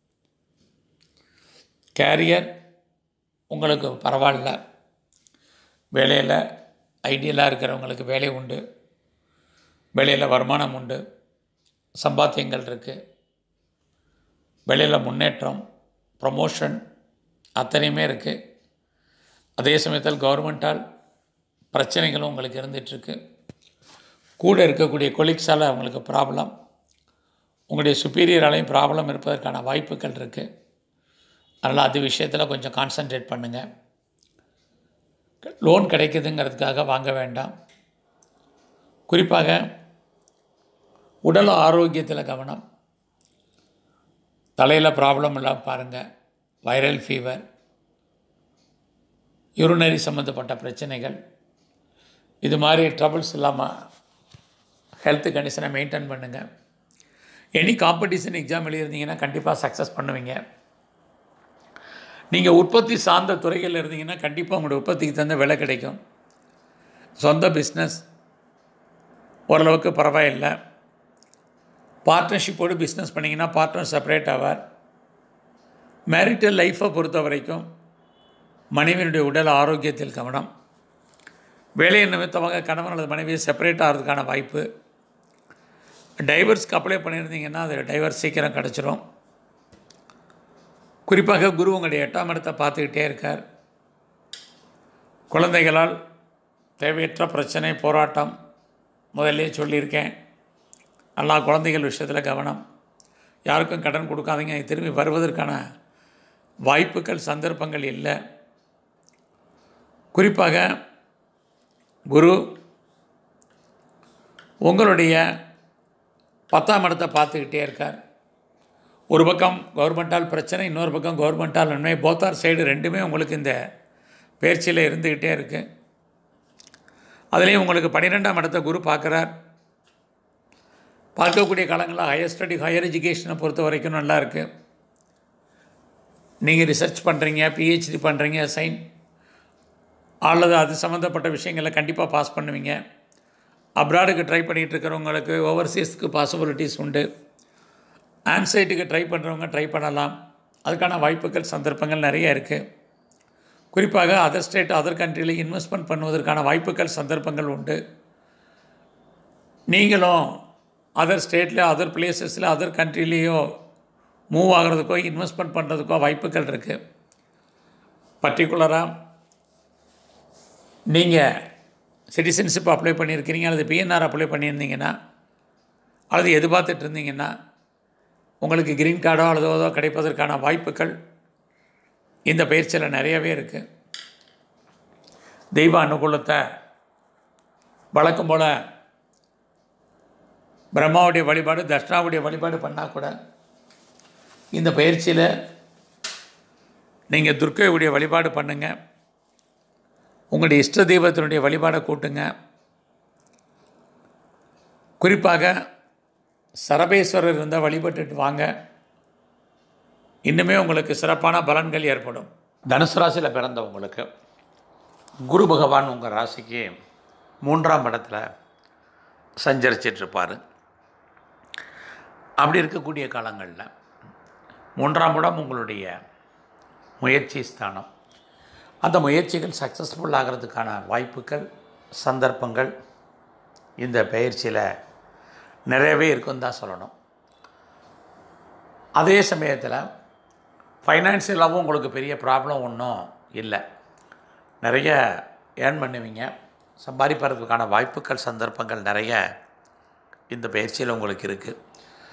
[SPEAKER 1] கேரியர் உங்களுக்கு பரவாயில்ல வேலையில் ஐடியலாக இருக்கிறவங்களுக்கு வேலை உண்டு வேலையில் வருமானம் உண்டு சம்பாத்தியங்கள் இருக்குது வேலையில் முன்னேற்றம் ப்ரமோஷன் அத்தனையுமே இருக்குது அதே சமயத்தில் கவர்மெண்ட்டால் பிரச்சனைகளும் உங்களுக்கு இருந்துகிட்ருக்கு கூட இருக்கக்கூடிய கொலீக்ஸால் அவங்களுக்கு ப்ராப்ளம் உங்களுடைய சுப்பீரியராலையும் ப்ராப்ளம் இருப்பதற்கான வாய்ப்புகள் இருக்குது அதனால் அது விஷயத்தில் கொஞ்சம் கான்சன்ட்ரேட் பண்ணுங்கள் லோன் கிடைக்குதுங்கிறதுக்காக வாங்க வேண்டாம் குறிப்பாக உடல் ஆரோக்கியத்தில் கவனம் தலையில் ப்ராப்ளம் இல்லாமல் பாருங்கள் வைரல் ஃபீவர் யூரினரி சம்மந்தப்பட்ட பிரச்சனைகள் இது மாதிரி ட்ரபிள்ஸ் இல்லாமல் ஹெல்த் கண்டிஷனை மெயின்டைன் பண்ணுங்கள் எனி காம்படிஷன் எக்ஸாம் எழுதியிருந்தீங்கன்னா கண்டிப்பாக சக்ஸஸ் பண்ணுவீங்க நீங்கள் உற்பத்தி சார்ந்த துறைகளில் இருந்தீங்கன்னா கண்டிப்பாக உங்களோட உற்பத்திக்கு தகுந்த விலை கிடைக்கும் சொந்த பிஸ்னஸ் ஓரளவுக்கு பரவாயில்லை பார்ட்னர்ஷிப்போடு பிஸ்னஸ் பண்ணிங்கன்னா பார்ட்னர் செப்பரேட் ஆவார் மேரிட்டல் லைஃப்பை பொறுத்த வரைக்கும் மனைவியினுடைய உடல் ஆரோக்கியத்தில் கவனம் வேலை நிமித்தமாக கணவன் அல்லது மனைவியை செப்பரேட் ஆகிறதுக்கான வாய்ப்பு டைவர்ஸ்க்கு அப்ளை பண்ணியிருந்தீங்கன்னா அது டைவர்ஸ் சீக்கிரம் கிடச்சிரும் குறிப்பாக குரு உங்களுடைய எட்டாம் இடத்தை பார்த்துக்கிட்டே இருக்கார் குழந்தைகளால் தேவையற்ற பிரச்சனை போராட்டம் முதல்லே சொல்லியிருக்கேன் எல்லா குழந்தைகள் விஷயத்தில் கவனம் யாருக்கும் கடன் கொடுக்காதீங்க திரும்பி வருவதற்கான வாய்ப்புகள் சந்தர்ப்பங்கள் இல்லை குறிப்பாக குரு உங்களுடைய பத்தாம் இடத்தை பார்த்துக்கிட்டே இருக்கார் ஒரு பக்கம் கவர்மெண்ட்டால் பிரச்சனை இன்னொரு பக்கம் கவர்மெண்ட்டால் நன்மை போத்தார் சைடு ரெண்டுமே உங்களுக்கு இந்த பயிற்சியில் இருந்துக்கிட்டே இருக்குது அதுலேயும் உங்களுக்கு பன்னிரெண்டாம் இடத்த குரு பார்க்குறார் பார்க்கக்கூடிய காலங்களில் ஹையர் ஸ்டடி ஹையர் எஜுகேஷனை பொறுத்த வரைக்கும் நல்லா இருக்குது நீங்கள் ரிசர்ச் பண்ணுறீங்க பிஹெச்டி பண்ணுறீங்க சைன் அல்லது அது சம்மந்தப்பட்ட விஷயங்களை கண்டிப்பாக பாஸ் பண்ணுவீங்க அப்ராடுக்கு ட்ரை பண்ணிகிட்டு இருக்கிறவங்களுக்கு ஓவர்சீஸ்க்கு பாசிபிலிட்டிஸ் உண்டு ஆன்சைட்டுக்கு ட்ரை பண்ணுறவங்க ட்ரை பண்ணலாம் அதுக்கான வாய்ப்புகள் சந்தர்ப்பங்கள் நிறைய இருக்குது குறிப்பாக அதர் ஸ்டேட் அதர் கண்ட்ரியில் இன்வெஸ்ட்மெண்ட் பண்ணுவதற்கான வாய்ப்புகள் சந்தர்ப்பங்கள் உண்டு நீங்களும் அதர் ஸ்டேட்டில் அதர் பிளேசஸில் அதர் கண்ட்ரிலேயோ மூவ் ஆகிறதுக்கோ இன்வெஸ்ட்மெண்ட் பண்ணுறதுக்கோ வாய்ப்புகள் இருக்குது பர்டிகுலராக நீங்கள் சிட்டிசன்ஷிப் அப்ளை பண்ணியிருக்கிறீங்க அல்லது பிஎன்ஆர் அப்ளை பண்ணியிருந்தீங்கன்னா அல்லது எதிர்பார்த்துட்டு இருந்தீங்கன்னா உங்களுக்கு க்ரீன் கார்டோ அல்லது ஏதோ கிடைப்பதற்கான வாய்ப்புகள் இந்த பயிற்சியில் நிறையவே இருக்குது தெய்வ அனுகூலத்தை வழக்கம் போல் பிரம்மாவுடைய வழிபாடு தட்சிணாவுடைய வழிபாடு பண்ணால் கூட இந்த பயிற்சியில் நீங்கள் துர்க்கையுடைய வழிபாடு பண்ணுங்கள் உங்களுடைய இஷ்ட தெய்வத்தினுடைய வழிபாடை கூட்டுங்க குறிப்பாக சரபேஸ்வரர் இருந்தால் வழிபட்டுட்டு வாங்க இன்னுமே உங்களுக்கு சிறப்பான பலன்கள் ஏற்படும் தனுசு ராசியில் பிறந்தவங்களுக்கு குரு பகவான் உங்கள் ராசிக்கு மூன்றாம் இடத்துல சஞ்சரிச்சிட்ருப்பார் அப்படி இருக்கக்கூடிய காலங்களில் மூன்றாம் இடம் உங்களுடைய முயற்சி ஸ்தானம் அந்த முயற்சிகள் சக்ஸஸ்ஃபுல் ஆகிறதுக்கான வாய்ப்புகள் சந்தர்ப்பங்கள் இந்த பயிற்சியில் நிறையவே இருக்குன்னு தான் சொல்லணும் அதே சமயத்தில் ஃபைனான்சியலாகவும் உங்களுக்கு பெரிய ப்ராப்ளம் ஒன்றும் இல்லை நிறைய ஏர்ன் பண்ணுவீங்க சம்பாதிப்பதற்கான வாய்ப்புகள் சந்தர்ப்பங்கள் நிறைய இந்த பயிற்சியில் உங்களுக்கு இருக்குது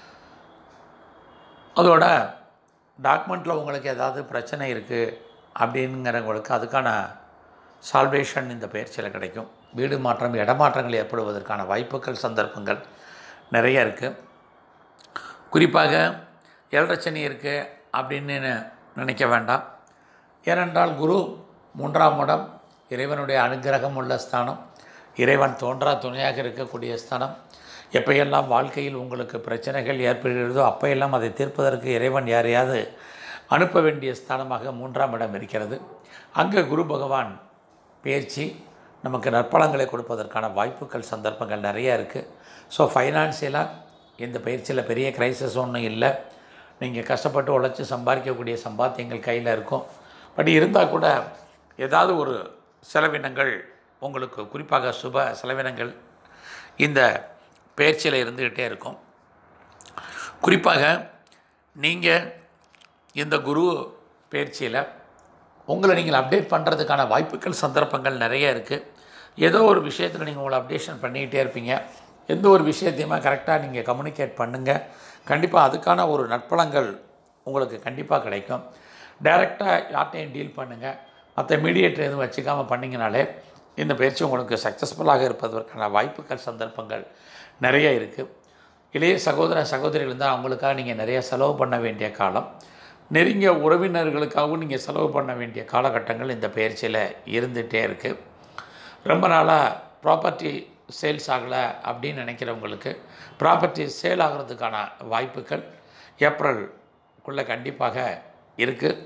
[SPEAKER 1] அதோட டாக்குமெண்ட்டில் உங்களுக்கு ஏதாவது பிரச்சனை இருக்குது அப்படிங்கிறவங்களுக்கு அதுக்கான சால்வேஷன் இந்த பயிற்சியில் கிடைக்கும் வீடு மாற்றம் இடமாற்றங்கள் ஏற்படுவதற்கான வாய்ப்புகள் சந்தர்ப்பங்கள் நிறைய இருக்குது குறிப்பாக ஏழரச்சனி இருக்குது அப்படின்னு நினைக்க வேண்டாம் ஏனென்றால் குரு மூன்றாம் இடம் இறைவனுடைய அனுகிரகம் உள்ள ஸ்தானம் இறைவன் தோன்றா துணையாக இருக்கக்கூடிய ஸ்தானம் எப்பையெல்லாம் வாழ்க்கையில் உங்களுக்கு பிரச்சனைகள் ஏற்படுகிறதோ அப்பையெல்லாம் அதை தீர்ப்பதற்கு இறைவன் யாரையாவது அனுப்ப வேண்டிய ஸ்தானமாக மூன்றாம் இடம் இருக்கிறது அங்கே குரு பகவான் பயிற்சி நமக்கு நற்பலங்களை கொடுப்பதற்கான வாய்ப்புகள் சந்தர்ப்பங்கள் நிறையா இருக்குது ஸோ ஃபைனான்சியலாக இந்த பயிற்சியில் பெரிய கிரைசஸ் ஒன்றும் இல்லை நீங்கள் கஷ்டப்பட்டு உழைச்சி சம்பாதிக்கக்கூடிய சம்பாத்தியங்கள் கையில் இருக்கும் பட் இருந்தால் கூட ஏதாவது ஒரு செலவினங்கள் உங்களுக்கு குறிப்பாக சுப செலவினங்கள் இந்த பயிற்சியில் இருந்துக்கிட்டே இருக்கும் குறிப்பாக நீங்கள் இந்த குரு பயிற்சியில் உங்களை நீங்கள் அப்டேட் பண்ணுறதுக்கான வாய்ப்புகள் சந்தர்ப்பங்கள் நிறைய இருக்குது ஏதோ ஒரு விஷயத்தில் நீங்கள் உங்களை அப்டேஷன் பண்ணிக்கிட்டே இருப்பீங்க எந்த ஒரு விஷயத்தையுமே கரெக்டாக நீங்கள் கம்யூனிகேட் பண்ணுங்கள் கண்டிப்பாக அதுக்கான ஒரு நற்பலங்கள் உங்களுக்கு கண்டிப்பாக கிடைக்கும் டைரெக்டாக யார்ட்டையும் டீல் பண்ணுங்கள் மற்ற மீடியேட்டர் எதுவும் வச்சுக்காமல் பண்ணிங்கனாலே இந்த பயிற்சி உங்களுக்கு சக்ஸஸ்ஃபுல்லாக இருப்பதற்கான வாய்ப்புகள் சந்தர்ப்பங்கள் நிறைய இருக்குது இளைய சகோதர சகோதரிகள் இருந்தால் அவங்களுக்காக நீங்கள் நிறைய செலவு பண்ண வேண்டிய காலம் நெருங்கிய உறவினர்களுக்காகவும் நீங்கள் செலவு பண்ண வேண்டிய காலகட்டங்கள் இந்த பயிற்சியில் இருந்துகிட்டே இருக்குது ரொம்ப நாளாக ப்ராப்பர்ட்டி சேல்ஸ் ஆகலை அப்படின்னு நினைக்கிறவங்களுக்கு ப்ராப்பர்ட்டி சேல் ஆகிறதுக்கான வாய்ப்புகள் ஏப்ரல்குள்ளே கண்டிப்பாக இருக்குது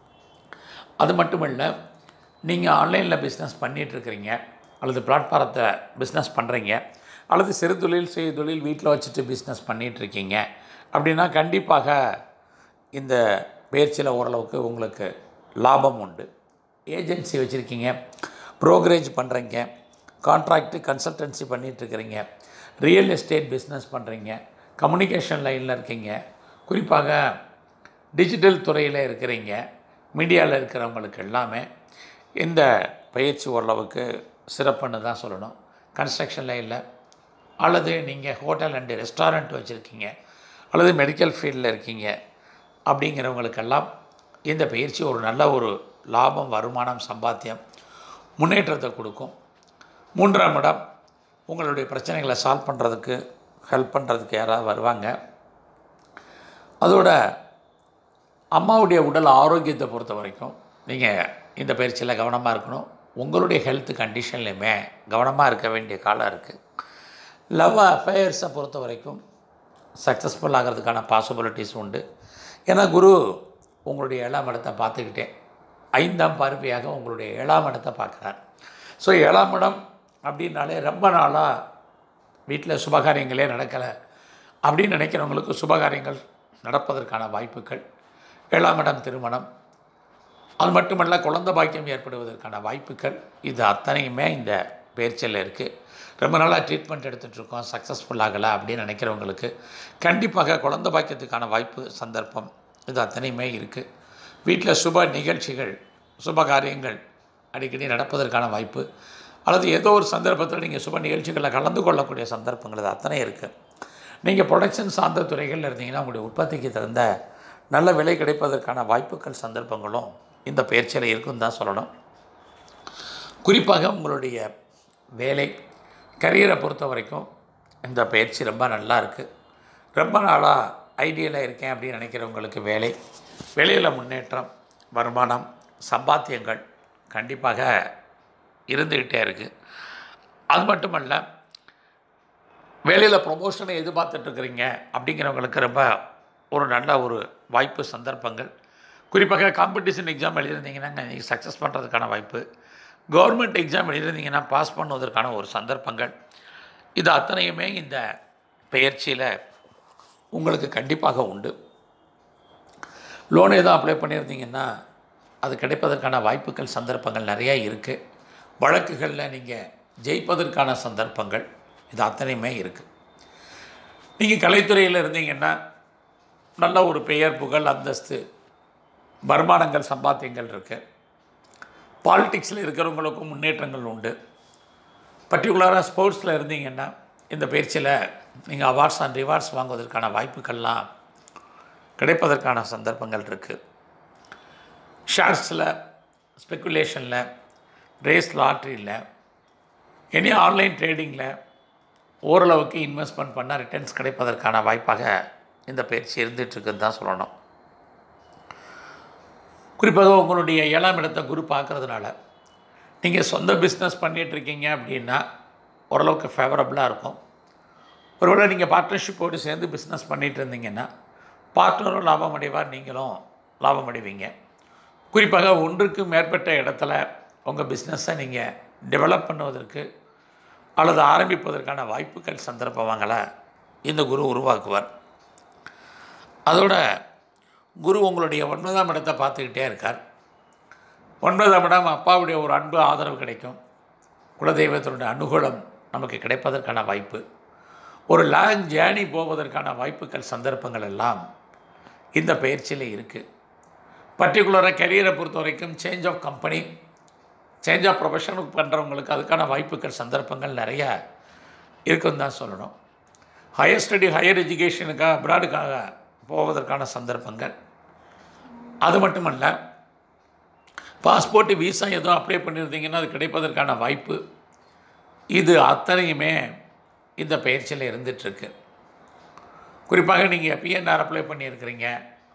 [SPEAKER 1] அது மட்டும் இல்லை நீங்கள் ஆன்லைனில் பிஸ்னஸ் பண்ணிகிட்ருக்கிறீங்க அல்லது பிளாட்ஃபாரத்தை பிஸ்னஸ் பண்ணுறீங்க அல்லது சிறு தொழில் செய்ய தொழில் வீட்டில் வச்சுட்டு பிஸ்னஸ் பண்ணிகிட்ருக்கீங்க அப்படின்னா கண்டிப்பாக இந்த பயிற்சியில் ஓரளவுக்கு உங்களுக்கு லாபம் உண்டு ஏஜென்சி வச்சுருக்கீங்க ப்ரோக்கரேஜ் பண்ணுறீங்க கான்ட்ராக்டு கன்சல்டன்சி பண்ணிகிட்ருக்கிறீங்க ரியல் எஸ்டேட் பிஸ்னஸ் பண்ணுறீங்க கம்யூனிகேஷன் லைனில் இருக்கீங்க குறிப்பாக டிஜிட்டல் துறையில் இருக்கிறீங்க மீடியாவில் இருக்கிறவங்களுக்கு எல்லாமே இந்த பயிற்சி ஓரளவுக்கு சிறப்புன்னு தான் சொல்லணும் கன்ஸ்ட்ரக்ஷன் லைனில் அல்லது நீங்கள் ஹோட்டல் அண்டு ரெஸ்டாரண்ட் வச்சுருக்கீங்க அல்லது மெடிக்கல் ஃபீல்டில் இருக்கீங்க அப்படிங்கிறவங்களுக்கெல்லாம் இந்த பயிற்சி ஒரு நல்ல ஒரு லாபம் வருமானம் சம்பாத்தியம் முன்னேற்றத்தை கொடுக்கும் மூன்றாம் இடம் உங்களுடைய பிரச்சனைகளை சால்வ் பண்ணுறதுக்கு ஹெல்ப் பண்ணுறதுக்கு யாராவது வருவாங்க அதோட அம்மாவுடைய உடல் ஆரோக்கியத்தை பொறுத்த வரைக்கும் நீங்கள் இந்த பயிற்சியில் கவனமாக இருக்கணும் உங்களுடைய ஹெல்த் கண்டிஷன்லையுமே கவனமாக இருக்க வேண்டிய காலம் இருக்குது லவ் அஃபேர்ஸை பொறுத்த வரைக்கும் சக்ஸஸ்ஃபுல் ஆகிறதுக்கான பாசிபிலிட்டிஸ் உண்டு ஏன்னா குரு உங்களுடைய ஏழாம் இடத்தை பார்த்துக்கிட்டே ஐந்தாம் பார்வையாக உங்களுடைய ஏழாம் இடத்தை பார்க்குறார் ஸோ ஏழாம் இடம் அப்படின்னாலே ரொம்ப நாளாக வீட்டில் சுபகாரியங்களே நடக்கலை அப்படின்னு நினைக்கிறவங்களுக்கு சுபகாரியங்கள் நடப்பதற்கான வாய்ப்புகள் ஏழாம் இடம் திருமணம் அது மட்டுமல்ல குழந்தை பாக்கியம் ஏற்படுவதற்கான வாய்ப்புகள் இது அத்தனையுமே இந்த பயிற்சியில் இருக்குது ரொம்ப நாளாக ட்ரீட்மெண்ட் எடுத்துகிட்டு இருக்கோம் சக்ஸஸ்ஃபுல் ஆகலை அப்படின்னு நினைக்கிறவங்களுக்கு கண்டிப்பாக குழந்தை பாக்கியத்துக்கான வாய்ப்பு சந்தர்ப்பம் இது அத்தனையுமே இருக்குது வீட்டில் சுப நிகழ்ச்சிகள் சுப காரியங்கள் அடிக்கடி நடப்பதற்கான வாய்ப்பு அல்லது ஏதோ ஒரு சந்தர்ப்பத்தில் நீங்கள் சுப நிகழ்ச்சிகளில் கலந்து கொள்ளக்கூடிய சந்தர்ப்பங்கள் இது அத்தனை இருக்குது நீங்கள் ப்ரொடக்ஷன் சார்ந்த துறைகளில் இருந்தீங்கன்னா உங்களுடைய உற்பத்திக்கு தகுந்த நல்ல விலை கிடைப்பதற்கான வாய்ப்புகள் சந்தர்ப்பங்களும் இந்த பயிற்சியில் இருக்குன்னு தான் சொல்லணும் குறிப்பாக உங்களுடைய வேலை கரியரை பொறுத்த வரைக்கும் இந்த பயிற்சி ரொம்ப நல்லா இருக்குது ரொம்ப நாளாக ஐடியலாக இருக்கேன் அப்படின்னு நினைக்கிறவங்களுக்கு வேலை வேலையில் முன்னேற்றம் வருமானம் சம்பாத்தியங்கள் கண்டிப்பாக இருந்துக்கிட்டே இருக்குது அது மட்டுமல்ல வேலையில் ப்ரொமோஷனை எதிர்பார்த்துட்ருக்குறீங்க அப்படிங்கிறவங்களுக்கு ரொம்ப ஒரு நல்ல ஒரு வாய்ப்பு சந்தர்ப்பங்கள் குறிப்பாக காம்படிஷன் எக்ஸாம் எழுதியிருந்தீங்கன்னா நீங்கள் சக்ஸஸ் பண்ணுறதுக்கான வாய்ப்பு கவர்மெண்ட் எக்ஸாம் எழுதியிருந்தீங்கன்னா பாஸ் பண்ணுவதற்கான ஒரு சந்தர்ப்பங்கள் இது அத்தனையுமே இந்த பயிற்சியில் உங்களுக்கு கண்டிப்பாக உண்டு லோன் எதுவும் அப்ளை பண்ணியிருந்தீங்கன்னா அது கிடைப்பதற்கான வாய்ப்புகள் சந்தர்ப்பங்கள் நிறையா இருக்குது வழக்குகளில் நீங்கள் ஜெயிப்பதற்கான சந்தர்ப்பங்கள் இது அத்தனையுமே இருக்குது நீங்கள் கலைத்துறையில் இருந்தீங்கன்னா நல்ல ஒரு பெயர் புகழ் அந்தஸ்து வருமானங்கள் சம்பாத்தியங்கள் இருக்குது பாலிடிக்ஸில் இருக்கிறவங்களுக்கும் முன்னேற்றங்கள் உண்டு பர்டிகுலராக ஸ்போர்ட்ஸில் இருந்தீங்கன்னா இந்த பயிற்சியில் நீங்கள் அவார்ட்ஸ் அண்ட் ரிவார்ட்ஸ் வாங்குவதற்கான வாய்ப்புகள்லாம் கிடைப்பதற்கான சந்தர்ப்பங்கள் இருக்குது ஷேர்ஸில் ஸ்பெக்குலேஷனில் ரேஸ் லாட்ரியில் எனி ஆன்லைன் ட்ரேடிங்கில் ஓரளவுக்கு இன்வெஸ்ட்மெண்ட் பண்ணால் ரிட்டர்ன்ஸ் கிடைப்பதற்கான வாய்ப்பாக இந்த பயிற்சி இருந்துகிட்ருக்குன்னு தான் சொல்லணும் குறிப்பாக உங்களுடைய ஏழாம் இடத்தை குரு பார்க்குறதுனால நீங்கள் சொந்த பிஸ்னஸ் பண்ணிகிட்ருக்கீங்க அப்படின்னா ஓரளவுக்கு ஃபேவரபுளாக இருக்கும் ஒருவேளை நீங்கள் பார்ட்னர்ஷிப்போடு சேர்ந்து பிஸ்னஸ் பண்ணிகிட்டு இருந்தீங்கன்னா பார்ட்னரும் லாபம் அடைவார் நீங்களும் லாபம் அடைவீங்க குறிப்பாக ஒன்றுக்கு மேற்பட்ட இடத்துல உங்கள் பிஸ்னஸை நீங்கள் டெவலப் பண்ணுவதற்கு அல்லது ஆரம்பிப்பதற்கான வாய்ப்புகள் சந்தர்ப்பங்களை இந்த குரு உருவாக்குவார் அதோட குரு உங்களுடைய ஒன்பதாம் இடத்தை பார்த்துக்கிட்டே இருக்கார் ஒன்பதாம் இடம் அப்பாவுடைய ஒரு அன்பு ஆதரவு கிடைக்கும் குலதெய்வத்தினுடைய அனுகூலம் நமக்கு கிடைப்பதற்கான வாய்ப்பு ஒரு லாங் ஜேர்னி போவதற்கான வாய்ப்புகள் சந்தர்ப்பங்கள் எல்லாம் இந்த பயிற்சியில் இருக்குது பர்டிகுலராக கெரியரை பொறுத்த வரைக்கும் change of company change of ப்ரொஃபஷனுக்கு பண்ணுறவங்களுக்கு அதுக்கான வாய்ப்புகள் சந்தர்ப்பங்கள் நிறையா இருக்குன்னு தான் சொல்லணும் ஹையர் ஸ்டடி ஹையர் எஜுகேஷனுக்காக அப்ராடுக்காக போவதற்கான சந்தர்ப்பங்கள் அது மட்டுமல்ல பாஸ்போர்ட் விசா எதுவும் அப்ளை பண்ணியிருந்தீங்கன்னா அது கிடைப்பதற்கான வாய்ப்பு இது அத்தனையுமே இந்த பயிற்சியில் இருந்துகிட்ருக்கு குறிப்பாக நீங்கள் பிஎன்ஆர் அப்ளை பண்ணியிருக்கிறீங்க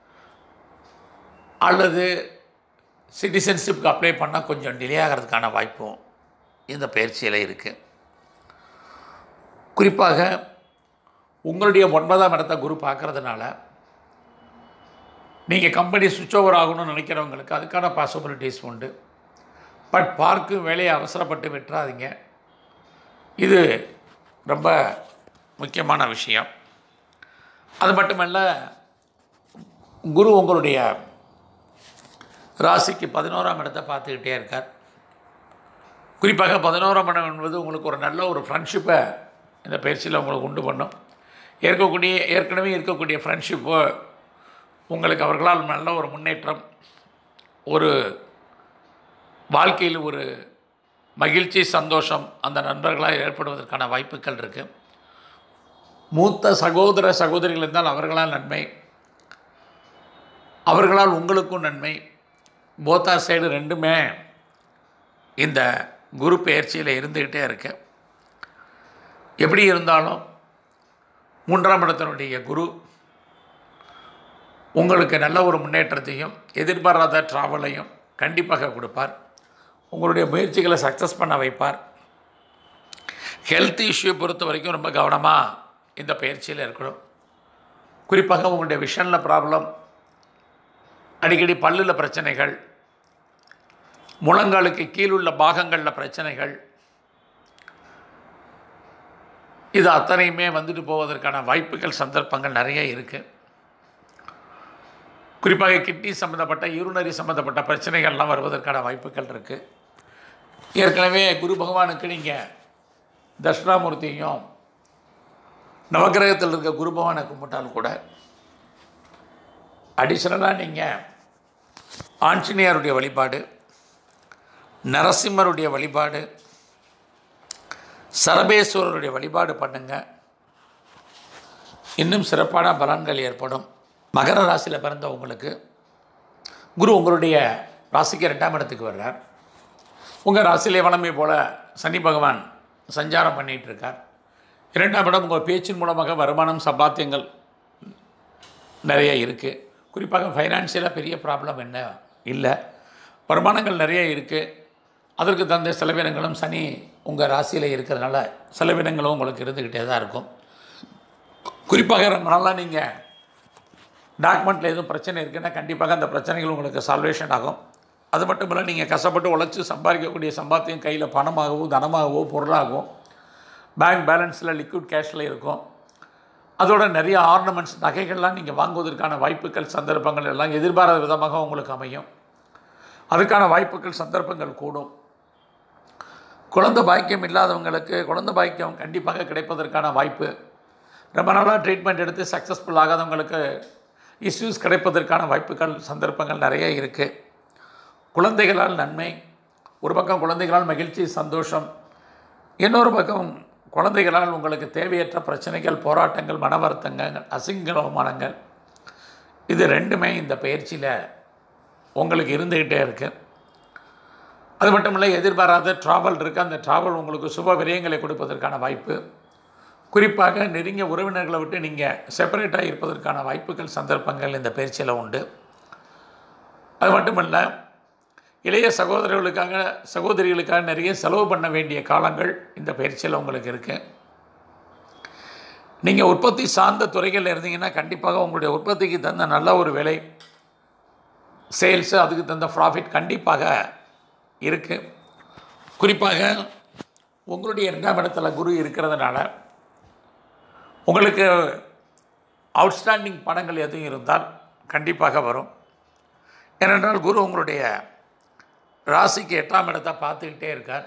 [SPEAKER 1] அல்லது சிட்டிசன்ஷிப்க்கு அப்ளை பண்ணால் கொஞ்சம் டிலே ஆகிறதுக்கான வாய்ப்பும் இந்த பயிற்சியில் இருக்குது குறிப்பாக உங்களுடைய ஒன்பதாம் இடத்த குரு பார்க்குறதுனால நீங்கள் கம்பெனி சுவிட்ச் ஓவர் ஆகணும்னு நினைக்கிறவங்களுக்கு அதுக்கான பாசிபிலிட்டிஸ் உண்டு பட் பார்க்கும் வேலையை அவசரப்பட்டு விட்டுறாதீங்க இது ரொம்ப முக்கியமான விஷயம் அது மட்டுமல்ல குரு உங்களுடைய ராசிக்கு பதினோராம் இடத்தை பார்த்துக்கிட்டே இருக்கார் குறிப்பாக பதினோராம் இடம் என்பது உங்களுக்கு ஒரு நல்ல ஒரு ஃப்ரெண்ட்ஷிப்பை இந்த பயிற்சியில் உங்களுக்கு உண்டு பண்ணும் இருக்கக்கூடிய ஏற்கனவே இருக்கக்கூடிய ஃப்ரெண்ட்ஷிப்போ உங்களுக்கு அவர்களால் நல்ல ஒரு முன்னேற்றம் ஒரு வாழ்க்கையில் ஒரு மகிழ்ச்சி சந்தோஷம் அந்த நண்பர்களால் ஏற்படுவதற்கான வாய்ப்புகள் இருக்குது மூத்த சகோதர சகோதரிகள் இருந்தால் அவர்களால் நன்மை அவர்களால் உங்களுக்கும் நன்மை போத்தா சைடு ரெண்டுமே இந்த குரு பயிற்சியில் இருந்துக்கிட்டே இருக்கு எப்படி இருந்தாலும் மூன்றாம் இடத்தினுடைய குரு உங்களுக்கு நல்ல ஒரு முன்னேற்றத்தையும் எதிர்பாராத ட்ராவலையும் கண்டிப்பாக கொடுப்பார் உங்களுடைய முயற்சிகளை சக்ஸஸ் பண்ண வைப்பார் ஹெல்த் இஷ்யூ பொறுத்த வரைக்கும் ரொம்ப கவனமாக இந்த பயிற்சியில் இருக்கணும் குறிப்பாக உங்களுடைய விஷனில் ப்ராப்ளம் அடிக்கடி பல்லில் பிரச்சனைகள் முழங்காலுக்கு கீழுள்ள பாகங்களில் பிரச்சனைகள் இது அத்தனையுமே வந்துட்டு போவதற்கான வாய்ப்புகள் சந்தர்ப்பங்கள் நிறைய இருக்குது குறிப்பாக கிட்னி சம்மந்தப்பட்ட யூரினரி சம்மந்தப்பட்ட பிரச்சனைகள்லாம் வருவதற்கான வாய்ப்புகள் இருக்குது ஏற்கனவே குரு பகவானுக்கு நீங்கள் தட்சிணாமூர்த்தியும் நவகிரகத்தில் இருக்க குரு பகவானை கும்பிட்டால் கூட அடிஷ்னலாக நீங்கள் ஆஞ்சநேயருடைய வழிபாடு நரசிம்மருடைய வழிபாடு சரபேஸ்வரருடைய வழிபாடு பண்ணுங்க இன்னும் சிறப்பான பலன்கள் ஏற்படும் மகர ராசியில் பிறந்த உங்களுக்கு குரு உங்களுடைய ராசிக்கு ரெண்டாம் இடத்துக்கு வர்றார் உங்கள் ராசியிலே வளமை போல் சனி பகவான் சஞ்சாரம் பண்ணிகிட்டு இருக்கார் இரண்டாம் இடம் உங்கள் பேச்சின் மூலமாக வருமானம் சம்பாத்தியங்கள் நிறைய இருக்குது குறிப்பாக ஃபைனான்சியலாக பெரிய ப்ராப்ளம் என்ன இல்லை வருமானங்கள் நிறைய இருக்குது அதற்கு தகுந்த செலவினங்களும் சனி உங்கள் ராசியில் இருக்கிறதுனால செலவினங்களும் உங்களுக்கு இருந்துக்கிட்டே தான் இருக்கும் குறிப்பாக ரொம்ப நாளாக நீங்கள் டாக்குமெண்ட்டில் எதுவும் பிரச்சனை இருக்குன்னா கண்டிப்பாக அந்த பிரச்சனைகள் உங்களுக்கு சால்வேஷன் ஆகும் அது மட்டும் இல்லை நீங்கள் கஷ்டப்பட்டு உழைச்சி சம்பாதிக்கக்கூடிய சம்பாத்தியம் கையில் பணமாகவோ தனமாகவோ பொருளாகவோ பேங்க் பேலன்ஸில் லிக்விட் கேஷில் இருக்கும் அதோட நிறைய ஆர்னமெண்ட்ஸ் நகைகள்லாம் நீங்கள் வாங்குவதற்கான வாய்ப்புகள் சந்தர்ப்பங்கள் எல்லாம் எதிர்பாராத விதமாக உங்களுக்கு அமையும் அதுக்கான வாய்ப்புகள் சந்தர்ப்பங்கள் கூடும் குழந்தை பாக்கியம் இல்லாதவங்களுக்கு குழந்தை பாக்கியம் கண்டிப்பாக கிடைப்பதற்கான வாய்ப்பு ரொம்ப நாளாக ட்ரீட்மெண்ட் எடுத்து சக்ஸஸ்ஃபுல் ஆகாதவங்களுக்கு இஷ்யூஸ் கிடைப்பதற்கான வாய்ப்புகள் சந்தர்ப்பங்கள் நிறைய இருக்குது குழந்தைகளால் நன்மை ஒரு பக்கம் குழந்தைகளால் மகிழ்ச்சி சந்தோஷம் இன்னொரு பக்கம் குழந்தைகளால் உங்களுக்கு தேவையற்ற பிரச்சனைகள் போராட்டங்கள் மன வருத்தங்கள் அசிங்கமானங்கள் இது ரெண்டுமே இந்த பயிற்சியில் உங்களுக்கு இருந்துக்கிட்டே இருக்குது அது மட்டும் இல்லை எதிர்பாராத ட்ராவல் இருக்குது அந்த ட்ராவல் உங்களுக்கு சுப விரயங்களை கொடுப்பதற்கான வாய்ப்பு குறிப்பாக நெருங்கிய உறவினர்களை விட்டு நீங்கள் செப்பரேட்டாக இருப்பதற்கான வாய்ப்புகள் சந்தர்ப்பங்கள் இந்த பயிற்சியில் உண்டு அது மட்டுமல்ல இளைய சகோதரர்களுக்காக சகோதரிகளுக்காக நிறைய செலவு பண்ண வேண்டிய காலங்கள் இந்த பயிற்சியில் உங்களுக்கு இருக்குது நீங்கள் உற்பத்தி சார்ந்த துறைகளில் இருந்தீங்கன்னா கண்டிப்பாக உங்களுடைய உற்பத்திக்கு தகுந்த நல்ல ஒரு விலை சேல்ஸு அதுக்கு தகுந்த ப்ராஃபிட் கண்டிப்பாக இருக்குது குறிப்பாக உங்களுடைய இரண்டாம் இடத்துல குரு இருக்கிறதுனால உங்களுக்கு அவுட்ஸ்டாண்டிங் பணங்கள் எதுவும் இருந்தால் கண்டிப்பாக வரும் ஏனென்றால் குரு உங்களுடைய ராசிக்கு எட்டாம் இடத்தை பார்த்துக்கிட்டே இருக்கார்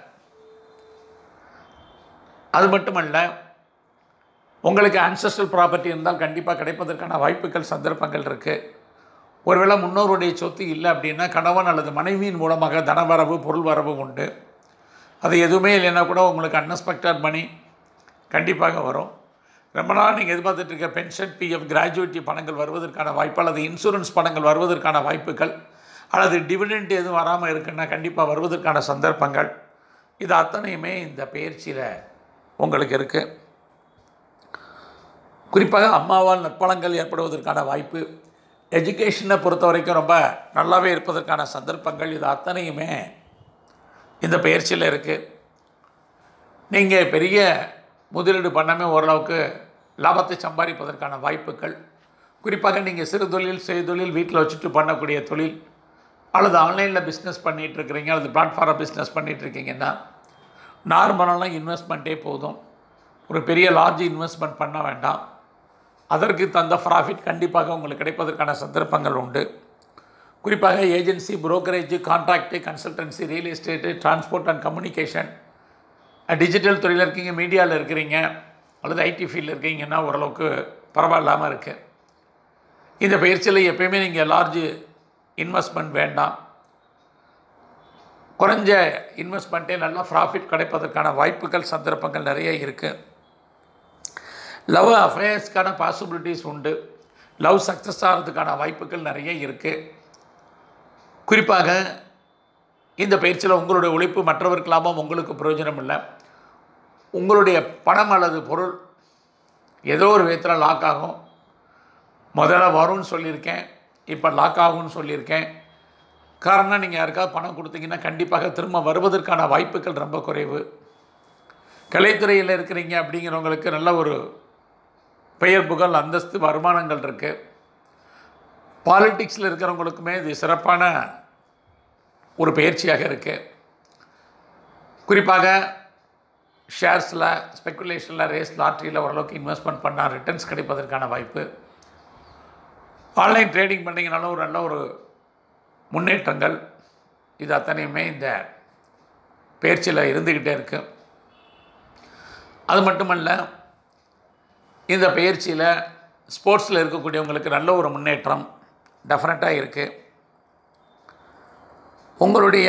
[SPEAKER 1] அது மட்டுமல்ல உங்களுக்கு ancestral ப்ராப்பர்ட்டி இருந்தால் கண்டிப்பாக கிடைப்பதற்கான வாய்ப்புகள் சந்தர்ப்பங்கள் இருக்குது ஒருவேளை முன்னோருடைய சொத்து இல்லை அப்படின்னா கணவன் அல்லது மனைவியின் மூலமாக தனவரவு பொருள் வரவு உண்டு அது எதுவுமே இல்லைன்னா கூட உங்களுக்கு அன்எக்ஸ்பெக்டட் மணி கண்டிப்பாக வரும் ரொம்ப நாள் நீங்கள் எதிர்பார்த்துட்டு இருக்க பென்ஷன் பிஎஃப் கிராஜுவேட்டி பணங்கள் வருவதற்கான வாய்ப்பு அல்லது இன்சூரன்ஸ் பணங்கள் வருவதற்கான வாய்ப்புகள் அல்லது டிவிடெண்ட் எதுவும் வராமல் இருக்குன்னா கண்டிப்பாக வருவதற்கான சந்தர்ப்பங்கள் இது அத்தனையுமே இந்த பயிற்சியில் உங்களுக்கு இருக்குது குறிப்பாக அம்மாவால் நற்பலங்கள் ஏற்படுவதற்கான வாய்ப்பு எஜுகேஷனை பொறுத்த வரைக்கும் ரொம்ப நல்லாவே இருப்பதற்கான சந்தர்ப்பங்கள் இது அத்தனையுமே இந்த பயிற்சியில் இருக்குது நீங்கள் பெரிய முதலீடு பண்ணாமல் ஓரளவுக்கு லாபத்தை சம்பாதிப்பதற்கான வாய்ப்புகள் குறிப்பாக நீங்கள் சிறு தொழில் செய்தொழில் வீட்டில் வச்சுட்டு பண்ணக்கூடிய தொழில் அல்லது ஆன்லைனில் பிஸ்னஸ் பண்ணிகிட்டு இருக்கிறீங்க அல்லது பிளாட்ஃபார்ம் பிஸ்னஸ் பண்ணிகிட்டு இருக்கீங்கன்னா நார்மலான இன்வெஸ்ட்மெண்ட்டே போதும் ஒரு பெரிய லார்ஜ் இன்வெஸ்ட்மெண்ட் பண்ண வேண்டாம் அதற்கு தந்த ப்ராஃபிட் கண்டிப்பாக உங்களுக்கு கிடைப்பதற்கான சந்தர்ப்பங்கள் உண்டு குறிப்பாக agency brokerage contract consultancy real estate transport and communication digital துறையில் இருக்கீங்க மீடியாவில் இருக்கிறீங்க அல்லது ஐடி ஃபீல்டில் இருக்கீங்கன்னா ஓரளவுக்கு பரவாயில்லாமல் இருக்குது இந்த பயிற்சியில் எப்பயுமே நீங்கள் லார்ஜ் இன்வெஸ்ட்மெண்ட் வேண்டாம் குறைஞ்ச இன்வெஸ்ட்மெண்ட்டே நல்லா ப்ராஃபிட் கிடைப்பதற்கான வாய்ப்புகள் சந்தர்ப்பங்கள் நிறைய இருக்குது லவ் அஃபேர்ஸ்க்கான பாசிபிலிட்டிஸ் உண்டு லவ் சக்ஸஸ் ஆகிறதுக்கான வாய்ப்புகள் நிறைய இருக்குது குறிப்பாக இந்த பயிற்சியில் உங்களுடைய உழைப்பு மற்றவருக்கு லாபம் உங்களுக்கு பிரயோஜனம் இல்லை உங்களுடைய பணம் அல்லது பொருள் ஏதோ ஒரு விதத்தில் லாக் ஆகும் முதல்ல வரும்னு சொல்லியிருக்கேன் இப்போ லாக் ஆகும்னு சொல்லியிருக்கேன் காரணம் நீங்கள் யாருக்காவது பணம் கொடுத்தீங்கன்னா கண்டிப்பாக திரும்ப வருவதற்கான வாய்ப்புகள் ரொம்ப குறைவு கலைத்துறையில் இருக்கிறீங்க அப்படிங்கிறவங்களுக்கு நல்ல ஒரு பெயர் புகழ் அந்தஸ்து வருமானங்கள் இருக்குது பாலிட்டிக்ஸில் இருக்கிறவங்களுக்குமே இது சிறப்பான ஒரு பயிற்சியாக இருக்குது குறிப்பாக ஷேர்ஸில் ஸ்பெக்குலேஷனில் ரேஸ் லாட்ரியில் ஓரளவுக்கு இன்வெஸ்ட்மெண்ட் பண்ணால் ரிட்டர்ன்ஸ் கிடைப்பதற்கான வாய்ப்பு ஆன்லைன் ட்ரேடிங் பண்ணிங்கனாலும் ஒரு நல்ல ஒரு முன்னேற்றங்கள் இது அத்தனையுமே இந்த பயிற்சியில் இருந்துக்கிட்டே இருக்கு அது மட்டுமல்ல இந்த பயிற்சியில் ஸ்போர்ட்ஸில் இருக்கக்கூடியவங்களுக்கு நல்ல ஒரு முன்னேற்றம் டெஃபினட்டாக இருக்குது உங்களுடைய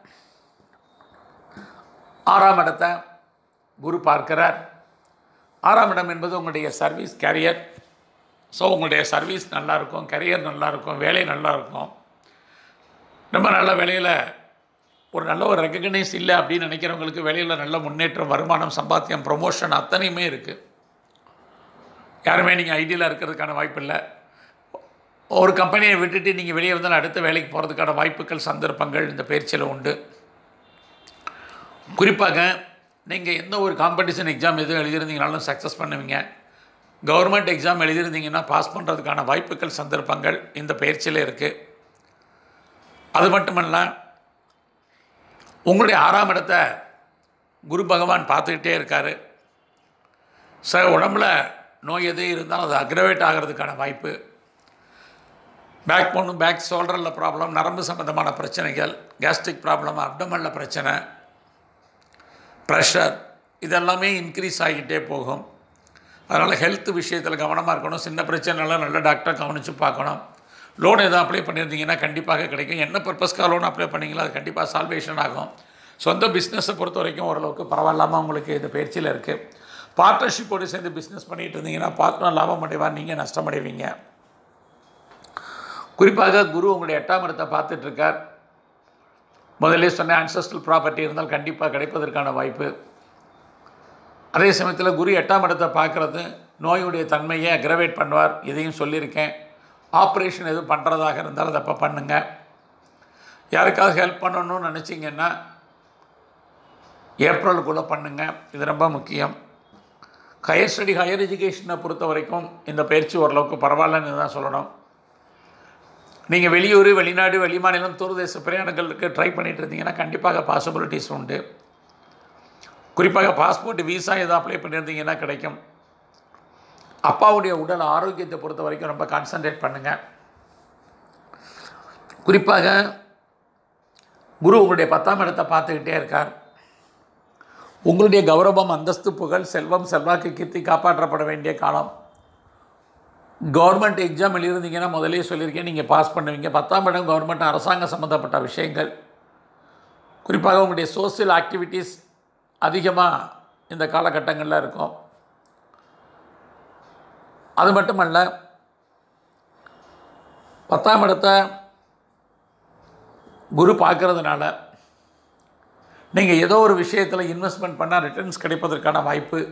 [SPEAKER 1] ஆறாம் இடத்தை குரு பார்க்கிறார் ஆறாம் இடம் என்பது உங்களுடைய சர்வீஸ் கேரியர் ஸோ உங்களுடைய சர்வீஸ் நல்லாயிருக்கும் கரியர் நல்லாயிருக்கும் வேலை நல்லாயிருக்கும் ரொம்ப நல்ல வேலையில் ஒரு நல்ல ஒரு ரெக்கக்னைஸ் இல்லை அப்படின்னு நினைக்கிறவங்களுக்கு வேலையில் நல்ல முன்னேற்றம் வருமானம் சம்பாத்தியம் ப்ரொமோஷன் அத்தனையுமே இருக்குது யாருமே நீங்கள் ஐடியில் இருக்கிறதுக்கான வாய்ப்பு இல்லை ஒரு கம்பெனியை விட்டுட்டு நீங்கள் வெளியே வந்தால் அடுத்த வேலைக்கு போகிறதுக்கான வாய்ப்புகள் சந்தர்ப்பங்கள் இந்த பயிற்சியில் உண்டு குறிப்பாக நீங்கள் எந்த ஒரு காம்படிஷன் எக்ஸாம் எதுவும் எழுதியிருந்தீங்கனாலும் சக்ஸஸ் பண்ணுவீங்க கவர்மெண்ட் எக்ஸாம் எழுதியிருந்தீங்கன்னா பாஸ் பண்ணுறதுக்கான வாய்ப்புகள் சந்தர்ப்பங்கள் இந்த பயிற்சியில் இருக்குது அது மட்டுமல்ல உங்களுடைய ஆறாம் இடத்தை குரு பகவான் பார்த்துக்கிட்டே இருக்கார் சார் உடம்புல நோய் எது இருந்தாலும் அது அக்ரவேட் ஆகிறதுக்கான வாய்ப்பு பேக் போனும் பேக் ஷோல்டரில் ப்ராப்ளம் நரம்பு சம்மந்தமான பிரச்சனைகள் கேஸ்ட்ரிக் ப்ராப்ளம் அப்டமனில் பிரச்சனை ப்ரெஷர் இதெல்லாமே இன்க்ரீஸ் ஆகிட்டே போகும் அதனால் ஹெல்த் விஷயத்தில் கவனமாக இருக்கணும் சின்ன பிரச்சனைலாம் நல்ல டாக்டர் கவனித்து பார்க்கணும் லோன் எதுவும் அப்ளை பண்ணியிருந்தீங்கன்னா கண்டிப்பாக கிடைக்கும் என்ன பர்பஸ்க்காக லோன் அப்ளை பண்ணீங்களோ அது கண்டிப்பாக சால்வேஷன் ஆகும் சொந்த பிஸ்னஸை பொறுத்த வரைக்கும் ஓரளவுக்கு பரவாயில்லாமல் உங்களுக்கு இந்த பயிற்சியில் இருக்குது பார்ட்னர்ஷிப்போடு சேர்ந்து பிஸ்னஸ் பண்ணிகிட்டு இருந்தீங்கன்னா பார்ட்னர் லாபம் அடைவார் நீங்கள் நஷ்டமடைவீங்க குறிப்பாக குரு உங்களுடைய எட்டாம் இடத்தை பார்த்துட்ருக்கார் முதல்ல சொன்ன ancestral ப்ராப்பர்ட்டி இருந்தால் கண்டிப்பாக கிடைப்பதற்கான வாய்ப்பு அதே சமயத்தில் குரு எட்டாம் இடத்தை பார்க்குறது நோயுடைய தன்மையை அக்ரவேட் பண்ணுவார் இதையும் சொல்லியிருக்கேன் ஆப்ரேஷன் எதுவும் பண்ணுறதாக இருந்தால் அதை அப்போ பண்ணுங்கள் யாருக்காவது ஹெல்ப் பண்ணணும்னு நினச்சிங்கன்னா ஏப்ரலுக்குள்ளே பண்ணுங்கள் இது ரொம்ப முக்கியம் ஹையர் ஸ்டடி ஹையர் எஜுகேஷனை பொறுத்த வரைக்கும் இந்த பயிற்சி ஓரளவுக்கு பரவாயில்லன்னு தான் சொல்லணும் நீங்கள் வெளியூர் வெளிநாடு வெளிமாநிலம் தூர்தேச பிரயாணங்களுக்கு ட்ரை பண்ணிட்டு இருந்தீங்கன்னா கண்டிப்பாக பாசிபிலிட்டிஸ் உண்டு குறிப்பாக பாஸ்போர்ட் விசா எதாவது அப்ளை பண்ணியிருந்தீங்கன்னா கிடைக்கும் அப்பாவுடைய உடல் ஆரோக்கியத்தை பொறுத்த வரைக்கும் ரொம்ப கான்சன்ட்ரேட் பண்ணுங்கள் குறிப்பாக குரு உங்களுடைய பத்தாம் இடத்தை பார்த்துக்கிட்டே இருக்கார் உங்களுடைய கௌரவம் அந்தஸ்து புகழ் செல்வம் செல்வாக்கு கீர்த்தி காப்பாற்றப்பட வேண்டிய காலம் கவர்மெண்ட் எக்ஸாம் எழுதிருந்தீங்கன்னா முதலே சொல்லியிருக்கேன் நீங்கள் பாஸ் பண்ணுவீங்க பத்தாம் இடம் கவர்மெண்ட் அரசாங்கம் சம்மந்தப்பட்ட விஷயங்கள் குறிப்பாக உங்களுடைய சோசியல் ஆக்டிவிட்டீஸ் அதிகமாக இந்த காலகட்டங்களில் இருக்கும் அது மட்டுமல்ல பத்தாம் இடத்தை குரு பார்க்கறதுனால நீங்கள் ஏதோ ஒரு விஷயத்தில் இன்வெஸ்ட்மெண்ட் பண்ணால் ரிட்டர்ன்ஸ் கிடைப்பதற்கான வாய்ப்பு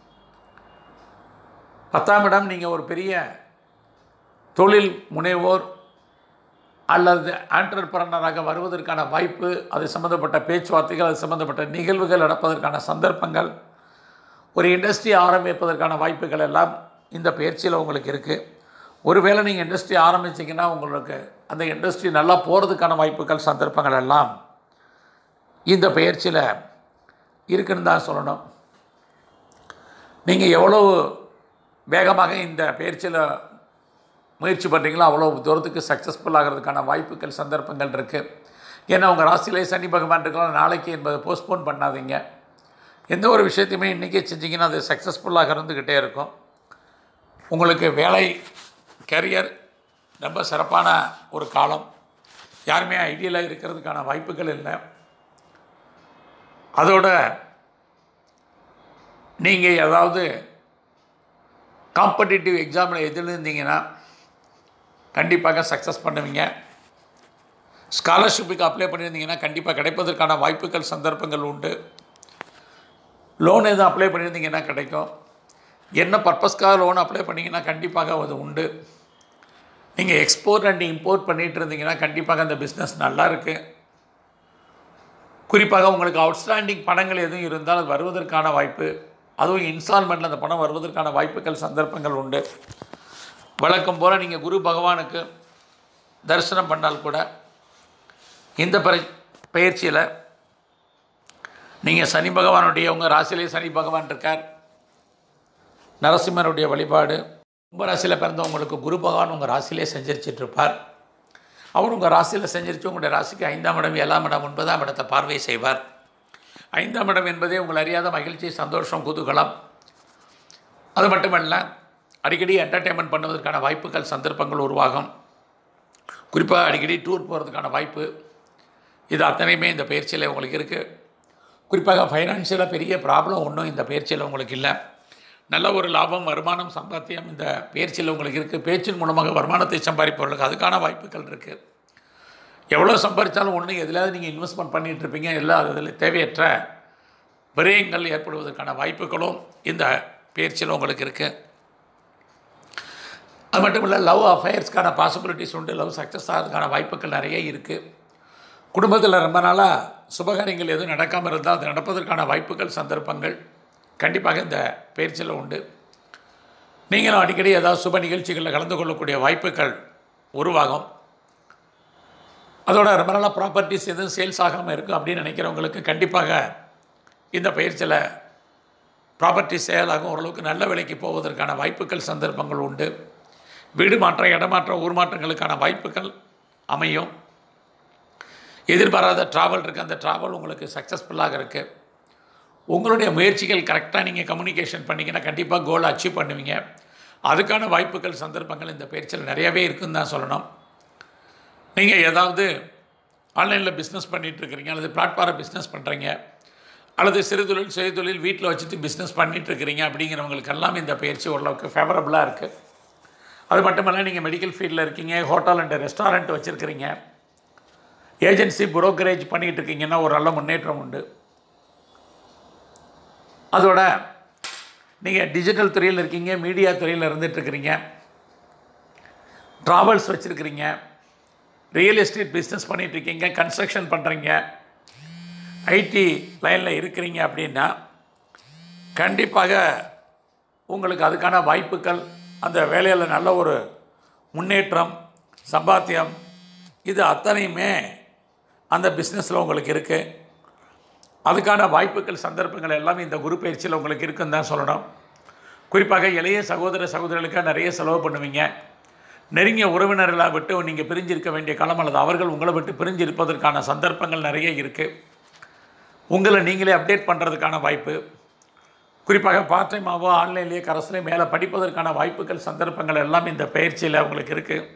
[SPEAKER 1] பத்தாம் இடம் நீங்கள் ஒரு பெரிய தொழில் முனைவோர் அல்லது ஆண்டர்பிரனராக வருவதற்கான வாய்ப்பு அது சம்மந்தப்பட்ட பேச்சுவார்த்தைகள் அது சம்மந்தப்பட்ட நிகழ்வுகள் நடப்பதற்கான சந்தர்ப்பங்கள் ஒரு இண்டஸ்ட்ரி ஆரம்பிப்பதற்கான வாய்ப்புகள் எல்லாம் இந்த பயிற்சியில் உங்களுக்கு இருக்குது ஒருவேளை நீங்கள் இண்டஸ்ட்ரி ஆரம்பிச்சிங்கன்னா உங்களுக்கு அந்த இண்டஸ்ட்ரி நல்லா போகிறதுக்கான வாய்ப்புகள் சந்தர்ப்பங்கள் எல்லாம் இந்த பயிற்சியில் இருக்குன்னு தான் சொல்லணும் நீங்கள் எவ்வளோ வேகமாக இந்த பயிற்சியில் முயற்சி பண்ணுறீங்களோ அவ்வளோ தூரத்துக்கு சக்ஸஸ்ஃபுல் ஆகிறதுக்கான வாய்ப்புகள் சந்தர்ப்பங்கள் இருக்குது ஏன்னா உங்கள் ராசியிலே சனி பகவான் இருக்கலாம் நாளைக்கு என்பதை போஸ்ட்போன் பண்ணாதீங்க எந்த ஒரு விஷயத்தையுமே இன்றைக்கே செஞ்சிங்கன்னா அது சக்ஸஸ்ஃபுல்லாக இருந்துக்கிட்டே இருக்கும் உங்களுக்கு வேலை கரியர் ரொம்ப சிறப்பான ஒரு காலம் யாருமே ஐடியலாக இருக்கிறதுக்கான வாய்ப்புகள் இல்லை அதோட நீங்கள் ஏதாவது காம்படிட்டிவ் எக்ஸாமில் எதிர்ந்தீங்கன்னா கண்டிப்பாக சக்ஸஸ் பண்ணுவீங்க ஸ்காலர்ஷிப்புக்கு அப்ளை பண்ணியிருந்தீங்கன்னா கண்டிப்பாக கிடைப்பதற்கான வாய்ப்புகள் சந்தர்ப்பங்கள் உண்டு லோன் எதுவும் அப்ளை பண்ணியிருந்தீங்கன்னா கிடைக்கும் என்ன பர்பஸ்க்காக லோன் அப்ளை பண்ணிங்கன்னா கண்டிப்பாக அது உண்டு நீங்கள் எக்ஸ்போர்ட் அண்ட் இம்போர்ட் பண்ணிகிட்டு இருந்தீங்கன்னா கண்டிப்பாக அந்த பிஸ்னஸ் நல்லா இருக்குது குறிப்பாக உங்களுக்கு அவுட்ஸ்டாண்டிங் பணங்கள் எதுவும் இருந்தால் அது வருவதற்கான வாய்ப்பு அதுவும் இன்ஸ்டால்மெண்ட்டில் அந்த பணம் வருவதற்கான வாய்ப்புகள் சந்தர்ப்பங்கள் உண்டு வழக்கம் போல் நீங்கள் குரு பகவானுக்கு தரிசனம் பண்ணால் கூட இந்த பரி பயிற்சியில் நீங்கள் சனி பகவானுடைய உங்கள் ராசியிலே சனி பகவான் இருக்கார் நரசிம்மருடைய வழிபாடு உங்கள் ராசியில் பிறந்தவங்களுக்கு குரு பகவான் உங்கள் ராசியிலே செஞ்சிருச்சிட்ருப்பார் அவர் உங்கள் ராசியில் செஞ்சிருச்சு உங்களுடைய ராசிக்கு ஐந்தாம் இடம் ஏழாம் இடம் ஒன்பதாம் இடத்தை பார்வை செய்வார் ஐந்தாம் இடம் என்பதே உங்கள் அறியாத மகிழ்ச்சி சந்தோஷம் குதூகலம் அது மட்டுமல்ல அடிக்கடி என்டர்டெயின்மெண்ட் பண்ணுவதற்கான வாய்ப்புகள் சந்தர்ப்பங்கள் உருவாகும் குறிப்பாக அடிக்கடி டூர் போகிறதுக்கான வாய்ப்பு இது அத்தனையுமே இந்த பயிற்சியில் உங்களுக்கு இருக்குது குறிப்பாக ஃபைனான்ஷியலாக பெரிய ப்ராப்ளம் ஒன்றும் இந்த பயிற்சியில் உங்களுக்கு இல்லை நல்ல ஒரு லாபம் வருமானம் சம்பாத்தியம் இந்த பயிற்சியில் உங்களுக்கு இருக்குது பேச்சின் மூலமாக வருமானத்தை சம்பாதிப்பவர்களுக்கு அதுக்கான வாய்ப்புகள் இருக்குது எவ்வளோ சம்பாதிச்சாலும் ஒன்று எதுலையாவது நீங்கள் இன்வெஸ்ட்மெண்ட் பண்ணிகிட்டு இருப்பீங்க இல்லை அதில் தேவையற்ற விரயங்கள் ஏற்படுவதற்கான வாய்ப்புகளும் இந்த பயிற்சியில் உங்களுக்கு இருக்குது அது மட்டும் இல்லை லவ் அஃபேர்ஸ்க்கான பாசிபிலிட்டிஸ் உண்டு லவ் சக்ஸஸ் ஆகிறதுக்கான வாய்ப்புகள் நிறைய இருக்குது குடும்பத்தில் ரொம்ப நாளாக சுபகாரியங்கள் எதுவும் நடக்காமல் இருந்தால் அது நடப்பதற்கான வாய்ப்புகள் சந்தர்ப்பங்கள் கண்டிப்பாக இந்த பயிற்சியில் உண்டு நீங்களும் அடிக்கடி ஏதாவது சுப நிகழ்ச்சிகளில் கலந்து கொள்ளக்கூடிய வாய்ப்புகள் உருவாகும் அதோட ரொம்ப நாளாக ப்ராப்பர்ட்டிஸ் எதுவும் சேல்ஸ் ஆகாமல் இருக்குது அப்படின்னு நினைக்கிறவங்களுக்கு கண்டிப்பாக இந்த பயிற்சியில் ப்ராப்பர்ட்டி சேலாகும் ஓரளவுக்கு நல்ல விலைக்கு போவதற்கான வாய்ப்புகள் சந்தர்ப்பங்கள் உண்டு வீடு மாற்றம் இடமாற்றம் ஊர் மாற்றங்களுக்கான வாய்ப்புகள் அமையும் எதிர்பாராத ட்ராவல் இருக்குது அந்த ட்ராவல் உங்களுக்கு சக்ஸஸ்ஃபுல்லாக இருக்குது உங்களுடைய முயற்சிகள் கரெக்டாக நீங்கள் கம்யூனிகேஷன் பண்ணிங்கன்னா கண்டிப்பாக கோலை அச்சீவ் பண்ணுவீங்க அதுக்கான வாய்ப்புகள் சந்தர்ப்பங்கள் இந்த பயிற்சியில் நிறையவே இருக்குன்னு தான் சொல்லணும் நீங்கள் ஏதாவது ஆன்லைனில் பிஸ்னஸ் பண்ணிகிட்ருக்கிறீங்க அல்லது பிளாட்ஃபார்ம் பிஸ்னஸ் பண்ணுறீங்க அல்லது சிறுதொழில் சுயதொழில் வீட்டில் வச்சுட்டு பிஸ்னஸ் பண்ணிகிட்ருக்கிறீங்க அப்படிங்கிறவங்களுக்கெல்லாம் இந்த பயிற்சி ஓரளவுக்கு ஃபேவரபுளாக இருக்குது அது மட்டுமல்ல நீங்கள் மெடிக்கல் ஃபீல்டில் இருக்கீங்க ஹோட்டல் அண்ட் ரெஸ்டாரண்ட் வச்சுருக்கிறீங்க ஏஜென்சி புரோக்கரேஜ் பண்ணிகிட்டு இருக்கீங்கன்னா ஒரு நல்ல முன்னேற்றம் உண்டு அதோட நீங்கள் டிஜிட்டல் துறையில் இருக்கீங்க மீடியா துறையில் இருந்துகிட்ருக்கிறீங்க ட்ராவல்ஸ் வச்சுருக்கிறீங்க ரியல் எஸ்டேட் பிஸ்னஸ் பண்ணிகிட்ருக்கீங்க கன்ஸ்ட்ரக்ஷன் பண்ணுறீங்க ஐடி லைனில் இருக்கிறீங்க அப்படின்னா கண்டிப்பாக உங்களுக்கு அதுக்கான வாய்ப்புகள் அந்த வேலையில் நல்ல ஒரு முன்னேற்றம் சம்பாத்தியம் இது அத்தனையுமே அந்த பிஸ்னஸில் உங்களுக்கு இருக்குது அதுக்கான வாய்ப்புகள் சந்தர்ப்பங்கள் எல்லாம் இந்த குரு பயிற்சியில் உங்களுக்கு இருக்குன்னு தான் சொல்லணும் குறிப்பாக இளைய சகோதர சகோதரிகளுக்காக நிறைய செலவு பண்ணுவீங்க நெருங்கிய உறவினர்களை விட்டு நீங்கள் பிரிஞ்சிருக்க வேண்டிய காலம் அல்லது அவர்கள் உங்களை விட்டு பிரிஞ்சு இருப்பதற்கான சந்தர்ப்பங்கள் நிறைய இருக்குது உங்களை நீங்களே அப்டேட் பண்ணுறதுக்கான வாய்ப்பு குறிப்பாக பார்ட் டைமாவோ ஆன்லைன்லேயே கரஸ்லேயே மேலே படிப்பதற்கான வாய்ப்புகள் சந்தர்ப்பங்கள் எல்லாம் இந்த பயிற்சியில் உங்களுக்கு இருக்குது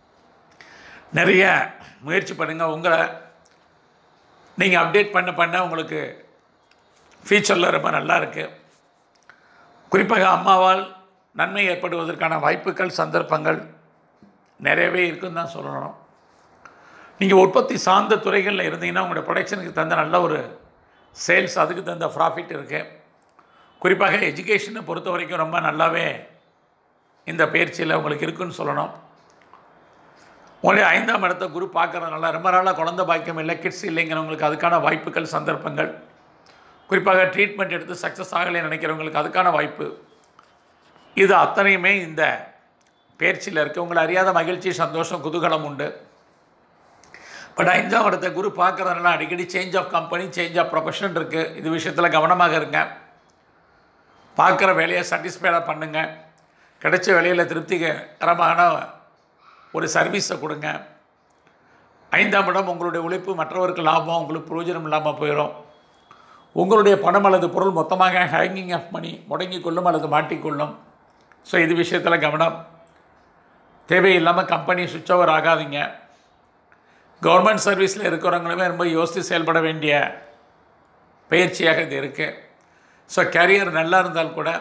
[SPEAKER 1] நிறைய முயற்சி பண்ணுங்கள் உங்களை நீங்கள் அப்டேட் பண்ண பண்ண உங்களுக்கு ஃபியூச்சரில் ரொம்ப நல்லா இருக்குது குறிப்பாக அம்மாவால் நன்மை ஏற்படுவதற்கான வாய்ப்புகள் சந்தர்ப்பங்கள் நிறையவே இருக்குன்னு தான் சொல்லணும் நீங்கள் உற்பத்தி சார்ந்த துறைகளில் இருந்தீங்கன்னா உங்களோட ப்ரொடக்ஷனுக்கு தகுந்த நல்ல ஒரு சேல்ஸ் அதுக்கு தகுந்த ப்ராஃபிட் இருக்குது குறிப்பாக எஜுகேஷனை பொறுத்த வரைக்கும் ரொம்ப நல்லாவே இந்த பயிற்சியில் உங்களுக்கு இருக்குன்னு சொல்லணும் உங்களுடைய ஐந்தாம் இடத்த குரு பார்க்குறதுனால ரொம்ப நாளாக குழந்தை பாக்கியம் இல்லை கிட்ஸ் இல்லைங்கிறவங்களுக்கு அதுக்கான வாய்ப்புகள் சந்தர்ப்பங்கள் குறிப்பாக ட்ரீட்மெண்ட் எடுத்து சக்ஸஸ் ஆகலை நினைக்கிறவங்களுக்கு அதுக்கான வாய்ப்பு இது அத்தனையுமே இந்த பயிற்சியில் இருக்குது உங்களை அறியாத மகிழ்ச்சி சந்தோஷம் குதூகலம் உண்டு பட் ஐந்தாம் இடத்த குரு பார்க்குறதுனால அடிக்கடி change of company change of profession இருக்குது இது விஷயத்தில் கவனமாக இருங்க பார்க்குற வேலையை சாட்டிஸ்ஃபைடாக பண்ணுங்கள் கிடைச்ச வேலையில் திருப்திகரமான ஒரு சர்வீஸை கொடுங்க ஐந்தாம் இடம் உங்களுடைய உழைப்பு மற்றவருக்கு லாபம் உங்களுக்கு பிரயோஜனம் இல்லாமல் போயிடும் உங்களுடைய பணம் அல்லது பொருள் மொத்தமாக ஹேங்கிங் ஆஃப் மணி முடங்கிக் கொள்ளும் அல்லது மாட்டிக்கொள்ளும் ஸோ இது விஷயத்தில் கவனம் தேவையில்லாமல் கம்பெனி சுவிட்ச் ஓவர் ஆகாதீங்க கவர்மெண்ட் சர்வீஸில் இருக்கிறவங்களுமே ரொம்ப யோசித்து செயல்பட வேண்டிய பயிற்சியாக இது இருக்குது ஸோ கேரியர் நல்லா இருந்தால் கூட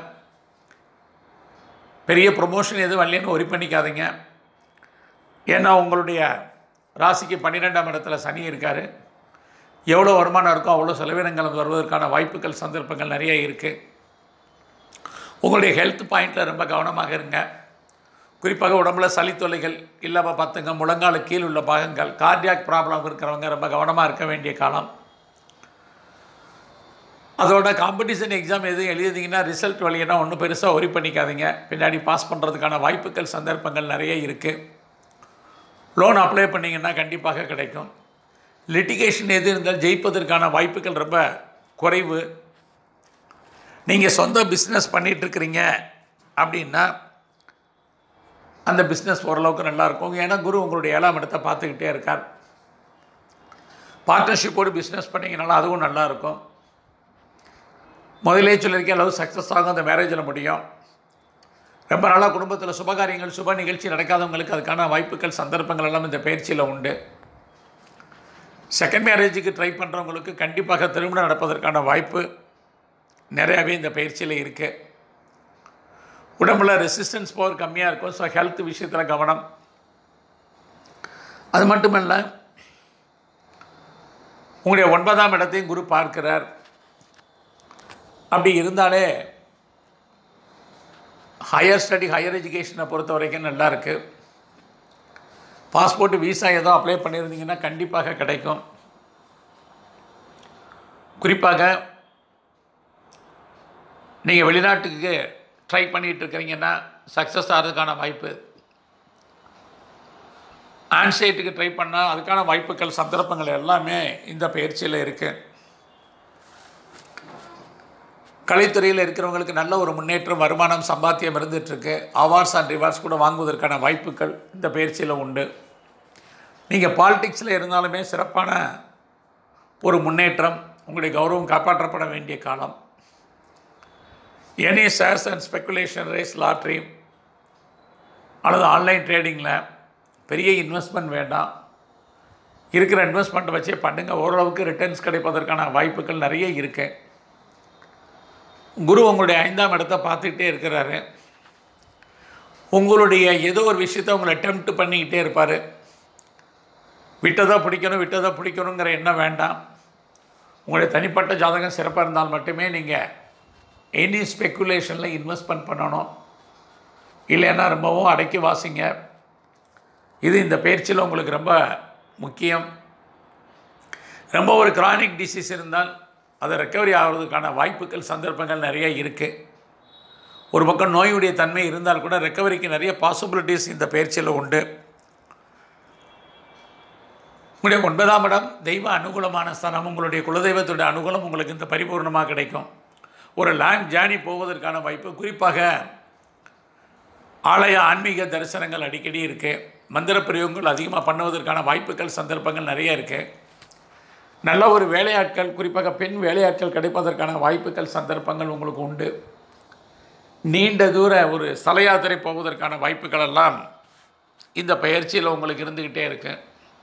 [SPEAKER 1] பெரிய ப்ரொமோஷன் எதுவும் வரலன்னு ஒரி பண்ணிக்காதீங்க ஏன்னா உங்களுடைய ராசிக்கு பன்னிரெண்டாம் இடத்துல சனி இருக்கார் எவ்வளோ வருமானம் இருக்கோ அவ்வளோ செலவினங்கள் வருவதற்கான வாய்ப்புகள் சந்தர்ப்பங்கள் நிறைய இருக்குது உங்களுடைய ஹெல்த் பாயிண்டில் ரொம்ப கவனமாக இருங்க குறிப்பாக உடம்புல சளி தொல்லைகள் இல்லாமல் பார்த்துங்க முழங்கால கீழ் உள்ள பாகங்கள் கார்டியாக் ப்ராப்ளம் இருக்கிறவங்க ரொம்ப கவனமாக இருக்க வேண்டிய காலம் அதோட காம்படிஷன் எக்ஸாம் எதுவும் எழுதிங்கன்னா ரிசல்ட் வழியினா ஒன்றும் பெருசாக ஒரி பண்ணிக்காதீங்க பின்னாடி பாஸ் பண்ணுறதுக்கான வாய்ப்புகள் சந்தர்ப்பங்கள் நிறைய இருக்குது லோன் அப்ளை பண்ணிங்கன்னா கண்டிப்பாக கிடைக்கும் லிட்டிகேஷன் எது இருந்தால் ஜெயிப்பதற்கான வாய்ப்புகள் ரொம்ப குறைவு நீங்கள் சொந்த பிஸ்னஸ் பண்ணிகிட்ருக்கிறீங்க அப்படின்னா அந்த பிஸ்னஸ் ஓரளவுக்கு நல்லாயிருக்கும் ஏன்னா குரு உங்களுடைய ஏழாம் இடத்தை பார்த்துக்கிட்டே இருக்கார் பார்ட்னர்ஷிப்போடு பிஸ்னஸ் பண்ணிங்கனால அதுவும் நல்லாயிருக்கும் முதலே சொல்லியிருக்கேன் அளவு சக்ஸஸ் ஆகும் அந்த மேரேஜில் முடியும் ரொம்ப நாளாக குடும்பத்தில் சுபகாரியங்கள் சுப நிகழ்ச்சி நடக்காதவங்களுக்கு அதுக்கான வாய்ப்புகள் சந்தர்ப்பங்கள் எல்லாம் இந்த பயிற்சியில் உண்டு செகண்ட் மேரேஜுக்கு ட்ரை பண்ணுறவங்களுக்கு கண்டிப்பாக திருமணம் நடப்பதற்கான வாய்ப்பு நிறையாவே இந்த பயிற்சியில் இருக்குது உடம்புல ரெசிஸ்டன்ஸ் பவர் கம்மியாக இருக்கும் ஸோ ஹெல்த் விஷயத்தில் கவனம் அது மட்டுமல்ல உங்களுடைய ஒன்பதாம் இடத்தையும் குரு பார்க்கிறார் அப்படி இருந்தாலே ஹையர் ஸ்டடி ஹையர் எஜுகேஷனை பொறுத்த வரைக்கும் நல்லா இருக்குது பாஸ்போர்ட் விசா ஏதோ அப்ளை பண்ணியிருந்தீங்கன்னா கண்டிப்பாக கிடைக்கும் குறிப்பாக நீங்கள் வெளிநாட்டுக்கு ட்ரை பண்ணிகிட்டு இருக்கிறீங்கன்னா சக்ஸஸ் ஆகிறதுக்கான வாய்ப்பு ஆன்சைட்டுக்கு ட்ரை பண்ணால் அதுக்கான வாய்ப்புகள் சந்தர்ப்பங்கள் எல்லாமே இந்த பயிற்சியில் இருக்குது கலைத்துறையில் இருக்கிறவங்களுக்கு நல்ல ஒரு முன்னேற்றம் வருமானம் சம்பாத்தியம் இருந்துகிட்ருக்கு அவார்ட்ஸ் அண்ட் ரிவார்ட்ஸ் கூட வாங்குவதற்கான வாய்ப்புகள் இந்த பயிற்சியில் உண்டு நீங்கள் பாலிடிக்ஸில் இருந்தாலுமே சிறப்பான ஒரு முன்னேற்றம் உங்களுடைய கௌரவம் காப்பாற்றப்பட வேண்டிய காலம் any shares and speculation race lottery அல்லது ஆன்லைன் ட்ரேடிங்கில் பெரிய இன்வெஸ்ட்மெண்ட் வேண்டாம் இருக்கிற இன்வெஸ்ட்மெண்ட்டை வச்சே பண்ணுங்கள் ஓரளவுக்கு ரிட்டர்ன்ஸ் கிடைப்பதற்கான வாய்ப்புகள் நிறைய இருக்குது குரு உங்களுடைய ஐந்தாம் இடத்தை பார்த்துக்கிட்டே இருக்கிறாரு உங்களுடைய ஏதோ ஒரு விஷயத்தை உங்களை அட்டெம்ப்ட் பண்ணிக்கிட்டே இருப்பார் விட்டதாக பிடிக்கணும் விட்டதாக பிடிக்கணுங்கிற எண்ணம் வேண்டாம் உங்களுடைய தனிப்பட்ட ஜாதகம் சிறப்பாக இருந்தால் மட்டுமே நீங்கள் எனி ஸ்பெக்குலேஷனில் இன்வெஸ்ட்மெண்ட் பண்ணணும் இல்லைன்னா ரொம்பவும் அடக்கி வாசிங்க இது இந்த பயிற்சியில் உங்களுக்கு ரொம்ப முக்கியம் ரொம்ப ஒரு கிரானிக் டிசீஸ் இருந்தால் அது ரெக்கவரி ஆகிறதுக்கான வாய்ப்புகள் சந்தர்ப்பங்கள் நிறைய இருக்குது ஒரு பக்கம் நோயுடைய தன்மை இருந்தால் கூட ரெக்கவரிக்கு நிறைய பாசிபிலிட்டிஸ் இந்த பயிற்சியில் உண்டு உங்களுடைய ஒன்பதாம் இடம் தெய்வ அனுகூலமான ஸ்தானம் உங்களுடைய குலதெய்வத்துடைய அனுகூலம் உங்களுக்கு இந்த பரிபூர்ணமாக கிடைக்கும் ஒரு லாங் ஜேர்னி போவதற்கான வாய்ப்பு குறிப்பாக ஆலய ஆன்மீக தரிசனங்கள் அடிக்கடி இருக்குது மந்திர பிரயோகங்கள் அதிகமாக பண்ணுவதற்கான வாய்ப்புகள் சந்தர்ப்பங்கள் நிறைய இருக்குது நல்ல ஒரு வேலையாட்கள் குறிப்பாக பெண் வேலையாட்கள் கிடைப்பதற்கான வாய்ப்புகள் சந்தர்ப்பங்கள் உங்களுக்கு உண்டு நீண்ட தூர ஒரு ஸ்தல யாத்திரை போவதற்கான வாய்ப்புகள் எல்லாம் இந்த பயிற்சியில் உங்களுக்கு இருந்துக்கிட்டே இருக்குது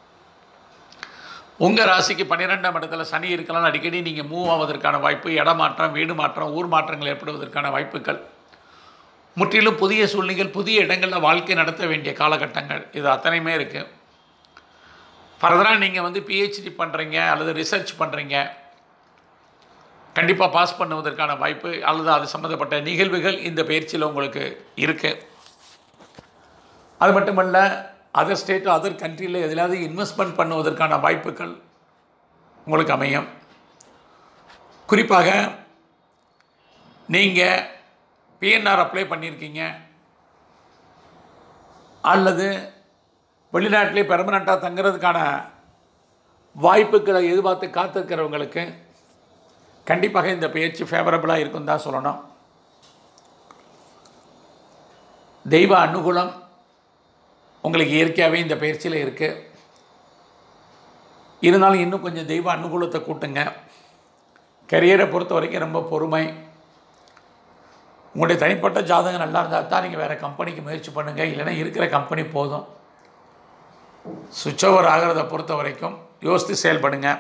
[SPEAKER 1] உங்கள் ராசிக்கு பன்னிரெண்டாம் இடத்துல சனி இருக்கலாம் அடிக்கடி நீங்கள் மூவ் ஆவதற்கான வாய்ப்பு இடமாற்றம் வீடு மாற்றம் ஊர் மாற்றங்கள் ஏற்படுவதற்கான வாய்ப்புகள் முற்றிலும் புதிய சூழ்நிலைகள் புதிய இடங்களில் வாழ்க்கை நடத்த வேண்டிய காலகட்டங்கள் இது அத்தனையுமே இருக்குது ஃபர்தராக நீங்கள் வந்து பிஹெச்டி பண்ணுறீங்க அல்லது ரிசர்ச் பண்ணுறீங்க கண்டிப்பாக பாஸ் பண்ணுவதற்கான வாய்ப்பு அல்லது அது சம்மந்தப்பட்ட நிகழ்வுகள் இந்த பயிற்சியில் உங்களுக்கு இருக்குது அது மட்டுமல்ல அதர் ஸ்டேட் அதர் கண்ட்ரியில் எதிலாவது இன்வெஸ்ட்மெண்ட் பண்ணுவதற்கான வாய்ப்புகள் உங்களுக்கு அமையும் குறிப்பாக நீங்கள் பிஎன்ஆர் அப்ளை பண்ணியிருக்கீங்க அல்லது வெளிநாட்டிலே பெர்மனண்ட்டாக தங்குறதுக்கான வாய்ப்புகளை எதிர்பார்த்து காத்திருக்கிறவங்களுக்கு கண்டிப்பாக இந்த பயிற்சி ஃபேவரபுளாக இருக்கும் தான் சொல்லணும் தெய்வ அனுகூலம் உங்களுக்கு இயற்கையாகவே இந்த பயிற்சியில் இருக்குது இருந்தாலும் இன்னும் கொஞ்சம் தெய்வ அனுகூலத்தை கூட்டுங்க கரியரை பொறுத்த வரைக்கும் ரொம்ப பொறுமை உங்களுடைய தனிப்பட்ட ஜாதகம் நல்லா இருந்தால் தான் நீங்கள் வேறு கம்பெனிக்கு முயற்சி பண்ணுங்கள் இல்லைன்னா இருக்கிற கம்பெனி போதும் சுவிட்ச் ஓவர் ஆகிறத பொறுத்த வரைக்கும் யோசித்து செயல்படுங்க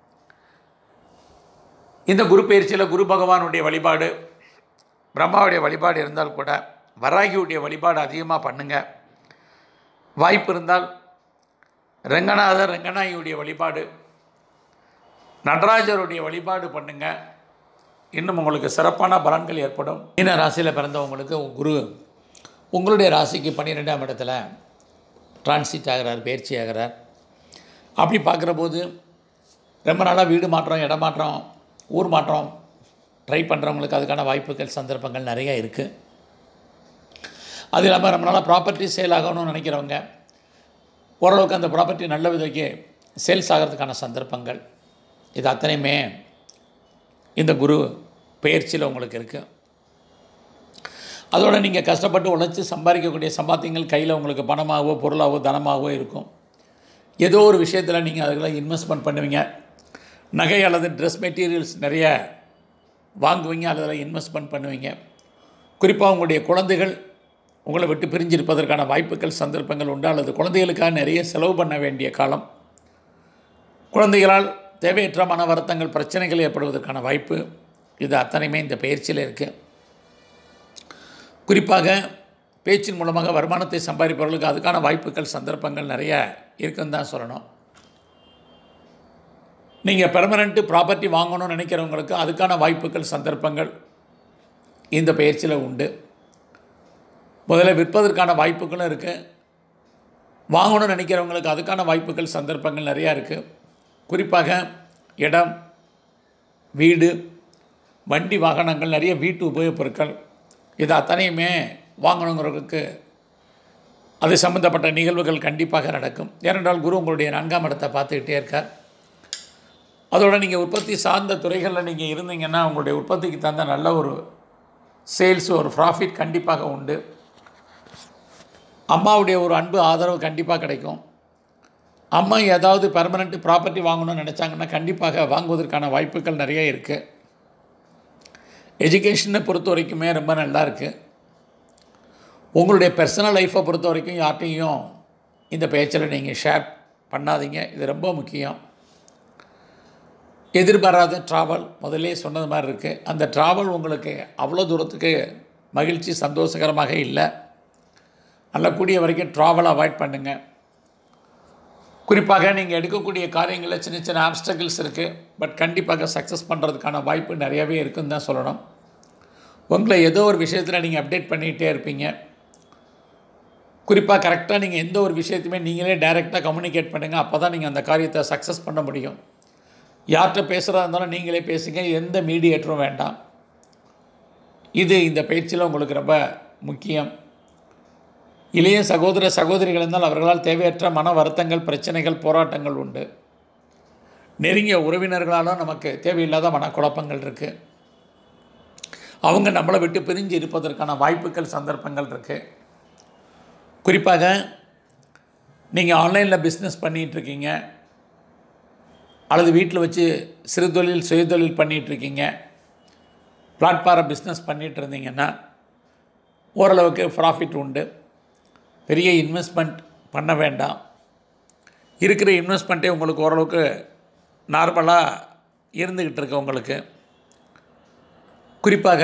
[SPEAKER 1] இந்த குரு பயிற்சியில் குரு பகவானுடைய வழிபாடு பிரம்மாவுடைய வழிபாடு இருந்தால் கூட வராகியுடைய வழிபாடு அதிகமாக பண்ணுங்கள் வாய்ப்பு இருந்தால் ரெங்கநாதர் ரெங்கநாயகியுடைய வழிபாடு நடராஜருடைய வழிபாடு பண்ணுங்க இன்னும் உங்களுக்கு சிறப்பான பலன்கள் ஏற்படும் மீன ராசியில் பிறந்தவங்களுக்கு குரு உங்களுடைய ராசிக்கு பன்னிரெண்டாம் இடத்துல டிரான்சிட் ஆகிறார் பயிற்சி ஆகிறார் அப்படி பார்க்குற போது ரொம்ப நாளாக வீடு மாற்றம் இடம் மாற்றம் ஊர் மாற்றம் ட்ரை பண்ணுறவங்களுக்கு அதுக்கான வாய்ப்புகள் சந்தர்ப்பங்கள் நிறைய இருக்குது அது இல்லாமல் ரொம்ப நாளாக ப்ராப்பர்ட்டி சேல் ஆகணும்னு நினைக்கிறவங்க ஓரளவுக்கு அந்த ப்ராப்பர்ட்டி நல்ல விதைக்கு சேல்ஸ் ஆகிறதுக்கான சந்தர்ப்பங்கள் இது அத்தனையுமே இந்த குரு பயிற்சியில் உங்களுக்கு இருக்குது அதோடு நீங்கள் கஷ்டப்பட்டு உழைச்சி சம்பாதிக்கக்கூடிய சம்பாத்தியங்கள் கையில் உங்களுக்கு பணமாகவோ பொருளாகவோ தனமாகவோ இருக்கும் ஏதோ ஒரு விஷயத்தில் நீங்கள் அதுக்கெல்லாம் இன்வெஸ்ட்மெண்ட் பண்ணுவீங்க நகை அல்லது ட்ரெஸ் மெட்டீரியல்ஸ் நிறைய வாங்குவீங்க அதில் இன்வெஸ்ட்மெண்ட் பண்ணுவீங்க குறிப்பாக உங்களுடைய குழந்தைகள் உங்களை விட்டு பிரிஞ்சிருப்பதற்கான வாய்ப்புகள் சந்தர்ப்பங்கள் உண்டு அல்லது குழந்தைகளுக்காக நிறைய செலவு பண்ண வேண்டிய காலம் குழந்தைகளால் தேவையற்ற மன வருத்தங்கள் பிரச்சனைகள் ஏற்படுவதற்கான வாய்ப்பு இது அத்தனையுமே இந்த பயிற்சியில் இருக்குது குறிப்பாக பேச்சின் மூலமாக வருமானத்தை சம்பாதிப்பவர்களுக்கு அதுக்கான வாய்ப்புகள் சந்தர்ப்பங்கள் நிறைய இருக்குன்னு தான் சொல்லணும் நீங்கள் பெர்மனண்ட்டு ப்ராப்பர்ட்டி வாங்கணும்னு நினைக்கிறவங்களுக்கு அதுக்கான வாய்ப்புகள் சந்தர்ப்பங்கள் இந்த பயிற்சியில் உண்டு முதல்ல விற்பதற்கான வாய்ப்புகளும் இருக்குது வாங்கணும்னு நினைக்கிறவங்களுக்கு அதுக்கான வாய்ப்புகள் சந்தர்ப்பங்கள் நிறையா இருக்குது குறிப்பாக இடம் வீடு வண்டி வாகனங்கள் நிறைய வீட்டு உபயோகப் பொருட்கள் இது அத்தனையுமே வாங்கணுங்கிறவங்களுக்கு அது சம்மந்தப்பட்ட நிகழ்வுகள் கண்டிப்பாக நடக்கும் ஏனென்றால் குரு உங்களுடைய நான்காம் இடத்தை பார்த்துக்கிட்டே இருக்கார் அதோட நீங்கள் உற்பத்தி சார்ந்த துறைகளில் நீங்கள் இருந்தீங்கன்னா உங்களுடைய உற்பத்திக்கு தகுந்த நல்ல ஒரு சேல்ஸ் ஒரு ப்ராஃபிட் கண்டிப்பாக உண்டு அம்மாவுடைய ஒரு அன்பு ஆதரவு கண்டிப்பாக கிடைக்கும் அம்மா ஏதாவது பெர்மனெண்ட் ப்ராப்பர்ட்டி வாங்கணும்னு நினச்சாங்கன்னா கண்டிப்பாக வாங்குவதற்கான வாய்ப்புகள் நிறைய இருக்குது எஜுகேஷனை பொறுத்த வரைக்குமே ரொம்ப நல்லா இருக்குது உங்களுடைய பர்சனல் லைஃப்பை பொறுத்த வரைக்கும் யார்ட்டையும் இந்த பேச்சில் நீங்கள் ஷேர் பண்ணாதீங்க இது ரொம்ப முக்கியம் எதிர்பாராத ட்ராவல் முதல்லே சொன்னது மாதிரி இருக்குது அந்த ட்ராவல் உங்களுக்கு அவ்வளோ தூரத்துக்கு மகிழ்ச்சி சந்தோஷகரமாக இல்லை நல்ல கூடிய வரைக்கும் ட்ராவல் அவாய்ட் பண்ணுங்கள் குறிப்பாக நீங்கள் எடுக்கக்கூடிய காரியங்களில் சின்ன சின்ன ஆப்ஸ்டக்கிள்ஸ் இருக்குது பட் கண்டிப்பாக சக்ஸஸ் பண்ணுறதுக்கான வாய்ப்பு நிறையவே இருக்குன்னு தான் சொல்லணும் உங்களை ஏதோ ஒரு விஷயத்தில் நீங்கள் அப்டேட் பண்ணிகிட்டே இருப்பீங்க குறிப்பாக கரெக்டாக நீங்கள் எந்த ஒரு விஷயத்தையுமே நீங்களே டைரெக்டாக கம்யூனிகேட் பண்ணுங்கள் அப்போ தான் நீங்கள் அந்த காரியத்தை சக்ஸஸ் பண்ண முடியும் யார்கிட்ட பேசுகிறதா இருந்தாலும் நீங்களே பேசுங்க எந்த மீடியேட்டரும் வேண்டாம் இது இந்த பயிற்சியில் உங்களுக்கு ரொம்ப முக்கியம் இளைய சகோதர சகோதரிகள் இருந்தால் அவர்களால் தேவையற்ற மன வருத்தங்கள் பிரச்சனைகள் போராட்டங்கள் உண்டு நெருங்கிய உறவினர்களாலும் நமக்கு தேவையில்லாத மனக்குழப்பங்கள் இருக்குது அவங்க நம்மளை விட்டு பிரிஞ்சு இருப்பதற்கான வாய்ப்புகள் சந்தர்ப்பங்கள் இருக்குது குறிப்பாக நீங்கள் ஆன்லைனில் பிஸ்னஸ் பண்ணிகிட்ருக்கீங்க அல்லது வீட்டில் வச்சு சிறு தொழில் சுயதொழில் பண்ணிகிட்ருக்கீங்க பிளாட்ஃபாரம் பிஸ்னஸ் பண்ணிகிட்டு இருந்தீங்கன்னா ஓரளவுக்கு ப்ராஃபிட் உண்டு பெரிய இன்வெஸ்ட்மெண்ட் பண்ண வேண்டாம் இருக்கிற இன்வெஸ்ட்மெண்ட்டே உங்களுக்கு ஓரளவுக்கு நார்மலாக இருந்துக்கிட்டு இருக்கு உங்களுக்கு குறிப்பாக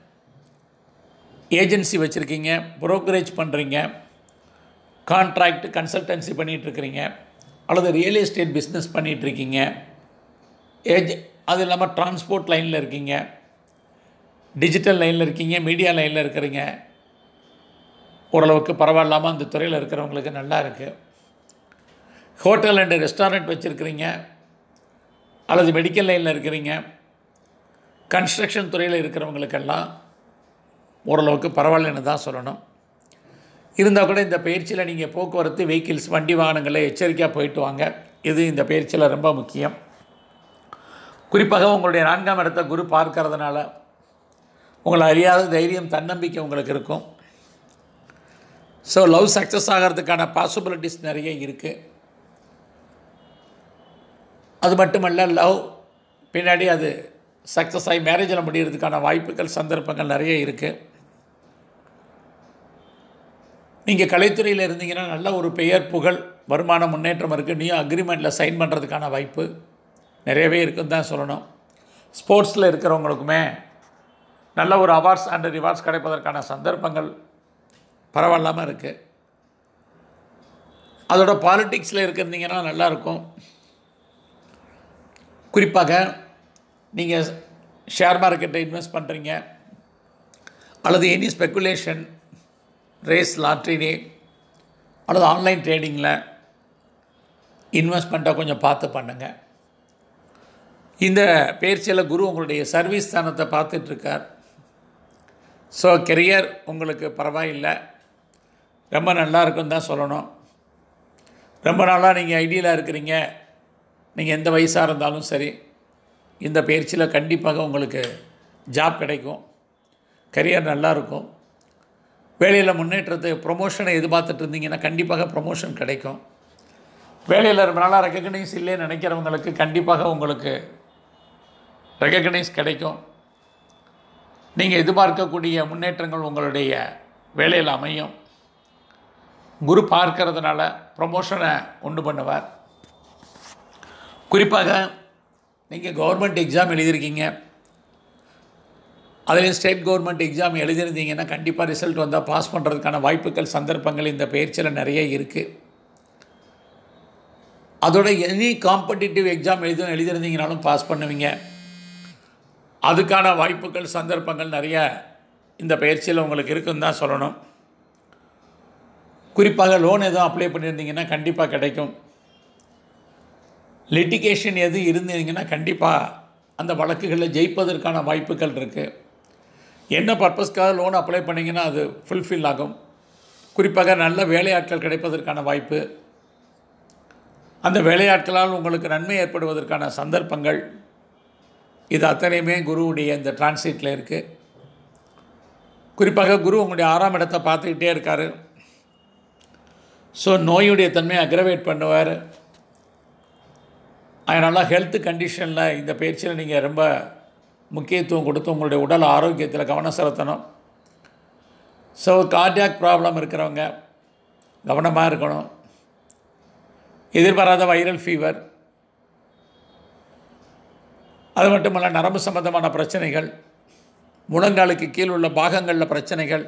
[SPEAKER 1] ஏஜென்சி வச்சுருக்கீங்க புரோக்கரேஜ் பண்ணுறீங்க கான்ட்ராக்ட் கன்சல்டன்சி பண்ணிகிட்ருக்கிறீங்க அல்லது ரியல் எஸ்டேட் பிஸ்னஸ் பண்ணிகிட்ருக்கீங்க ஏஜ் அது இல்லாமல் டிரான்ஸ்போர்ட் லைனில் இருக்கீங்க டிஜிட்டல் லைனில் இருக்கீங்க மீடியா லைனில் இருக்கிறீங்க ஓரளவுக்கு பரவாயில்லாமல் அந்த துறையில் இருக்கிறவங்களுக்கு நல்லா இருக்குது ஹோட்டல் அண்டு ரெஸ்டாரண்ட் வச்சுருக்கிறீங்க அல்லது மெடிக்கல் லைனில் இருக்கிறீங்க கன்ஸ்ட்ரக்ஷன் துறையில் இருக்கிறவங்களுக்கெல்லாம் ஓரளவுக்கு பரவாயில்லன்னு தான் சொல்லணும் இருந்தால் கூட இந்த பயிற்சியில் நீங்கள் போக்குவரத்து வெஹிக்கிள்ஸ் வண்டி வாகனங்களை எச்சரிக்கையாக போயிட்டு வாங்க இது இந்த பயிற்சியில் ரொம்ப முக்கியம் குறிப்பாக உங்களுடைய நான்காம் இடத்த குரு பார்க்கறதுனால உங்களை அறியாத தைரியம் தன்னம்பிக்கை உங்களுக்கு இருக்கும் ஸோ லவ் சக்ஸஸ் ஆகிறதுக்கான பாசிபிலிட்டிஸ் நிறைய இருக்குது அது மட்டுமல்ல லவ் பின்னாடி அது சக்ஸஸ் ஆகி மேரேஜில் முடிகிறதுக்கான வாய்ப்புகள் சந்தர்ப்பங்கள் நிறைய இருக்குது நீங்கள் கலைத்துறையில் இருந்தீங்கன்னா நல்ல ஒரு பெயர் புகழ் வருமான முன்னேற்றம் இருக்குது நீயும் அக்ரிமெண்ட்டில் சைன் பண்ணுறதுக்கான வாய்ப்பு நிறையவே இருக்குன்னு தான் சொல்லணும் ஸ்போர்ட்ஸில் இருக்கிறவங்களுக்குமே நல்ல ஒரு அவார்ட்ஸ் அண்ட் ரிவார்ட்ஸ் கிடைப்பதற்கான சந்தர்ப்பங்கள் பரவாயில்லாமல் இருக்குது அதோட பாலிட்டிக்ஸில் இருக்கிறீங்கன்னா நல்லாயிருக்கும் குறிப்பாக நீங்கள் ஷேர் மார்க்கெட்டை இன்வெஸ்ட் பண்ணுறீங்க அல்லது எனி ஸ்பெக்குலேஷன் ரேஸ் லாட்ரினே அல்லது ஆன்லைன் ட்ரேடிங்கில் இன்வெஸ்ட்மெண்ட்டை கொஞ்சம் பார்த்து பண்ணுங்கள் இந்த பயிற்சியில் குரு உங்களுடைய சர்வீஸ் ஸ்தானத்தை பார்த்துட்ருக்கார் ஸோ கெரியர் உங்களுக்கு பரவாயில்லை ரொம்ப நல்லா இருக்குன்னு தான் சொல்லணும் ரொம்ப நாளாக நீங்கள் ஐடியலாக இருக்கிறீங்க நீங்கள் எந்த வயசாக இருந்தாலும் சரி இந்த பயிற்சியில் கண்டிப்பாக உங்களுக்கு ஜாப் கிடைக்கும் கரியர் நல்லாயிருக்கும் வேலையில் முன்னேற்றத்தை ப்ரொமோஷனை எதிர்பார்த்துட்டு இருந்தீங்கன்னா கண்டிப்பாக ப்ரொமோஷன் கிடைக்கும் வேலையில் ரொம்ப நாளாக ரெக்கக்னைஸ் இல்லைன்னு நினைக்கிறவங்களுக்கு கண்டிப்பாக உங்களுக்கு ரெக்கக்னைஸ் கிடைக்கும் நீங்கள் எதிர்பார்க்கக்கூடிய முன்னேற்றங்கள் உங்களுடைய வேலையில் அமையும் குரு பார்க்கறதுனால ப்ரொமோஷனை உண்டு பண்ணுவார் குறிப்பாக நீங்கள் கவர்மெண்ட் எக்ஸாம் எழுதியிருக்கீங்க அதுலேயும் ஸ்டேட் கவர்மெண்ட் எக்ஸாம் எழுதியிருந்தீங்கன்னா கண்டிப்பாக ரிசல்ட் வந்தால் பாஸ் பண்ணுறதுக்கான வாய்ப்புகள் சந்தர்ப்பங்கள் இந்த பயிற்சியில் நிறைய இருக்குது அதோட எனி காம்படிட்டிவ் எக்ஸாம் எழுதி எழுதியிருந்தீங்கனாலும் பாஸ் பண்ணுவீங்க அதுக்கான வாய்ப்புகள் சந்தர்ப்பங்கள் நிறைய இந்த பயிற்சியில் உங்களுக்கு இருக்குன்னு தான் சொல்லணும் குறிப்பாக லோன் எதுவும் அப்ளை பண்ணியிருந்தீங்கன்னா கண்டிப்பாக கிடைக்கும் லிட்டிகேஷன் எது இருந்தீங்கன்னா கண்டிப்பாக அந்த வழக்குகளில் ஜெயிப்பதற்கான வாய்ப்புகள் இருக்குது என்ன பர்பஸ்க்காக லோன் அப்ளை பண்ணிங்கன்னா அது ஃபுல்ஃபில் ஆகும் குறிப்பாக நல்ல வேலையாட்கள் கிடைப்பதற்கான வாய்ப்பு அந்த வேலையாட்களால் உங்களுக்கு நன்மை ஏற்படுவதற்கான சந்தர்ப்பங்கள் இது அத்தனையுமே குருவுடைய இந்த டிரான்சிட்டில் இருக்குது குறிப்பாக குரு உங்களுடைய ஆறாம் இடத்தை பார்த்துக்கிட்டே இருக்கார் ஸோ நோயுடைய தன்மையை அக்ரவேட் பண்ணுவார் அதனால் ஹெல்த் கண்டிஷனில் இந்த பயிற்சியில் நீங்கள் ரொம்ப முக்கியத்துவம் கொடுத்து உங்களுடைய உடல் ஆரோக்கியத்தில் கவனம் செலுத்தணும் ஸோ கார்டியாக் ப்ராப்ளம் இருக்கிறவங்க கவனமாக இருக்கணும் எதிர்பாராத வைரல் ஃபீவர் அது மட்டுமல்ல நரம்பு சம்பந்தமான பிரச்சனைகள் முழங்காலுக்கு கீழ் உள்ள பாகங்களில் பிரச்சனைகள்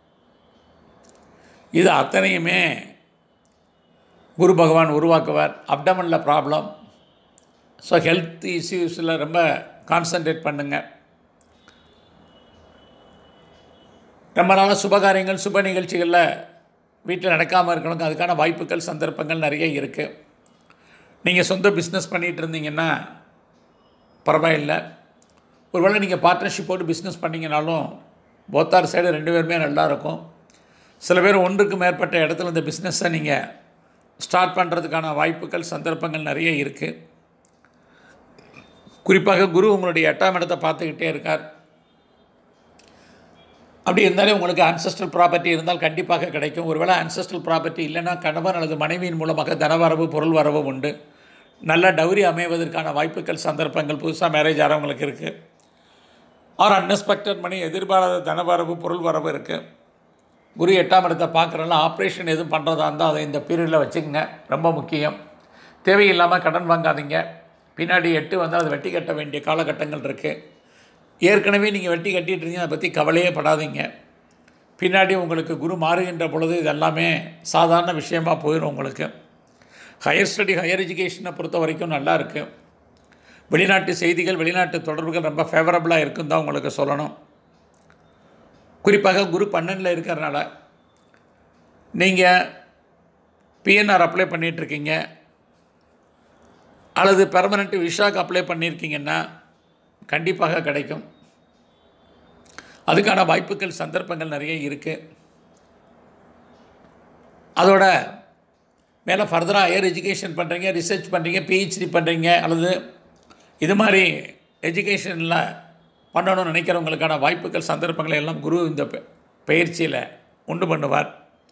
[SPEAKER 1] இது அத்தனையுமே குரு பகவான் உருவாக்குவார் அப்டமனில் ப்ராப்ளம் ஸோ ஹெல்த் இஷ்யூஸில் ரொம்ப கான்சன்ட்ரேட் பண்ணுங்கள் ரொம்ப நாளாக சுபகாரியங்கள் சுப நிகழ்ச்சிகளில் வீட்டில் நடக்காமல் இருக்கணும் அதுக்கான வாய்ப்புகள் சந்தர்ப்பங்கள் நிறைய இருக்குது நீங்கள் சொந்த பிஸ்னஸ் பண்ணிகிட்டு இருந்தீங்கன்னா பரவாயில்லை ஒருவேளை நீங்கள் பார்ட்னர்ஷிப் போட்டு பிஸ்னஸ் பண்ணிங்கனாலும் போத்தார் சைடு ரெண்டு பேருமே நல்லா இருக்கும் சில பேர் ஒன்றுக்கு மேற்பட்ட இடத்துல இந்த பிஸ்னஸை நீங்கள் ஸ்டார்ட் பண்ணுறதுக்கான வாய்ப்புகள் சந்தர்ப்பங்கள் நிறைய இருக்குது குறிப்பாக குரு உங்களுடைய எட்டாம் இடத்தை பார்த்துக்கிட்டே இருக்கார் அப்படி இருந்தாலே உங்களுக்கு ancestral ப்ராப்பர்ட்டி இருந்தால் கண்டிப்பாக கிடைக்கும் ஒருவேளை ancestral ப்ராப்பர்ட்டி இல்லைன்னா கணவன் அல்லது மனைவியின் மூலமாக தனவரவு பொருள் வரவு உண்டு நல்ல டௌரி அமைவதற்கான வாய்ப்புகள் சந்தர்ப்பங்கள் புதுசாக மேரேஜ் ஆகிறவங்களுக்கு இருக்குது ஆர் அன்எக்ஸ்பெக்டட் மணி எதிர்பாராத தனவரவு பொருள் வரவு இருக்குது குரு எட்டாம் இடத்தை பார்க்குறனால ஆப்ரேஷன் எதுவும் பண்ணுறதா இருந்தால் அதை இந்த பீரியடில் வச்சுக்கோங்க ரொம்ப முக்கியம் தேவையில்லாமல் கடன் வாங்காதீங்க பின்னாடி எட்டு வந்தால் அதை வெட்டி கட்ட வேண்டிய காலகட்டங்கள் இருக்குது ஏற்கனவே நீங்கள் வெட்டி கட்டிட்டு இருந்தீங்க அதை பற்றி கவலையே படாதீங்க பின்னாடி உங்களுக்கு குரு மாறுகின்ற பொழுது இது எல்லாமே சாதாரண விஷயமா போயிடும் உங்களுக்கு ஹையர் ஸ்டடி ஹையர் எஜுகேஷனை பொறுத்த வரைக்கும் நல்லா இருக்குது வெளிநாட்டு செய்திகள் வெளிநாட்டு தொடர்புகள் ரொம்ப ஃபேவரபுளாக இருக்குன்னு தான் உங்களுக்கு சொல்லணும் குறிப்பாக குரு பன்னெண்டில் இருக்கிறனால நீங்கள் பிஎன்ஆர் அப்ளை பண்ணிகிட்ருக்கீங்க அல்லது பெர்மனெண்ட் விஷாக்கு அப்ளை பண்ணியிருக்கீங்கன்னா கண்டிப்பாக கிடைக்கும் அதுக்கான வாய்ப்புகள் சந்தர்ப்பங்கள் நிறைய இருக்குது அதோட மேலே ஃபர்தராக ஹையர் எஜுகேஷன் பண்ணுறீங்க ரிசர்ச் பண்ணுறீங்க பிஹெச்டி பண்ணுறீங்க அல்லது இது மாதிரி எஜுகேஷனில் பண்ணணும்னு நினைக்கிறவங்களுக்கான வாய்ப்புகள் சந்தர்ப்பங்களை எல்லாம் குரு இந்த பெ- பயிற்சியில் உண்டு பண்ணுவார்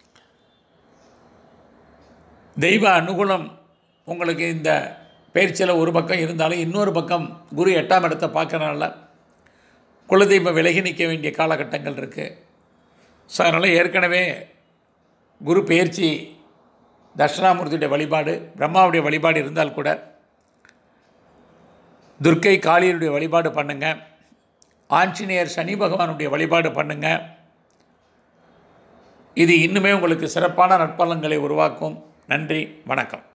[SPEAKER 1] தெய்வ அனுகூலம் உங்களுக்கு இந்த பயிற்சியில் ஒரு பக்கம் இருந்தாலும் இன்னொரு பக்கம் குரு எட்டாம் இடத்தை பார்க்கறனால குலதெய்வம் விலகி நிற்க வேண்டிய காலகட்டங்கள் இருக்குது ஸோ அதனால் ஏற்கனவே குரு பயிற்சி தட்சிணாமூர்த்தியுடைய வழிபாடு பிரம்மாவுடைய வழிபாடு இருந்தால் கூட துர்க்கை காளியருடைய வழிபாடு பண்ணுங்க ஆஞ்சநேயர் சனி பகவானுடைய வழிபாடு பண்ணுங்க இது இன்னுமே உங்களுக்கு சிறப்பான நற்பலன்களை உருவாக்கும் நன்றி வணக்கம்